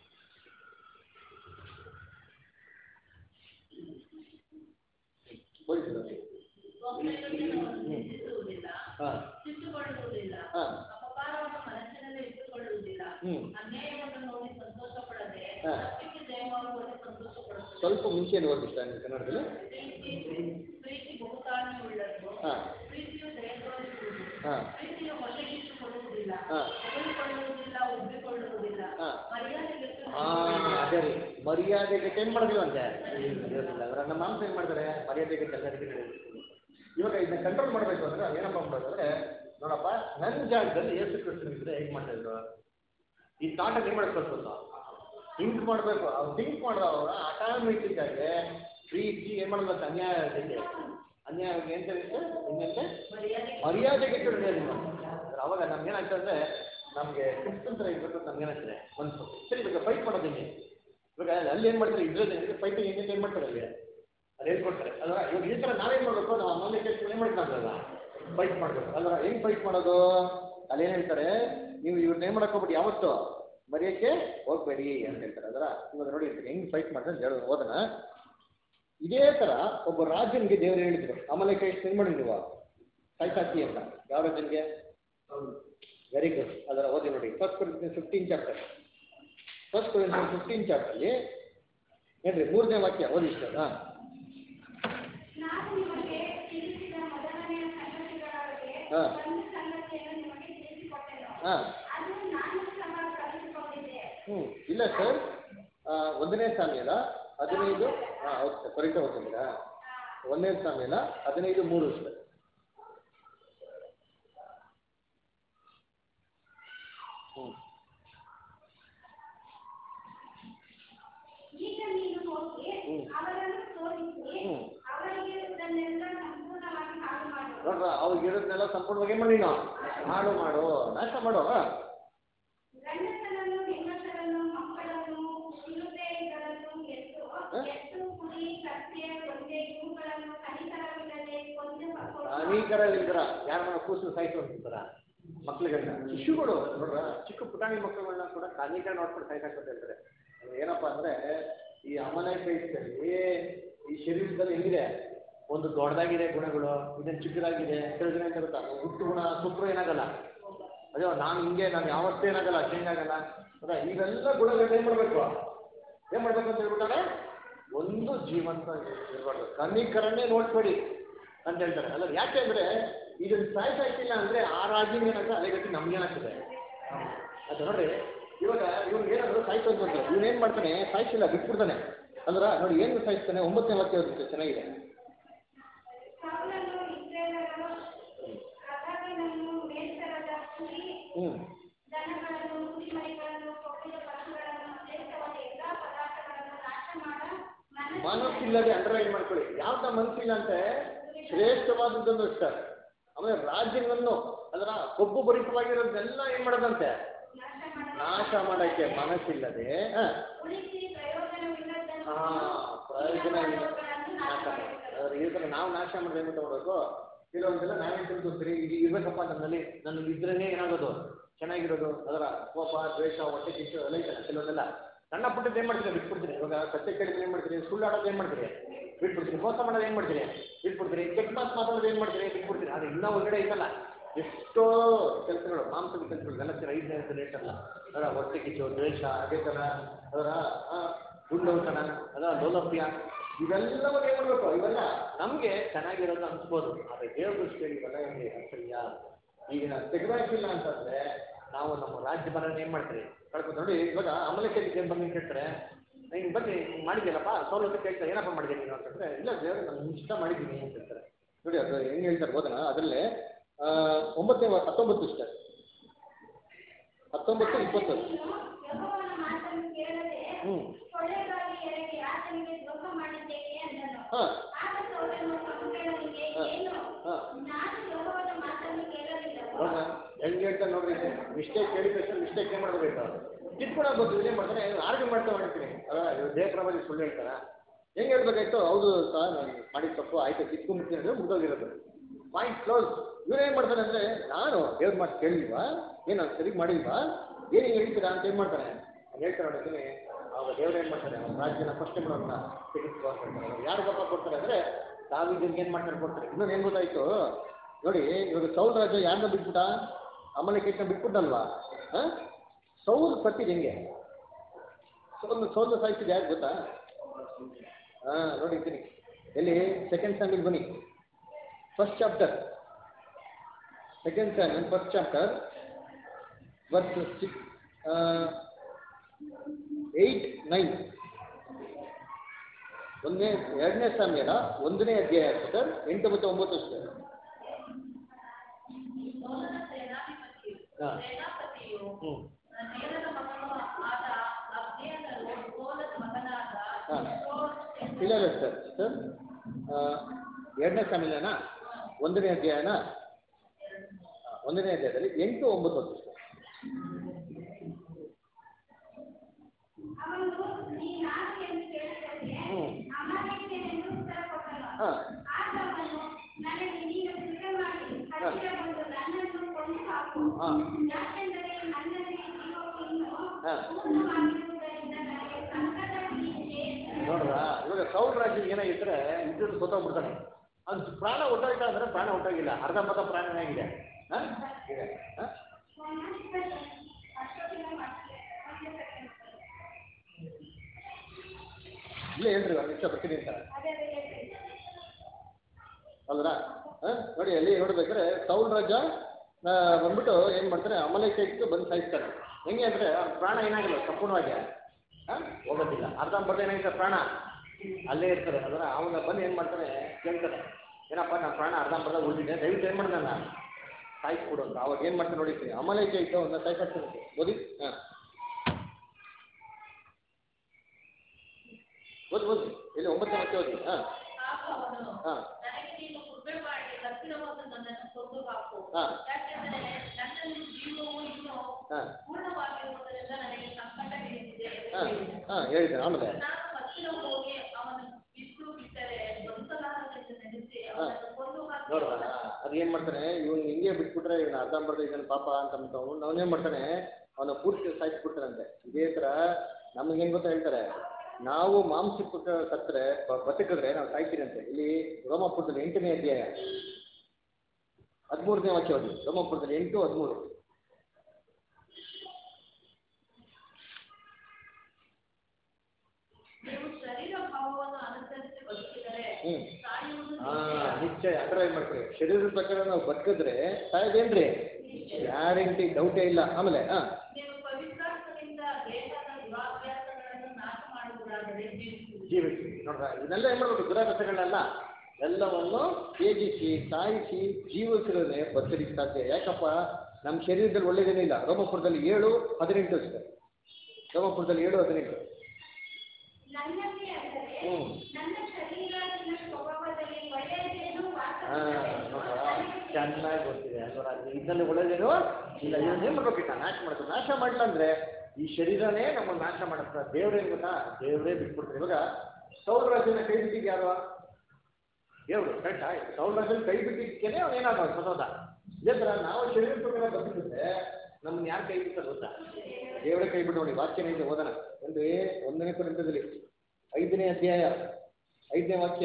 ಓದಿ ಸರ್ ಒಬ್ಬರಿಗೊಬ್ಬರು ನಿಂದಿಸುವುದಿಲ್ಲ ಹಾಂ ಸಿಟ್ಟುಗೊಳ್ಳುವುದಿಲ್ಲ ಹಾಂ ಅಪಕಾರವನ್ನು ಮನಸ್ಸಿನಲ್ಲಿ ಇಟ್ಟುಕೊಳ್ಳುವುದಿಲ್ಲ ಹ್ಞೂ ಅನ್ಯಾಯವನ್ನು ನೋಡಿ ಸಂತೋಷ ಪಡದೆ ಹಾ. ತಪ್ಪಿಗೆ ಜಯವಾಗುವಲ್ಲಿ ಸಂತೋಷ ಪಡುತ್ತದೆ ಸ್ವಲ್ಪ ಮುಂಚೆನೇ ಓದಿ ಸರ್ ನೀವು ಕನ್ನಡದಲ್ಲಿ ಪ್ರೀತಿ ಪ್ರೀತಿ ಬಹುತಾಳ್ಮೆ ಉಳ್ಳದ್ದು ಹಾಂ ಪ್ರೀತಿಯು ದಯ ತೋರಿಸುವುದು ಹಾಂ ಪ್ರೀತಿಯು ಹೊಸಗಿಟ್ಟುಕೊಳ್ಳುವುದಿಲ್ಲ ಹಾ. ಹೊಗಳಿಕೊಳ್ಳುವುದಿಲ್ಲ ಉಬ್ಬಿಕೊಳ್ಳುವುದಿಲ್ಲ ಹಾ. ಮರ್ಯಾದೆಗೆ ಹಾಂ ಅದೇ ರೀ ಮರ್ಯಾದೆಗೆ ಏನು ಮಾಡೋದಿಲ್ಲ ಅಂತೆ ಇರೋದಿಲ್ಲ ಅವರ ನಮ್ಮ ಮಾಂಸ ಏನು ಮಾಡ್ತಾರೆ ಮರ್ಯಾದೆಗೆ ಎಲ್ಲರಿಗೆ ಇವಾಗ ಇದನ್ನ ಕಂಟ್ರೋಲ್ ಮಾಡಬೇಕು ಅಂದ್ರೆ ಏನಪ್ಪ ಮಾಡೋದು ಅಂದ್ರೆ ನೋಡಪ್ಪ ನನ್ನ ಜಾಗದಲ್ಲಿ ಯೇಸು ಕ್ರಿಸ್ತನ್ ಇದ್ರೆ ಹೇಗೆ ಮಾಡ್ತಾ ಇದ್ರು ಈ ಥಾಟ್ ಏನು ಮಾಡ್ಕೊಳ್ಬೇಕು ಥಿಂಕ್ ಮಾಡಬೇಕು ಅವ್ರು ಥಿಂಕ್ ಮಾಡಿದವಾಗ ಆಟೋಮೆಟಿಕ್ ಆಗಿ ಪ್ರೀತಿ ಏನು ಮಾಡಬೇಕು ಅನ್ಯಾಯ ಜೊತೆ ಅನ್ಯಾಯ ಏನು ಇರುತ್ತೆ ಇನ್ನಂತೆ ಮರ್ಯಾದೆ ಮರ್ಯಾದೆಗೆ ಮರ್ಯಾದೆ ಮಾಡ್ತಾರೆ ಅವಾಗ ನಮ್ಗೆ ಏನಾಗ್ತದೆ ಅಂದ್ರೆ ನಮಗೆ ಕ್ರಿಸ್ತನ್ ಥರ ಇರ್ಬೇಕು ಅಂತ ನಮ್ಗೆ ಏನಾಗ್ತದೆ ಮನಸ್ಸು ಸರಿ ಇವಾಗ ಫೈಟ್ ಮಾಡೋದು ಹೆಂಗೆ ಇವಾಗ ಅಲ್ಲಿ ಏನು ಮಾಡ್ತಾರೆ ಇದ್ರಲ್ಲಿ ಫೈಟಿಂಗ್ ಹೆಂಗೆ ಏನು ಮಾಡ್ತಾರೆ ಅಲ್ಲಿ ಅದು ಹೇಳ್ಕೊಡ್ತಾರೆ ಅಲ್ವಾ ಇವಾಗ ಈ ಥರ ನಾವೇನು ಮಾಡಬೇಕು ನಾವು ಅಮ್ಮನ ಕೆಲಸ ಏನು ಮಾಡ್ತಾರಲ್ಲ ಫೈಟ್ ಮಾಡಬೇಕು ಅಲ್ವಾ ಹೆಂಗ್ ಫೈಟ್ ಮಾಡೋದು ಅಲ್ಲಿ ಏನು ಹೇಳ್ತಾರೆ ನೀವು ಇವ್ರನ್ನ ಏನು ಮಾಡಕ್ ಹೋಗ್ಬಿಡಿ ಯಾವತ್ತು ಮರೆಯೋಕ್ಕೆ ಹೋಗ್ಬೇಡಿ ಅಂತ ಹೇಳ್ತಾರೆ ಅದರ ಇವಾಗ ನೋಡಿ ಹೆಂಗ್ ಫೈಟ್ ಮಾಡ್ತಾರೆ ಅಂತ ಹೇಳೋದು ಓದನ ಇದೇ ಥರ ಒಬ್ಬ ರಾಜನಿಗೆ ದೇವರು ಹೇಳಿದ್ರು ಆಮೇಲೆ ಕೈ ಏನು ಮಾಡಿ ನೀವು ಸಾಯ್ಸಾಕಿ ಅಂತ ಯಾವ ರಾಜನಿಗೆ ವೆರಿ ಗುಡ್ ಅದರ ಓದಿ ನೋಡಿ first Corinthians fifteen chapter first Corinthians fifteen ಚಾಪ್ಟರ್ಲಿ ಏನ್ರಿ ಮೂರನೇ ವಾಕ್ಯ ಓದಿ ಇಷ್ಟ ಹಾಂ ನಾನು ನಿಮಗೆ ತಿಳಿಸಿದ ಮೊದಲನೆಯ ಸಂಗತಿಗಳೊಳಗೆ ಹಾ. ಒಂದು ಸಂಗತಿಯನ್ನು ನಿಮಗೆ ತಿಳಿಸಿಕೊಟ್ಟೆನು ಹಾಂ ಅದು ನಾನು ಸಹ ಕಲಿತುಕೊಂಡಿದ್ದೆ ಹ್ಞೂ ಇಲ್ಲ ಸರ್ ಒಂದನೇ ಸಾಮ್ಯಲ ಹದಿನೈದು ಹಾಂ ಹೌದು ಸರ್ ಕರೆಕ್ಟ್ ಓದ್ತಿದ್ದೀರಾ ಒಂದನೇ ಸಾಮ್ಯಲ ಹದಿನೈದು ಮೂರು ಸರ್ ಹ್ಞೂ ಈಗ ನೀನು ಹೋಗಿ ಹ್ಮ್. ಅವರನ್ನು ತೋರಿಸಿ ಹ್ಮ್. ಅವರಿಗೆ ಇದನ್ನೆಲ್ಲ ಸಂಪೂರ್ಣವಾಗಿ ಹಾಳು ಮಾಡು ನೋಡ್ರ ಅವ್ರಿಗೆ ಇರೋದನ್ನೆಲ್ಲ ಸಂಪೂರ್ಣವಾಗಿ ಏನು ಮಾಡಿ ನೀನು ಮಾಡು ಮಾಡು ನಾಶ ಮಾಡು ಹಾಂ ಗಂಡಸರನ್ನು ಹೆಂಗಸರನ್ನು ಮಕ್ಕಳನ್ನು ಶಿಲುಬೆಗಳನ್ನು ಎತ್ತು ಹ? ಎತ್ತು ಕುರಿ ಕತ್ತೆ ಒಂದೆ ಇವುಗಳನ್ನು ಕನಿಕರವಿಲ್ಲದೆ ಕೊಂದು ಹಾಕುವ ಅನೇಕರ ಇಲ್ದ್ರ ಯಾರನ್ನ ಕೂಸು ಸಾಯಿಸು ಅಂತಾರ ಮಕ್ಳುಗಳನ್ನ ಶಿಶುಗಳು ನೋಡ್ರ ಚಿಕ್ಕ ಪುಟಾಣಿ ಮಕ್ಕಳುಗಳನ್ನ ಕೂಡ ಅನೇಕರ ನೋಡ್ಕೊಂಡು ಸಾಯ್ಸಾಕ್ಬಿಟ್ಟು ಹೇಳ್ತಾರೆ ಅದು ಏನಪ್ಪಾ ಅಂದ್ರೆ ಈ ಅಮನ ಕೈದಲ್ಲಿ ಈ ಶರೀರದಲ್ಲಿ ಹೆಂಗಿದೆ ಒಂದು ದೊಡ್ಡದಾಗಿದೆ ಗುಣಗಳು ಇದನ್ನ ಚಿಕ್ಕದಾಗಿದೆ ಕೆಲವು ಜನ ಅಂತ ಗೊತ್ತಾ ಹುಟ್ಟು ಗುಣ ಸುಪ್ರು ಏನಾಗಲ್ಲ ಅಯ್ಯೋ ನಾನು ಹಿಂಗೆ ನಾನು ಯಾವತ್ತೂ ಏನಾಗಲ್ಲ ಚೇಂಜ್ ಆಗಲ್ಲ ಹೌದಾ ಇವೆಲ್ಲ ಗುಣಗಳನ್ನ ಏನ್ ಮಾಡ್ಬೇಕು ಏನ್ ಮಾಡ್ಬೇಕು ಅಂತ ಹೇಳ್ಬಿಟ್ಟಾರೆ ಒಂದು ಜೀವಂತ ಇರಬಾರ್ದು ಕನ್ನಿಕರನ್ನೇ ನೋಡ್ಬೇಡಿ ಅಂತ ಹೇಳ್ತಾರೆ ಅಲ್ಲ ಯಾಕೆ ಅಂದ್ರೆ ಇದನ್ನ ಸಾಯ್ಸಾಕಿಲ್ಲ ಅಂದ್ರೆ ಆ ರಾಜ್ಯಂಗೆ ಏನಾಗ್ತದೆ ಅದೇ ಗತಿ ನಮ್ಗೇನಾಗ್ತದೆ ಅದು ನೋಡ್ರಿ ಇವಾಗ ಇವ್ನು ಏನಾದ್ರು ಸಾಯ್ತು ಅಂತ ಇವ್ನು ಏನ್ ಮಾಡ್ತಾನೆ ಸಾಯಿಸಿಲ್ಲ ಬಿಟ್ಬಿಡ್ತಾನೆ ಅಂದ್ರ ನೋಡಿ ಏನು ಸಾಯಿಸ್ತಾನೆ ಒಂಬತ್ತನೇ ವಾಕ್ಯ ಓದಿತ್ತು ಚೆನ್ನಾಗಿದೆ ಸೌಲನು ಇಸ್ರೇಲರು ಅಗಾಗನನ್ನು ಮೇಲ್ತರದ ಕುರಿ ಹ್ಮ್ ದನಗಳನ್ನು ಕುರಿಮರಿಗಳನ್ನು ಕೊಬ್ಬಿದ ಪಶುಗಳನ್ನು ಶ್ರೇಷ್ಠವಾದ ಎಲ್ಲಾ ಪದಾರ್ಥಗಳನ್ನು ನಾಶ ಮಾಡ ಮನಸ್ಸು ಮನಸ್ಸಿಲ್ಲದೆ ಅಂಡರ್ಲೈನ್ ಮಾಡ್ಕೊಳ್ಳಿ ಯಾವ್ದ ಮನಸ್ಸಿಲ್ಲ ಅಂತೆ ಶ್ರೇಷ್ಠವಾದದ್ದನ್ನು ಇರ್ತಾರೆ ಆಮೇಲೆ ರಾಜ್ಯವನ್ನು ಅದರ ಕೊಬ್ಬು ಭರಿತವಾಗಿರೋದನ್ನೆಲ್ಲ ಏನ್ ಮಾಡೋದಂತೆ ನಾಶ ಮಾಡ ನಾಶ ಮಾಡಕ್ಕೆ ಮನಸ್ಸಿಲ್ಲದೆ ಹ, ಉಳಿಸಿ ಪ್ರಯೋಜನವಿಲ್ಲದನ್ನು ಆ, ಪ್ರಯೋಜನ ಇಲ್ಲ ಅವುಗಳನ್ನು ನಾಶ ನಾಶ ಮಾಡಿ ಮಾಡುತ್ತದೆ. ಅದ್ರ ಈ ಥರ ನಾವು ನಾಶ ಮಾಡಿದ್ರೆ ಏನು ತಗೊಳ್ಬೇಕು ಕೆಲವೊಂದೆಲ್ಲ ನಾವೇನು ತಿಳ್ಕೊತೀರಿ ಇದು ಇರ್ಬೇಕಪ್ಪ ನನ್ನಲ್ಲಿ ನನ್ನಲ್ಲಿ ಇದ್ರೇನೆ ಏನಾಗೋದು ಚೆನ್ನಾಗಿರೋದು ಅದರ ಕೋಪ ದ್ವೇಷ ಹೊಟ್ಟೆ ಕಿಚ್ಚು ಎಲ್ಲ ಐತಲ್ಲ ಕೆಲವೊಂದೆಲ್ಲ ಸಣ್ಣ ಪುಟ್ಟದ್ದು ಏನು ಮಾಡ್ತೀರಿ ಬಿಟ್ಬಿಡ್ತೀರಿ ಇವಾಗ ಸತ್ಯ ಕೇಳಿದ್ರೆ ಏನು ಮಾಡ್ತೀರಿ ಸುಳ್ಳು ಆಡೋದು ಏನು ಮಾಡ್ತೀರಿ ಬಿಟ್ಬಿಡ್ತೀರಿ ಮೋಸ ಮಾಡೋದು ಏನು ಮಾಡ್ತೀರಿ ಬಿಟ್ಬಿಡ್ತೀರಿ ಕೆಟ್ಟ ಮಾತು ಮಾತಾಡೋದು ಏನು ಮಾಡ್ತೀರಿ ಬಿಟ್ಬಿಡ್ತೀರಿ ಅದು ಇನ್ನೂ ಹೊರಗಡೆ ಐತಲ್ಲ ಎಷ್ಟೋ ಕೆಲಸಗಳು ಮಾಂಸದ ಕೆಲಸಗಳು ನೆಲಕ್ಕೆ ಐದನೇ ರೇಟ್ ಅಲ್ಲ ಅದರ ಹೊಟ್ಟೆ ಕಿಚ್ಚು ದ್ವೇಷ ಅದೇ ಥರ ಅದರ ಗುಂಡೌತನ ಅದರ ಲೌಲಭ್ಯ ಇವೆಲ್ಲವನ್ನು ಏನು ಮಾಡಬೇಕು ಇವೆಲ್ಲ ನಮಗೆ ಚೆನ್ನಾಗಿರೋದು ಅನ್ಸ್ಬೋದು ಆದರೆ ದೇವ್ರ ದೃಷ್ಟಿಯಲ್ಲಿ ಇವೆಲ್ಲ ಏನ್ರಿ ಅಸಹ್ಯ ಈಗ ನಾವು ತೆಗೆದಾಕಿಲ್ಲ ಅಂತಂದ್ರೆ ನಾವು ನಮ್ಮ ರಾಜ್ಯ ಬರೋಣ ಏನು ಮಾಡ್ತೀರಿ ಕಳ್ಕೊಂಡು ನೋಡಿ ಇವಾಗ ಅಮಲಕ್ಕೆ ಏನು ಬಂದು ಕೇಳ್ತಾರೆ ಹಿಂಗೆ ಬನ್ನಿ ಹಿಂಗೆ ಮಾಡಿದ್ದೀನಪ್ಪ ಸೌಲಭ್ಯ ಕೇಳ್ತಾರೆ ಏನಪ್ಪ ಮಾಡಿದ್ದೀನಿ ನೀನು ಅಂತಂದ್ರೆ ಇಲ್ಲ ದೇವರು ನಾನು ಇಷ್ಟ ಮಾಡಿದ್ದೀನಿ ಅಂತ ಹೇಳ್ತಾರೆ ನೋಡಿ ಅದು ಹೆಂಗೆ ಹೇಳ್ತಾರೆ ಹೋದನ ಅದರಲ್ಲೇ ಆ, ಒಂಬತ್ತನೇ ವ- ಹತ್ತೊಂಬತ್ತು ಇಷ್ಟ ಹತ್ತೊಂಬತ್ತು ಇಪ್ಪತ್ತು ನೀನು ಯೆಹೋವನ ಮಾತನ್ನು ಕೇಳದೆ ಹ್ಞೂ ಕೊಳ್ಳೆಗಾಗಿ ಎರಗಿ ಆತನಿಗೆ ದ್ರೋಹ ಮಾಡಿದ್ದೇಕೆ ಅಂದನು ಹಾಂ ಆಗ ಸೌಲನು ಸಮುವೇಲನಿಗೆ ಏನು ಹಾಂ ನಾನು ಯೆಹೋವನ ಮಾತನ್ನು ಕೇಳಲಿಲ್ಲವೋ ನೋಡ್ರ ಹೆಂಗೆ ಹೇಳ್ತಾರೆ ನೋಡ್ರಿ ಮಿಸ್ಟೇಕ್ ಕೇಳಿದ ತಕ್ಷಣ ಮಿಸ್ಟೇಕ್ ಏನು ಮಾಡಬೇಕು ಕಿತ್ಕೊಳಕ್ ಗೊತ್ತು ಏನ್ ಮಾಡ್ತಾನೆ ಆರ್ಗ್ಯೂ ಮಾಡ್ತಾ ಮಾಡ್ತೀನಿ ಅದ ದೇವಪ್ರಭಾವಿ ಸುಳ್ಳು ಹೇಳ್ತಾರ ಹೆಂಗೆ ಹೇಳ್ಬೇಕಾಯ್ತು ಹೌದು ಸರ್ ನಾನು ಮಾಡಿದ ತಪ್ಪು ಆಯ್ತು ಕಿತ್ಕೊಂಡ್ಬಿಡ್ತೀನಿ ಅಂದ್ರೆ ಮುಗ್ದೋಗಿರೋದು ಪಾಯಿಂಟ್ ಕ್ಲೋಸ್ ಇವ್ರು ಏನು ಮಾಡ್ತಾರೆ ಅಂದ್ರೆ ನಾನು ದೇವ್ರ ಮಾತು ಕೇಳಿಲ್ವಾ ಏನು ನಾನು ಸರಿ ಮಾಡಿಲ್ವಾ ಏನು ಹಿಂಗೆ ಹೇಳ್ತೀರಾ ಅಂತ ಏನು ಮಾಡ್ತಾನೆ ಅವ್ನು ಹೇಳ್ತಾರೆ ನೋಡ್ತೀನಿ ಅವಾಗ ದೇವ್ರು ಏನು ಮಾಡ್ತಾರೆ ಅವ್ನ ರಾಜ್ಯನ ಫಸ್ಟ್ ಮಾಡೋಣ ತೆಗೆದುಕೊಂಡು ಯಾರು ಪಾಪ ಕೊಡ್ತಾರೆ ಅಂದರೆ ದಾವಿದಿಗೆ ಏನು ಮಾಡ್ತಾರೆ ಕೊಡ್ತಾರೆ ಇನ್ನೊಂದು ಏನು ಗೊತ್ತಾಯ್ತು ನೋಡಿ ಇವಾಗ ಸೌಲ್ ರಾಜ ಯಾರನ್ನ ಬಿಟ್ಬಿಟ್ಟ ಅಮಲಿಕೆಟ್ನ ಬಿಟ್ಬಿಟ್ಟಲ್ವಾ ಹಾಂ ಸೌಲ್ ಸತ್ತಿದ್ ಹೆಂಗೆ ಸೌಲ್ ಸೌಲ್ ಸಾಯಿಸಿದ ಯಾರು ಗೊತ್ತಾ ಹಾಂ ನೋಡಿದ್ದೀನಿ ಎಲ್ಲಿ ಸೆಕೆಂಡ್ ಸ್ಟ್ಯಾಂಡರ್ಡ್ ಬನ್ನಿ first chapter second standard first chapter verse six eight nine ಒಂದನೇ ಎರಡನೇ ಸಾಮ್ಯದ ಒಂದನೇ ಅಧ್ಯಾಯ ಸರ್ ಎಂಟು ಮತ್ತು ಒಂಬತ್ತು ಸರ್ ಸೋಲನ ಸೇನಾಧಿಪತಿಯು ಹಾಂ ಸೇನಾಪತಿಯು ಹ್ಞೂ ನೇರನ ಮಗನು ಆದ ಅಬ್ನೇರನು ಸೋಲನ ಮಗನಾದ ಹಾಂ ಸೋಲ್ ಇಲ್ಲ ಇಲ್ಲ ಸರ್ ಸರ್ ಆ, ಎರಡನೇ ಸಾಮ್ಯನ ಒಂದನೇ ಅಧ್ಯಾಯನ ಆ, ಒಂದನೇ ಅಧ್ಯಾಯದಲ್ಲಿ ಎಂಟು ಒಂಬತ್ತು ಹೊತ್ತು ಸರ್ ಅವನು ನೀ ಯಾರು ಎಂದು ಕೇಳಿದರೆ ಹ್ಞೂ ಅಮಾಲೇಕ್ಯನೆಂದು ಉತ್ತರ ಕೊಟ್ಟನು ಹಾಂ ಆಗ ಅವನು ನನಗೆ ನೀನು ಕೃಪೆ ಮಾಡಿ ಹತ್ತಿರ ಬಂದು ನನ್ನನ್ನು ಕೊಂದು ಹಾಕು ಹಾಂ ಯಾಕೆಂದರೆ ನನ್ನಲ್ಲಿ ಜೀವವನ್ನು ಹಾಂ ಪೂರ್ಣವಾಗಿರುವುದರಿಂದ ನನಗೆ ಸಂಕಟ ಬೀಳಿದೆ ನೋಡ್ರ ಇವಾಗ ಸೌಲ್ ರಾಜ್ಯ ಏನಾಗಿದ್ರೆ ಇದ್ದು ಸೋತೋಗ್ಬಿಡ್ತಾನೆ ಅದು ಪ್ರಾಣ ಹೊಟ್ಟೋಯ್ತಾ ಅಂದ್ರೆ ಪ್ರಾಣ ಹೊಟ್ಟೋಗಿಲ್ಲ ಅರ್ಧಂಬರ್ಧ ಪ್ರಾಣ ಏನಾಗಿದೆ ಹಾಂ ಇದೆ ಹಾಂ ಅಷ್ಟೊತ್ತಿನ ಮಟ್ಟಿಗೆ ಇಲ್ಲೇ ಹೇಳ್ರಿ ಒಂದು ನಿಮಿಷ ಬರ್ತೀನಿ ಅಂತ ಅದೇ ಅದೇ ಅಲ್ರ ಹಾಂ ನೋಡಿ ಅಲ್ಲಿ ನೋಡ್ಬೇಕಾದ್ರೆ ಸೌಲ್ ರಾಜ ಆ, ಬಂದ್ಬಿಟ್ಟು ಏನು ಮಾಡ್ತಾರೆ ಅಮಲೇಖಕ್ಕೆ ಬಂದು ಸಾಯಿಸ್ತಾರೆ ಹೆಂಗೆ ಅಂದರೆ ಅವ್ನ ಪ್ರಾಣ ಏನಾಗಿಲ್ಲ ಸಂಪೂರ್ಣವಾಗಿ ಹಾಂ ಹೋಗೋದಿಲ್ಲ ಅರ್ಧಂಬರ್ಧ ಏನಾಗಿದೆ ಪ್ರಾಣ ಅಲ್ಲೇ ಇರ್ತಾರೆ ಅದರ ಅವನ ಬಂದು ಏನು ಮಾಡ್ತಾನೆ ಕೇಳ್ತಾನೆ ಏನಪ್ಪ ನನ್ನ ಪ್ರಾಣ ಅರ್ಧಂಬರ್ಧ ಉಳಿದಿದೆ ದಯವಿಟ್ಟು ಏನು ಮಾಡಿ ನನ್ನ ಸಾಯಿಸ್ಬಿಡು ಅಂತ ಅವಾಗ ಏನು ಮಾಡ್ತಾನೆ ನೋಡಿರ್ತೀನಿ ಅಮಲೇಖ ಇತ್ತು ಅವನ್ನ ಸಾಯಿಸ್ತಾನೆ ಓದಿ ಹಾಂ ಓದಿ ಓದಿ ಇಲ್ಲಿ ಒಂಬತ್ತು ಮತ್ತೆ ಓದಿ ಹಾಂ ಆಗ ಅವನು ಹಾಂ ನನಗೆ ನೀನು ಕೃಪೆ ಮಾಡಿ ಹತ್ತಿರವಾದ ನನ್ನನ್ನು ಕೊಂದು ಹಾಕು ಹಾಂ ಯಾಕೆಂದರೆ ನನ್ನಲ್ಲಿ ಜೀವವು ಇನ್ನೂ ಹಾಂ ಪೂರ್ಣವಾಗಿರುವುದರಿಂದ ನನಗೆ ಸಂಕಟ ಹಿಡಿದಿದೆ ಎಂದು ಹಾಂ ಹೇಳಿದನು. ಹಾಂ ಹೇಳಿದೆ ಆಮೇಲೆ ನಾನು ಹತ್ತಿರ ಹೋಗಿ ಅವನು ಬಿಟ್ಟು ಬಿಟ್ಟರೆ ಬದುಕಲಾರದೆಂದು ನೆನೆಸಿ ಅವನನ್ನು ಕೊಂದು ಹಾಕಿ ನೋಡ್ರ ಅದು ಏನು ಮಾಡ್ತಾನೆ ಇವನು ಹಿಂಗೆ ಬಿಟ್ಬಿಟ್ರೆ ಇವನು ಅರ್ಧಂಬರ್ಧ ಇದನ್ನು ಪಾಪ ಅಂತ ಅಂದ್ಬಿಟ್ಟು ಅವನೇನು ಮಾಡ್ತಾನೆ ಅವನ ಪೂರ್ತಿ ಸಾಯಿಸ್ಬಿಡ್ತಾನಂತೆ ಇದೇ ಥರ ನಮಗೇನು ಗೊತ್ತಾ ಹೇಳ್ತಾರೆ ನಾವು ಮಾಂಸಕ್ಕೆ ಸತ್ತರೆ ಬ- ಬದುಕಿದ್ರೆ ನಾವು ಸಾಯ್ತೀರಂತೆ ಇಲ್ಲಿ ರೋಮಾಪುರದಲ್ಲಿ ಎಂಟನೇ ಅಧ್ಯಾಯ ಹದಿಮೂರನೇ ವಾಕ್ಯ ಓದಿ ರೋಮಾಪುರದಲ್ಲಿ ಎಂಟು ಹದಿಮೂರು ನೀವು ಶರೀರ ಭಾವವನ್ನು ಅನುಸರಿಸಿ ಬದುಕಿದರೆ ಹ್ಞೂ ಸಾಯುವುದು ಹಾಂ ನಿಶ್ಚಯ ಅದರ ಏನು ಮಾಡ್ತೀವಿ ಶರೀರದ ಪ್ರಕಾರ ನಾವು ಬದುಕಿದ್ರೆ ಸಾಯೋದೇನ್ರಿ ಗ್ಯಾರಂಟಿ ಡೌಟೇ ಇಲ್ಲ ಆಮೇಲೆ ಹಾಂ ನೀವು ಪವಿತ್ರಾತ್ಮದಿಂದ ದೇಹದ ದುರಾಭ್ಯಾಸಗಳನ್ನು ನಾಶ ಮಾಡುವುದಾದರೆ ಜೀವಿಸುವುದು ಜೀವಿಸಿ ನೋಡ್ರ ಇದನ್ನೆಲ್ಲ ಏನು ಮಾಡ್ಬೇಕು ದುರಾಗಸಗಳನ್ನೆಲ್ಲ ಎಲ್ಲವನ್ನು ತ್ಯಜಿಸಿ ಸಾಯಿಸಿ ಜೀವಿಸಿರೋದೇ ಬದುಕಲಿಕ್ಕೆ ಸಾಧ್ಯ ಯಾಕಪ್ಪ ನಮ್ಮ ಶರೀರದಲ್ಲಿ ಒಳ್ಳೇದೇನಿಲ್ಲ ರೋಮಪುರದಲ್ಲಿ ಏಳು ಹದಿನೆಂಟು ಅಷ್ಟೇ ರೋಮಪುರದಲ್ಲಿ ಏಳು ಹದಿನೆಂಟು ನನ್ನಲ್ಲಿ ಅಂದರೆ ಹ್ಞೂ ನನ್ನ ಶರೀರದ ಸ್ವಭಾವದಲ್ಲಿ ಒಳ್ಳೆಯದೇನು ಹಾಂ ನೋಡ್ರ ಚೆನ್ನಾಗಿ ಗೊತ್ತಿದೆ ಅಲ್ವರ ಇದರಲ್ಲಿ ಒಳ್ಳೇದೇನು ಇಲ್ಲ ಇದನ್ನ ಏನು ಮಾಡ್ಬೇಕಿತ್ತ ನಾಶ ಮಾಡ್ಬೇಕು ನಾಶ ಮಾಡಲಿಲ್ಲ ಅಂದರೆ ಈ ಶರೀರನೇ ನಮ್ಮನ್ನು ನಾಶ ಮಾಡುತ್ತೆ ದೇವ್ರೇನು ಗೊತ್ತಾ ದೇವರೇ ಬಿಟ್ಬಿಡ್ತಾರೆ ಇವಾಗ ಸೌರ ರಾಜ್ಯನ ಕೈ ಬಿಟ್ಟಿದ್ದು ಯಾರು ದೇವರು ಕರೆಕ್ಟಾ ಸೌರ ರಾಜ್ಯನ ಕೈ ಬಿಟ್ಟಿದ್ದಕ್ಕೇನೆ ಅವ್ನು ಏನಾದ ಸತೋದ ಇದೇ ಥರ ನಾವು ಶರೀರ ಪ್ರಕಾರ ಬದುಕಿದ್ರೆ ನಮ್ಮನ್ನ ಯಾರು ಕೈ ಬಿಡ್ತಾರೆ ಗೊತ್ತಾ ದೇವರೇ ಕೈ ಬಿಟ್ಟು ನೋಡಿ ವಾಕ್ಯನ ಇದೆ ಓದೋಣ ಒಂದು ಒಂದನೇ ಕುರಿತದಲ್ಲಿ ಐದನೇ ಅಧ್ಯಾಯ ಐದನೇ ವಾಕ್ಯ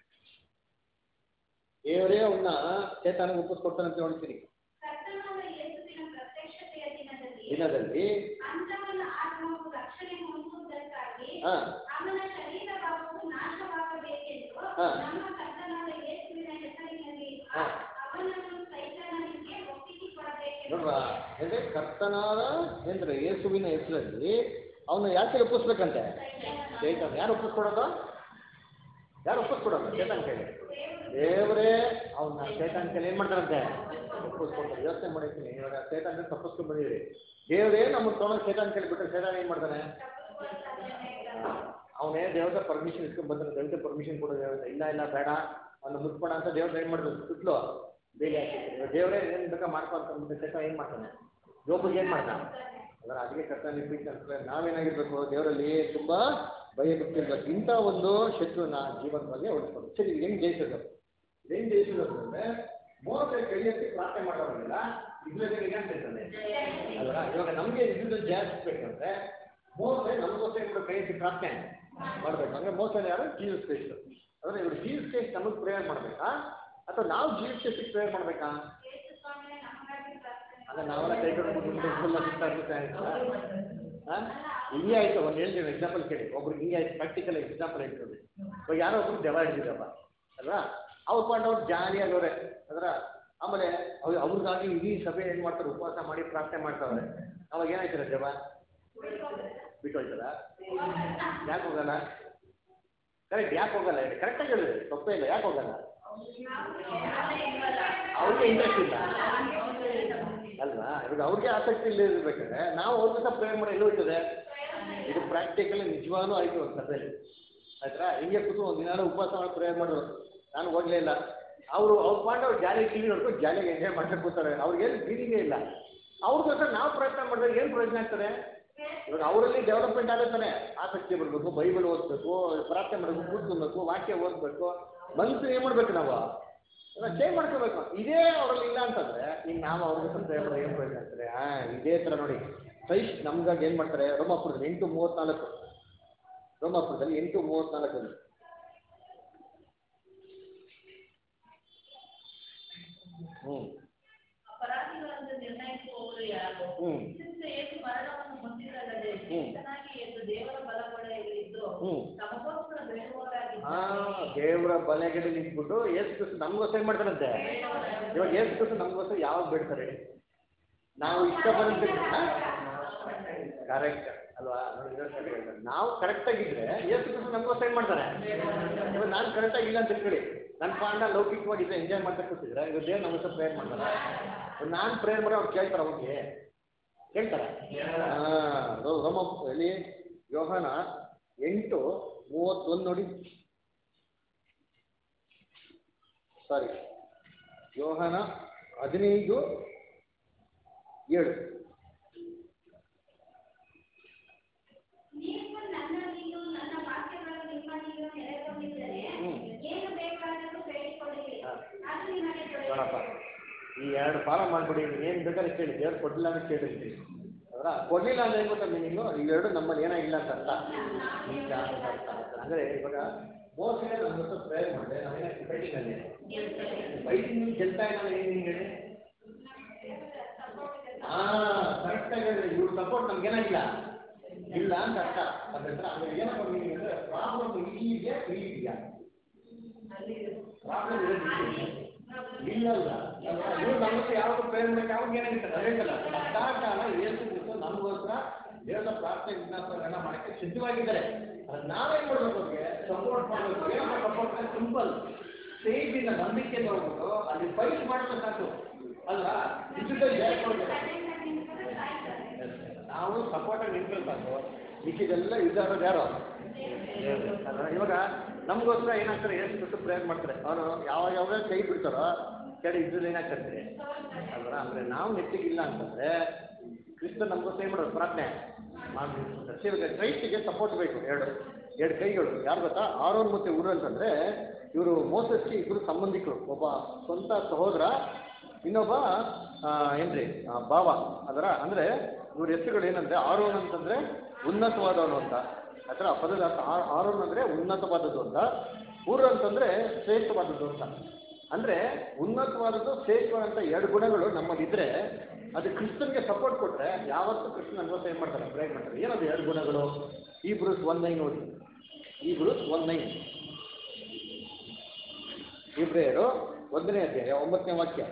ದೇವರೇ ಅವನ್ನ ಚೇತನಿಗೆ ಒಪ್ಪಿಸ್ಕೊಡ್ತಾನೆ ಅಂತ ನೋಡ್ತೀನಿ ಕರ್ತನಾದ ಯೇಸುವಿನ ಪ್ರತ್ಯಕ್ಷತೆಯ ದಿನದಲ್ಲಿ ದಿನದಲ್ಲಿ ಅಂತವನ ಆತ್ಮವು ರಕ್ಷಣೆ ಹೊಂದುವುದಕ್ಕಾಗಿ ಹಾ ಅವನ ಶರೀರ ಭಾವವು ನಾಶವಾಗಬೇಕೆಂದು ಹಾ. ನಮ್ಮ ಕರ್ತನಾದ ಯೇಸುವಿನ ಹೆಸರಿನಲ್ಲಿ ಹಾ. ಅವನನ್ನು ಸೈತಾನನಿಗೆ ಒಪ್ಪಿಸಿಕೊಡಬೇಕೆಂದು ನೋಡ್ರ ಅಂದ್ರೆ ಕರ್ತನಾದ ಅಂದ್ರೆ ಯೇಸುವಿನ ಹೆಸರಲ್ಲಿ ಅವನ್ನ ಯಾಕೆ ಒಪ್ಪಿಸ್ಬೇಕಂತೆ ಚೇತನ್ ಯಾರು ಒಪ್ಪಿಸ್ಕೊಡೋದು ಯಾರು ಒಪ್ಪಿಸ್ಕೊಡೋದು ಚೇತನ್ ಕೈಲಿ ದೇವರೇ ಅವನ್ನ ಚೇತನ್ ಕೈಲಿ ಏನು ಮಾಡ್ತಾರಂತೆ ಒಪ್ಪಿಸ್ಕೊಡ್ತಾರೆ ಯೋಚನೆ ಮಾಡಿರ್ತೀನಿ ಇವಾಗ ಚೇತನ್ ತಪ್ಪಿಸ್ಕೊಂಡು ಬಂದಿರಿ ದೇವರೇ ನಮ್ಮನ್ನು ತೊಗೊಂಡು ಚೇತನ್ ಕೈಲಿ ಬಿಟ್ಟರೆ ಚೇತನ್ ಏನು ಮಾಡ್ತಾನೆ ಅವನೇ ದೇವರ ಪರ್ಮಿಷನ್ ಇಸ್ಕೊಂಡು ಬಂದ್ರೆ ದಯವಿಟ್ಟು ಪರ್ಮಿಷನ್ ಕೊಡೋ ದೇವತೆ ಇಲ್ಲ ಇಲ್ಲ ಬೇಡ ಅವ್ನು ಮುಟ್ಬೇಡ ಅಂತ ದೇವ್ರ ಏನು ಮಾಡಿದ್ರು ಸುತ್ತಲೂ ಬೇಲಿ ಹಾಕಿದ್ರು ದೇವರೇ ಏನು ಬೇಕಾ ಮಾಡ್ಕೊ ಅಂತ ಅಂದ್ಬಿಟ್ಟು ಚೇತನ್ ಏನು ಮಾಡ್ತಾನೆ ಜೋಬಿಗೆ ಏನು ಮಾಡ್ತಾನೆ ಅದರ ಅದಕ್ಕೆ ಕರ್ತನ ಪ್ರೀತಿ ಅಂತಂದ್ರೆ ನಾವೇನಾಗಿರ್ಬೇಕು ದೇವರಲ್ಲಿ ತುಂಬಾ ಭಯ ಬಿಟ್ಟಿರ್ಬೇಕು ಇಂಥ ಒಂದು ಶತ್ರುನ ಜೀವನದಲ್ಲಿ ಉಳಿಸ್ಕೊಂಡು ಸರಿ ಇದು ಹೆಂಗ್ ಜಯಿಸೋದು ಇದು ಹೆಂಗ್ ಜಯಿಸೋದು ಅಂತಂದ್ರೆ ಮೋಸ ಕೈ ಎತ್ತಿ ಪ್ರಾರ್ಥನೆ ಮಾಡೋದಿಲ್ಲ ಇದ್ರಲ್ಲಿ ಹೇಗೆ ಅಂತ ಹೇಳ್ತಾನೆ ಅಲ್ವಾ ಇವಾಗ ನಮಗೆ ಇದ್ರಲ್ಲಿ ಜಾಸ್ತಿಬೇಕಂದ್ರೆ ಮೋಸ ನಮಗೋಸ್ಕರ ಇವ್ರು ಕೈ ಎತ್ತಿ ಪ್ರಾರ್ಥನೆ ಮಾಡ್ಬೇಕು ಅಂದ್ರೆ ಮೋಸ ಯಾರು ಜೀಸಸ್ ಕ್ರೈಸ್ಟ್ ಅಂದ್ರೆ ಇವ್ರು ಜೀಸಸ್ ಕ್ರೈಸ್ಟ್ ನಮಗೆ ಪ್ರೇಯರ್ ಮಾಡ್ಬೇಕಾ ಅಥವಾ ನಾವು ಜೀಸಸ್ ಕ್ರೈಸ್ಟ್ ಪ್ರೇಯರ್ ಮಾಡ್ಬೇಕಾ ಯೇಸು ಸ್ವಾಮಿಯೇ ನಮಗಾಗಿ ಪ್ರಾರ್ಥನೆ ಅಲ್ಲ ನಾವೆಲ್ಲ ಕೈ ಕಟ್ಕೊಂಡು ಹಾಂ ಹಿಂಗೆ ಆಯ್ತು ಒಂದು ಹೇಳ್ತೀನಿ ಎಕ್ಸಾಂಪಲ್ ಕೇಳಿ ಒಬ್ರಿಗೆ ಹಿಂಗೆ ಆಯ್ತು ಪ್ರಾಕ್ಟಿಕಲ್ ಎಕ್ಸಾಂಪಲ್ ಹೇಳ್ತೀವಿ ಇವಾಗ ಯಾರೋ ಒಬ್ರು ದೆವ ಹಿಡಿದಿರಪ್ಪ ಅಲ್ವಾ ಅವ್ರ ಪಾಂಡ್ ಅವ್ರು ಜಾಲಿಯಾಗಿ ಅವ್ರೆ ಅದರ ಆಮೇಲೆ ಅವ್ರು ಅವ್ರಿಗಾಗಿ ಇಡೀ ಸಭೆ ಏನು ಮಾಡ್ತಾರೆ ಉಪವಾಸ ಮಾಡಿ ಪ್ರಾರ್ಥನೆ ಮಾಡ್ತಾವ್ರೆ ಅವಾಗ ಏನಾಯ್ತಾರೆ ದೆವ ಬಿಟ್ಟು ಹೋಯ್ತದ ಯಾಕೆ ಹೋಗಲ್ಲ ಕರೆಕ್ಟ್ ಯಾಕೆ ಹೋಗಲ್ಲ ಹೇಳಿ ಕರೆಕ್ಟಾಗಿ ಹೇಳಿದ್ರಿ ತಪ್ಪೇ ಇಲ್ಲ ಯಾಕೆ ಹೋಗಲ್ಲ ಅವ್ರಿಗೆ ಇಲ್ವಲ್ಲ. ಅವ್ರಿಗೆ ಇಂಟ್ರೆಸ್ಟ್ ಇಲ್ಲ ಅವ್ರಿಗೆ ಅಲ್ವಾ ಇವಾಗ ಅವ್ರಿಗೆ ಆಸಕ್ತಿ ಇಲ್ಲ ಇರ್ಬೇಕಾದ್ರೆ ನಾವು ಅವ್ರ ಜೊತೆ ಪ್ರೇಮ್ ಮಾಡಿ ಎಲ್ಲಿ ಹೋಗ್ತದೆ ಇದು ಪ್ರಾಕ್ಟಿಕಲಿ ನಿಜವಾಗ್ಲೂ ಆಯ್ತು ಒಂದು ಸಭೆಯಲ್ಲಿ ಆಯ್ತಾ ಹಿಂಗೆ ಕೂತು ಒಂದು ದಿನಾಲು ಉಪವಾಸ ಮಾಡಿ ಪ್ರೇಯರ್ ಮಾಡೋರು ನಾನು ಹೋಗ್ಲೇ ಇಲ್ಲ ಅವರು ಅವ್ರು ಮಾಡಿ ಅವ್ರು ಜಾಲಿ ಟಿವಿ ನೋಡ್ಕೊಂಡು ಜಾಲಿಯಾಗಿ ಎಂಜಾಯ್ ಮಾಡ್ಕೊಂಡು ಕೂತಾರೆ ಅವ್ರಿಗೇನು ಫೀಲಿಂಗೇ ಇಲ್ಲ ಅವ್ರಿಗೋಸ್ಕರ ನಾವು ಪ್ರಯತ್ನ ಮಾಡಿದ್ರೆ ಏನು ಪ್ರಯೋಜನ ಆಗ್ತದೆ ಇವಾಗ ಅವರಲ್ಲಿ ಡೆವಲಪ್ಮೆಂಟ್ ಆಗುತ್ತಾನೆ ಆಸಕ್ತಿ ಬರಬೇಕು ಬೈಬಲ್ ಓದಬೇಕು ಪ್ರಾರ್ಥನೆ ಮಾಡಬೇಕು ಕೂತ್ಕೊಬೇಕು ವಾಕ್ಯ ಓದಬೇಕು ಮನಸ್ಸು ಏನು ಮಾಡ್ಬೇಕು ನಾವು ಚೇಂಜ್ ಮಾಡ್ಕೋಬೇಕು ಇದೇ ಅವರಲ್ಲಿ ಇಲ್ಲ ಅಂತಂದ್ರೆ ಈಗ ನಾವು ಅವ್ರಿಗೆ ಸ್ವಲ್ಪ ಹೇಳಿದ್ರೆ ಏನು ಪ್ರಯೋಜನ ಆಗ್ತದೆ ಹಾಂ ಇದೇ ಥರ ನೋಡಿ ಕ್ರೈಸ್ಟ್ ನಮ್ಗಾಗಿ ಏನು ಮಾಡ್ತಾರೆ ರೋಮಾಪುರದಲ್ಲಿ ಎಂಟು ಮೂವತ್ತ್ನಾಲ್ಕು ರೋಮಾಪುರದಲ್ಲಿ ಎಂಟು ಮೂವತ್ತ್ನಾಲ್ಕಲ್ಲಿ ಹ್ಞೂ ಅಪರಾಧಿಗಳನ್ನು ನಿರ್ಣಯಿಸುವವರು ಯಾರು ಹ್ಞೂ ಕ್ರಿಸ್ತ ಯೇಸು ಮರಣವನ್ನು ಹೊಂದಿರಲ್ಲದೆ ಚೆನ್ನಾಗಿ ಎಂದು ದೇವರ ಬಲಗೊಡೆಯಲ್ಲಿದ್ದು ಹ್ಞೂ ತಮಗೋಸ್ಕರ ಆ ಬೇಡುವವರಾಗಿದ್ದಾರೆ ದೇವರ ಬಲೆಗಡೆ ನಿಂತ್ಬಿಟ್ಟು ಏಸು ಕ್ರಿಸ್ತು ನಮಗೋಸ್ಕರ ಏನು ಮಾಡ್ತಾರಂತೆ ಇವಾಗ ಏಸು ಕ್ರಿಸ್ತು ನಮಗೋಸ್ಕರ ಯಾವಾಗ ಬೇಡ್ತಾರೆ ನಾವು ಇಷ್ಟ ಬಂದಂತೆ ಕರೆಕ್ಟ್ ಅಲ್ವಾ ನೋಡಿ ಇನ್ನೊಂದ್ ಸಲ ಹೇಳ್ತಾರೆ. ನಾವು ಕರೆಕ್ಟಾಗಿದ್ರೆ ಏಸು ಕ್ರಿಸ್ತು ನಮಗೋಸ್ಕರ ಏನು ಮಾಡ್ತಾರೆ ಇವಾಗ ನಾನು ಕರೆಕ್ಟಾಗಿ ಇಲ್ಲ ಅಂತ ತಿಳ್ಕೊಳ್ಳಿ ನನ್ನ ಪಾಂಡ ಲೌಕಿಕವಾಗಿದ್ರೆ ಎಂಜಾಯ್ ಮಾಡ್ತಾ ಕೂತಿದ್ರೆ ಇವಾಗ ದೇವ್ರು ನಮಗೋಸ್ಕರ ಪ್ರೇಯರ್ ಮಾಡ್ತಾರೆ ನಾನು ಪ್ರೇಯರ್ ಮಾಡಿ ಅವ್ರು ಕೇಳ್ತಾರೆ ಅವ್ರಿಗೆ ಕೇಳ್ತಾರೆ ಹಾಂ ರೋಮ ಎಲ್ಲಿ ಯೋಹಾನ ಎಂಟು ಮೂವತ್ತೊಂದು ನೋಡಿ ಸಾರಿ ಯೋಹಾನ ಹದಿನೈದು ಏಳು ನೀವು ನನ್ನಲ್ಲಿಯೂ ನನ್ನ ವಾಕ್ಯಗಳು ನಿಮ್ಮಲ್ಲಿಯೂ ನೆಲೆಗೊಂಡಿದ್ದರೆ ಹ್ಮ್. ಏನು ಬೇಕಾದರೂ ಬೇಡಿಕೊಳ್ಳಿರಿ ಹಾ. ಅದು ನಿಮಗೆ ನೋಡಪ್ಪ ದೊರೆಯುತ್ತದೆ ಈ ಎರಡು ಫಾಲೋ ಮಾಡ್ಬಿಡಿ ನೀವು ಏನು ಬೇಕಾದ್ರೆ ಕೇಳಿ ದೇವ್ರು ಕೊಡಲಿಲ್ಲ ಅಂತ ಕೇಳಿರ್ತೀವಿ ಅವರ ಕೊಡಲಿಲ್ಲ ಅಂದ್ರೆ ಏನು ಗೊತ್ತಾ ಮೀನಿಂಗು ಇವೆರಡು ನಮ್ಮಲ್ಲಿ ಏನಾಗಿಲ್ಲ ಅಂತ ಅರ್ಥ ಈಗ ಅಂತ ಅರ್ಥ ಆಗುತ್ತೆ. ಅಂದ್ರೆ ಇವಾಗ ಮೋಸ್ಟ್ಲಿ ನಮ್ಮ ಹತ್ರ ಪ್ರೇಯರ್ ಮಾಡಿದೆ ನಾವೇನಾಗ್ತೀವಿ ಫೈಟಿಂಗಲ್ಲಿ ಫೈಟಿಂಗ್ ಗೆಲ್ತಾ ಇಲ್ಲ ಏನು ಹಿಂಗೆ ಹೇಳಿ ಹಾಂ ಕರೆಕ್ಟಾಗಿ ಹೇಳಿದ್ರೆ ಇವ್ರ ಸಪೋರ್ಟ್ ನಮ್ಗೆ ಏನಾಗಿಲ್ಲ ಇಲ್ಲ ಅಂತ ಅರ್ಥ ಅದ್ರ ಅಂದ್ರೆ ಏನಪ್ಪ ಮೀನಿಂಗ್ ಅಂದ್ರೆ ಪ್ರಾಬ್ಲಮ್ ಇಲ್ಲಿಗೆ ಇಲ್ಲಿದೆಯಾ ಪ್ರಾಬ್ಲಮ್ ಇರೋದು ಇಲ್ಲಿಗೆ. ಇಲ್ಲಲ್ಲ ಇವ್ರು ನಮ್ಮ ಹತ್ರ ಯಾವಾಗ ಪ್ರೇರ್ ಮಾಡಕ್ಕೆ ಯಾವಾಗ ಏನಾಗಿರ್ತದೆ ಹೇಳ್ತಲ್ಲ ಸದಾಕಾಲ ಏಸು ಕ್ರಿಸ್ತು ನಮಗೋಸ್ಕರ ದೇವರ ಪ್ರಾರ್ಥನೆ ವಿಜ್ಞಾಪನೆಗಳನ್ನ ಮಾಡಕ್ಕೆ ಸಿದ್ಧವಾಗಿದ್ದಾರೆ ಅದು ನಾವೇನ್ ಮಾಡ್ಬೇಕು ಅವ್ರಿಗೆ ಸಪೋರ್ಟ್ ಮಾಡಬೇಕು ಏನಪ್ಪ ಸಪೋರ್ಟ್ ಸಿಂಪಲ್ ಸ್ಟೇಜಿನ ನಂಬಿಕೆಯಿಂದ ಹೋಗ್ಬಿಟ್ಟು ಅಲ್ಲಿ ಫೈಟ್ ಮಾಡಿದ್ರೆ ಸಾಕು ಅಲ್ವಾ ಇದ್ದಿದ್ದ ಜಯ ಕೊಡ್ಬೇಕು ನಾವು ಸಪೋರ್ಟಾಗಿ ನಿಂತ್ರೆ ಸಾಕು ಮಿಕ್ಕಿದೆಲ್ಲ ಇದಾರೋದು ಯಾರು ಅಲ್ವಾ? ಇವಾಗ ನಮಗೋಸ್ಕರ ಏನಾಗ್ತಾರೆ ಎಷ್ಟು ಬಿಟ್ಟು ಪ್ರೇಯರ್ ಮಾಡ್ತಾರೆ ಅವನು ಯಾವ ಯಾವಾಗ ಕೈ ಬಿಡ್ತಾರೋ ಕೆಳ ಇದ್ರಲ್ಲಿ ಏನಾಗ್ತಾರೆ ಅಲ್ವಾ ಅಂದರೆ ನಾವು ನೆಟ್ಟಿಗಿಲ್ಲ ಅಂತಂದರೆ ಕ್ರಿಸ್ತ ನಮಗೋಸ್ಕರ ಏನು ಮಾಡೋದು ಪ್ರಾರ್ಥನೆ ಮಾಡ್ಬಿಡ್ತಾರೆ ಸೊ ಇವಾಗ ಕ್ರೈಸ್ಟಿಗೆ ಸಪೋರ್ಟ್ ಬೇಕು ಎರಡು ಎರಡು ಕೈಗಳು ಯಾರು ಗೊತ್ತಾ ಆರೋನ್ ಮತ್ತು ಊರು ಅಂತಂದರೆ ಇವರು ಮೋಸಸ್ಗೆ ಇಬ್ಬರು ಸಂಬಂಧಿಕರು ಒಬ್ಬ ಸ್ವಂತ ಸಹೋದರ ಇನ್ನೊಬ್ಬ ಆ, ಏನ್ರಿ ಆ, ಭಾವ ಅದರ ಅಂದರೆ ಇವ್ರ ಹೆಸರುಗಳು ಏನಂದರೆ ಆರೋನ್ ಅಂತಂದರೆ ಉನ್ನತವಾದವನು ಅಂತ ಆ ಥರ ಪದದ ಅರ್ಥ ಆ- ಆರೋನ್ ಅಂದರೆ ಉನ್ನತವಾದದ್ದು ಅಂತ ಊರು ಅಂತಂದರೆ ಶ್ರೇಷ್ಠವಾದದ್ದು ಅಂತ ಅಂದರೆ ಉನ್ನತವಾದದ್ದು ಶ್ರೇಷ್ಠವಾದಂಥ ಎರಡು ಗುಣಗಳು ನಮ್ಮಲ್ಲಿದ್ದರೆ ಅದು ಕ್ರಿಸ್ತನ್ಗೆ ಸಪೋರ್ಟ್ ಕೊಟ್ಟರೆ ಯಾವತ್ತೂ ಕೃಷ್ಣ ಅನ್ವಸ ಏನು ಮಾಡ್ತಾರೆ ಪ್ರಯತ್ನ ಮಾಡ್ತಾರೆ ಏನದು ಎರಡು ಗುಣಗಳು ಈ ಬ್ರೂಸ್ ಒನ್ ನೈನ್ ಓದಿ ಈ ಬ್ರೂಸ್ ಒನ್ ನೈನ್ ಇಬ್ರಿಯರು ಒಂದನೇ ಅಧ್ಯಾಯ ಒಂಬತ್ತನೇ ವಾಕ್ಯ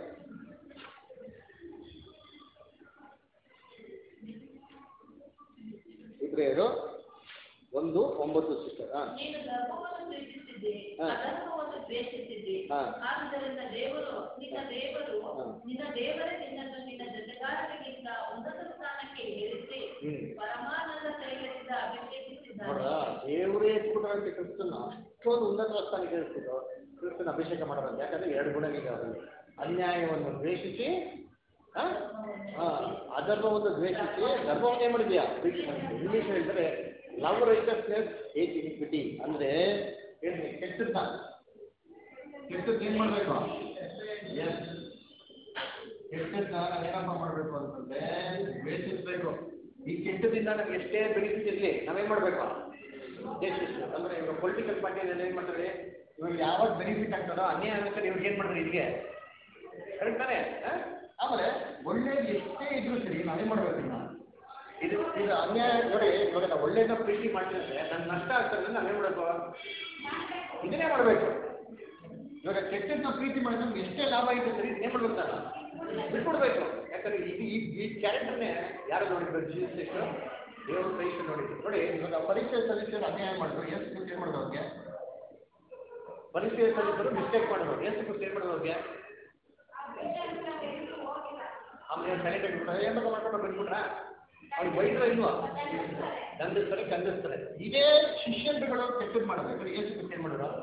ಇಬ್ರಿಯರು ಒಂದು ಒಂಬತ್ತು ಸಿಸ್ಟರ್ ಹಾಂ ನೀನು ಧರ್ಮವನ್ನು ಪ್ರೀತಿಸಿದ್ದಿ ಹಾ. ಅಧರ್ಮವನ್ನು ದ್ವೇಷಿಸಿದ್ದಿ ಹಾ. ಆದುದರಿಂದ ದೇವರು ನಿನ್ನ ದೇವರು ಹಾ. ನಿನ್ನ ದೇವರೇ ನಿನ್ನನ್ನು ನಿನ್ನ ಜೊತೆಗಾರರಿಗಿಂತ ಉನ್ನತ ಸ್ಥಾನಕ್ಕೆ ಏರಿಸಿ ಹ್ಮ್. ಪರಮಾನಂದ ತೈಲದಿಂದ ಅಭಿಷೇಕಿಸಿದ್ದಾನೆ ನೋಡ್ರಾ ದೇವರೇ ಎತ್ಬಿಟ್ರಂತೆ ಕ್ರಿಸ್ತನ ಅಷ್ಟೊಂದು ಉನ್ನತ ಸ್ಥಾನಕ್ಕೆ ಇರಿಸ್ಬಿಟ್ಟು ಕ್ರಿಸ್ತನ ಅಭಿಷೇಕ ಮಾಡೋದಂತೆ ಯಾಕಂದ್ರೆ ಎರಡು ಗುಣಗಳಿದೆ ಅವರಲ್ಲಿ ಅನ್ಯಾಯವನ್ನು ದ್ವೇಷಿಸಿ ಆ? ಆ, ಅಧರ್ಮವನ್ನು ದ್ವೇಷಿಸಿ ಧರ್ಮವನ್ನು ಏನು ಮಾಡಿದ್ಯಾ ಪ್ರೀತಿ ಮಾಡಿದ್ಯಾ ಇಂಗ್ಲೀಷ್ ಹೇಳಿದ್ರೆ ಲವ್ ರೈಟರ್ಸ್ನೆಸ್ ಏಟ್ ಇನಿಕ್ವಿಟಿ ಅಂದ್ರೆ ಏನು ಕೆಟ್ಟದ್ದ ಕೆಟ್ಟದ್ದು ಏನು ಮಾಡಬೇಕು ಎಸ್ ಕೆಟ್ಟದ್ನ ನಾವೇನಪ್ಪ ಮಾಡಬೇಕು ಅಂತಂದ್ರೆ ದ್ವೇಷಿಸಬೇಕು ಈ ಕೆಟ್ಟದಿಂದ ನಮ್ಗೆ ಎಷ್ಟೇ ಬೆನಿಫಿಟ್ ಇರಲಿ ನಾವೇನು ಮಾಡಬೇಕು ದ್ವೇಷಿಸ್ಬೇಕು ಅಂದ್ರೆ ಇವಾಗ ಪೊಲಿಟಿಕಲ್ ಪಾರ್ಟಿಯಲ್ಲಿ ಏನು ಮಾಡ್ತಾರೆ ಇವಾಗ ಯಾವಾಗ ಬೆನಿಫಿಟ್ ಆಗ್ತದೋ ಅನ್ಯಾಯ ಆಗುತ್ತೆ ಇವ್ರಿಗೆ ಏನು ಮಾಡ್ತಾರೆ ಇಲ್ಲಿಗೆ ಕರೆಕ್ಟ್ ತಾನೇ ಆ? ಆಮೇಲೆ ಒಳ್ಳೇದು ಎಷ್ಟೇ ಇದ್ರೂ ಸರಿ ನಾವೇನು ಮಾಡ್ಬೇಕು ಇನ್ನ ಇದು ಇದು ಅನ್ಯಾಯ ನೋಡಿ ಇವಾಗ ನಾವು ಒಳ್ಳೇದ ಪ್ರೀತಿ ಮಾಡ್ತಿದ್ರೆ ನನ್ನ ನಷ್ಟ ಆಗ್ತದೆ ನಾವೇನು ಮಾಡಬೇಕು ಇದನ್ನೇ ಮಾಡಬೇಕು ಇವಾಗ ಕೆಟ್ಟದ್ನ ಪ್ರೀತಿ ಮಾಡಿದ್ರೆ ನಮ್ಗೆ ಎಷ್ಟೇ ಲಾಭ ಆಗಿದೆ ಸರಿ ಏನ್ ಮಾಡ್ಬೇಕು ನಾನು ಬಿಟ್ಬಿಡ್ಬೇಕು ಯಾಕಂದ್ರೆ ಇದು ಈ ಈ ಕ್ಯಾರೆಕ್ಟರ್ನೇ ಯಾರು ನೋಡಿದ್ರು ಜೀಸಸ್ ಎಷ್ಟು ದೇವರು ಕ್ರೈಸ್ತ ನೋಡಿದ್ರು ನೋಡಿ ಇವಾಗ ಪರೀಕ್ಷೆ ಸಲ್ಲಿಸಿದ್ರೆ ಅನ್ಯಾಯ ಮಾಡಿದ್ರು ಎಷ್ಟು ಏನು ಮಾಡಿದ್ರು ಅವ್ರಿಗೆ ಪರಿಚಯ ಸಲ್ಲಿಸರು ಮಿಸ್ಟೇಕ್ ಮಾಡಿದ್ರು ಏಸು ಕ್ರಿಸ್ತ ಏನು ಮಾಡಿದ್ರು ಅವ್ರಿಗೆ ಆಮೇಲೆ ಸೈಲೆಂಟ್ ಆಗಿಬಿಟ್ರೆ ಏನು ಮಾಡ್ಕೊಂಡು ಬಂದ್ಬಿಟ್ರ ಅವ್ರಿಗೆ ಬೈದ್ರೆ ಇಲ್ವಾ ದಂಡಿಸ್ತಾರೆ ಕಂದಿಸ್ತಾರೆ ಇದೇ ಶಿಷ್ಯಂಟುಗಳು ಕೆಟ್ಟದ್ದು ಮಾಡಬೇಕು ಏಸು ಕ್ರಿಸ್ತ ಏನು ಮಾಡಿದ್ರು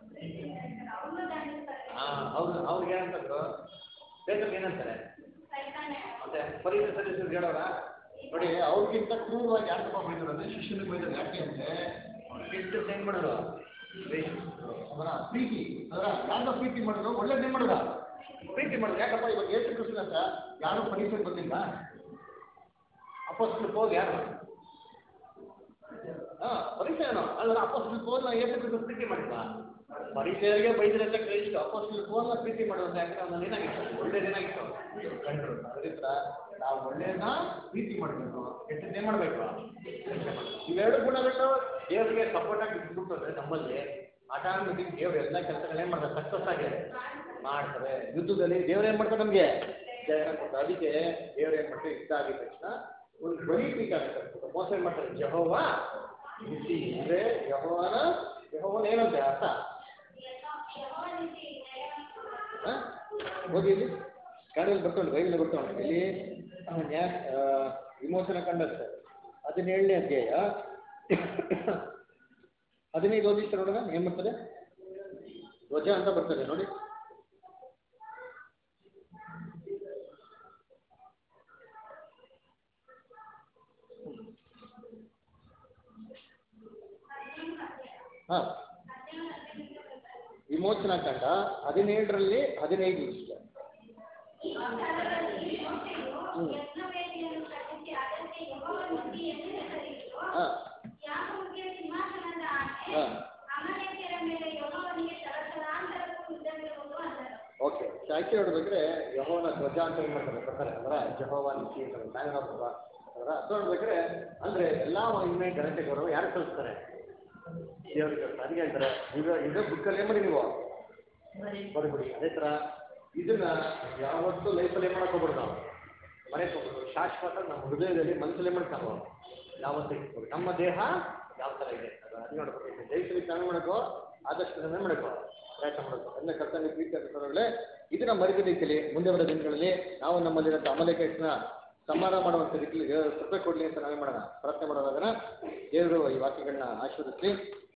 ಹಾಂ ಹೌದು ಅವ್ರಿಗೆ ಏನಂತಂದ್ರು ಬೇಕಲ್ಲಿ ಏನಂತಾರೆ ಮತ್ತೆ ಪರಿಚಯ ಸಲ್ಲಿಸರು ಹೇಳೋರ ನೋಡಿ ಅವ್ರಿಗಿಂತ ಕ್ರೂರವಾಗಿ ಯಾರು ತಪ್ಪ ಬೈದ್ರು ಅಂದ್ರೆ ಶಿಷ್ಯನಿಗೆ ಬೈದ್ರು ಯಾಕೆ ಅಂದ್ರೆ ಅವ್ರು ಕೆಟ್ಟದ್ದು ಏನು ಮಾಡಿದ್ರು ದ್ವೇಷಿಸಿದ್ರು. ಅವರ ಪ್ರೀತಿ ಅದರ ಯಾರ್ದ ಪ್ರೀತಿ ಮಾಡಿದ್ರು ಒಳ್ಳೇದೇ ಮಾಡಿದ ಪ್ರೀತಿ ಮಾಡಿದ್ರು ಯಾಕಪ್ಪ ಇವಾಗ ಏಸು ಕ್ರಿಸ್ತನ ಹತ್ರ ಯಾರು ಪರಿಚಯ ಬಂದಿಲ್ಲ ಅಪೋಸ್ಟಲ್ ಪೌಲ್ ಯಾರು ಹಾ ಪರಿಚಯನೋ ಅಲ್ಲ ಅಪೋಸ್ಟಲ್ ಪೌಲ್ನ ಏಸು ಕ್ರಿಸ್ತ ಪ್ರೀತಿ ಮಾಡಿಲ್ಲ ಪರಿಚಯರಿಗೆ ಬೈದ್ರೆಲ್ಲ ಕ್ರೈಸ್ಟ್ ಅಪೋಸ್ಟಲ್ ಪೌಲ್ನ ಪ್ರೀತಿ ಮಾಡುವಂತ ಯಾಕಂದ್ರೆ ಅವನಲ್ಲಿ ಏನಾಗಿತ್ತು ಒಳ್ಳೇದೇನಾಗಿತ್ತು ಕಂಡ್ರು ಅದರಿಂದ ನಾವು ಒಳ್ಳೇದನ್ನ ಪ್ರೀತಿ ಮಾಡಬೇಕು ಕೆಟ್ಟದ್ದೇ ಮಾಡಬೇಕು ಇವೆರಡು ಗುಣಗಳು ದೇವರಿಗೆ ಸಪೋರ್ಟ್ ಆಗಿ ಇಟ್ಬಿಟ್ಟು ನಮ್ಮಲ್ಲಿ ಆಟೋಮೆಟಿಕ್ ದೇವ್ರು ಎಲ್ಲ ಕೆಲಸಗಳು ಏನು ಮಾಡ್ತಾರೆ ಸಕ್ಸಸ್ ಆಗಿ ಮಾಡ್ತಾರೆ ಯುದ್ಧದಲ್ಲಿ ದೇವ್ರು ಏನು ಮಾಡ್ತಾರೆ ನಮಗೆ ಜಯನ ಕೊಡ್ತಾರೆ ಅದಕ್ಕೆ ದೇವ್ರು ಏನು ಮಾಡ್ತಾರೆ ಯುದ್ಧ ಆಗಿದ ತಕ್ಷಣ ಒಂದು ಬಲಿ ಬೇಕಾಗುತ್ತೆ ಮೋಸ ಏನು ಮಾಡ್ತಾರೆ ಜಹೋವ ಬಿಸಿ ಅಂದರೆ ಯಹೋವನ ಯಹೋವನ ಏನಂತೆ ಅರ್ಥ ಹ? ಹೋಗಿ ಇಲ್ಲಿ ಕನ್ನಡದಲ್ಲಿ ಬರ್ಕೊಂಡು ಬೈಬಲ್ ಬರ್ಕೊಂಡು ಇಲ್ಲಿ ಆ, ನ್ಯಾ ಆ, ವಿಮೋಚನ ಕಂಡಂತೆ ಹದಿನೇಳನೇ ಅಧ್ಯಾಯ ಹದಿನೈದು ಓದಿಸ್ತಾರೆ ನೋಡೋಣ ಏನ್ ಮಾಡ್ತಾರೆ ಧ್ವಜ ಅಂತ ಬರ್ತದೆ ನೋಡಿ ಹಾ ವಿಮೋಚನಾ ಕಂಡ ಹದಿನೇಳರಲ್ಲಿ ಹದಿನೈದು ವಿಷಯ ಹಾ ಹಾ ಓಕೆ ಆಯ್ಕೆ ನೋಡ್ಬೇಕ್ರೆ ಯಹೋವನ ಧ್ವಜ ಅಂತ ಏನ್ ಮಾಡ್ತಾರೆ ಬರ್ತಾರೆ ಅದರ ಜಹೋವ ನಿತ್ಯ ಅಂತಾರೆ ಬ್ಯಾನರ್ ಆಫ್ ಅದರ ಅದು ನೋಡ್ಬೇಕ್ರೆ ಅಂದ್ರೆ ಎಲ್ಲಾ ಮಹಿಮೆ ಘನತೆ ಗೌರವ ಯಾರು ಕಳಿಸ್ತಾರೆ ದೇವರಿಗೆ ಕಳಿಸ್ತಾರೆ ಅದಕ್ಕೆ ಹೇಳ್ತಾರೆ ಈಗ ಈಗ ಬುಕ್ಕಲ್ಲಿ ಏನ್ ಮಾಡಿ ನೀವು ಬರಿಬಿಡಿ ಅದೇ ಥರ ಇದನ್ನ ಯಾವತ್ತೂ ಲೈಫಲ್ಲಿ ಏನು ಮಾಡಕ್ ಹೋಗ್ಬಿಡ್ದು ನಾವು ಮನೆಗೆ ಹೋಗ್ಬಿಡ್ದು ಶಾಶ್ವತ ನಮ್ಮ ಹೃದಯದಲ್ಲಿ ಮನಸ್ಸಲ್ಲೇ ಮಾಡ್ತಾವ ಯಾವತ್ತೂ ಇಟ್ಬೋದು ನಮ್ಮ ದೇಹ ಯಾವ ಥರ ಇದೆ ಅದು ಅದು ನೋಡ್ಬೇಕು ಜೈಸಲಿ ಚಾಲು ಮಾಡಬೇಕು ಆದಷ್ಟು ಅದನ್ನ ಮಾಡಬೇಕು ಪ್ರಯತ್ನ ಮಾಡಬೇಕು ಅದನ್ನ ಕರ್ತವ್ಯ ಪ್ರೀತಿ ಅರ್ಥಗಳೇ ಇದನ್ನ ಮರಿದ ರೀತಿಯಲ್ಲಿ ಮುಂದೆ ಬರೋ ದಿನಗಳಲ್ಲಿ ನಾವು ನಮ್ಮಲ್ಲಿರೋ ಅಮಲೇಖನ ಸಮಾನ ಮಾಡುವಂಥ ರೀತಿಯಲ್ಲಿ ದೇವರು ಕೃಪೆ ಕೊಡಲಿ ಅಂತ ನಾವೇ ಮಾಡೋಣ ಪ್ರಾರ್ಥನೆ ಮಾಡೋದಾದ್ರೆ ದೇವರು ಈ ವಾಕ್ಯಗಳನ್ನ ಆಶೀರ್ವದಿಸಲಿ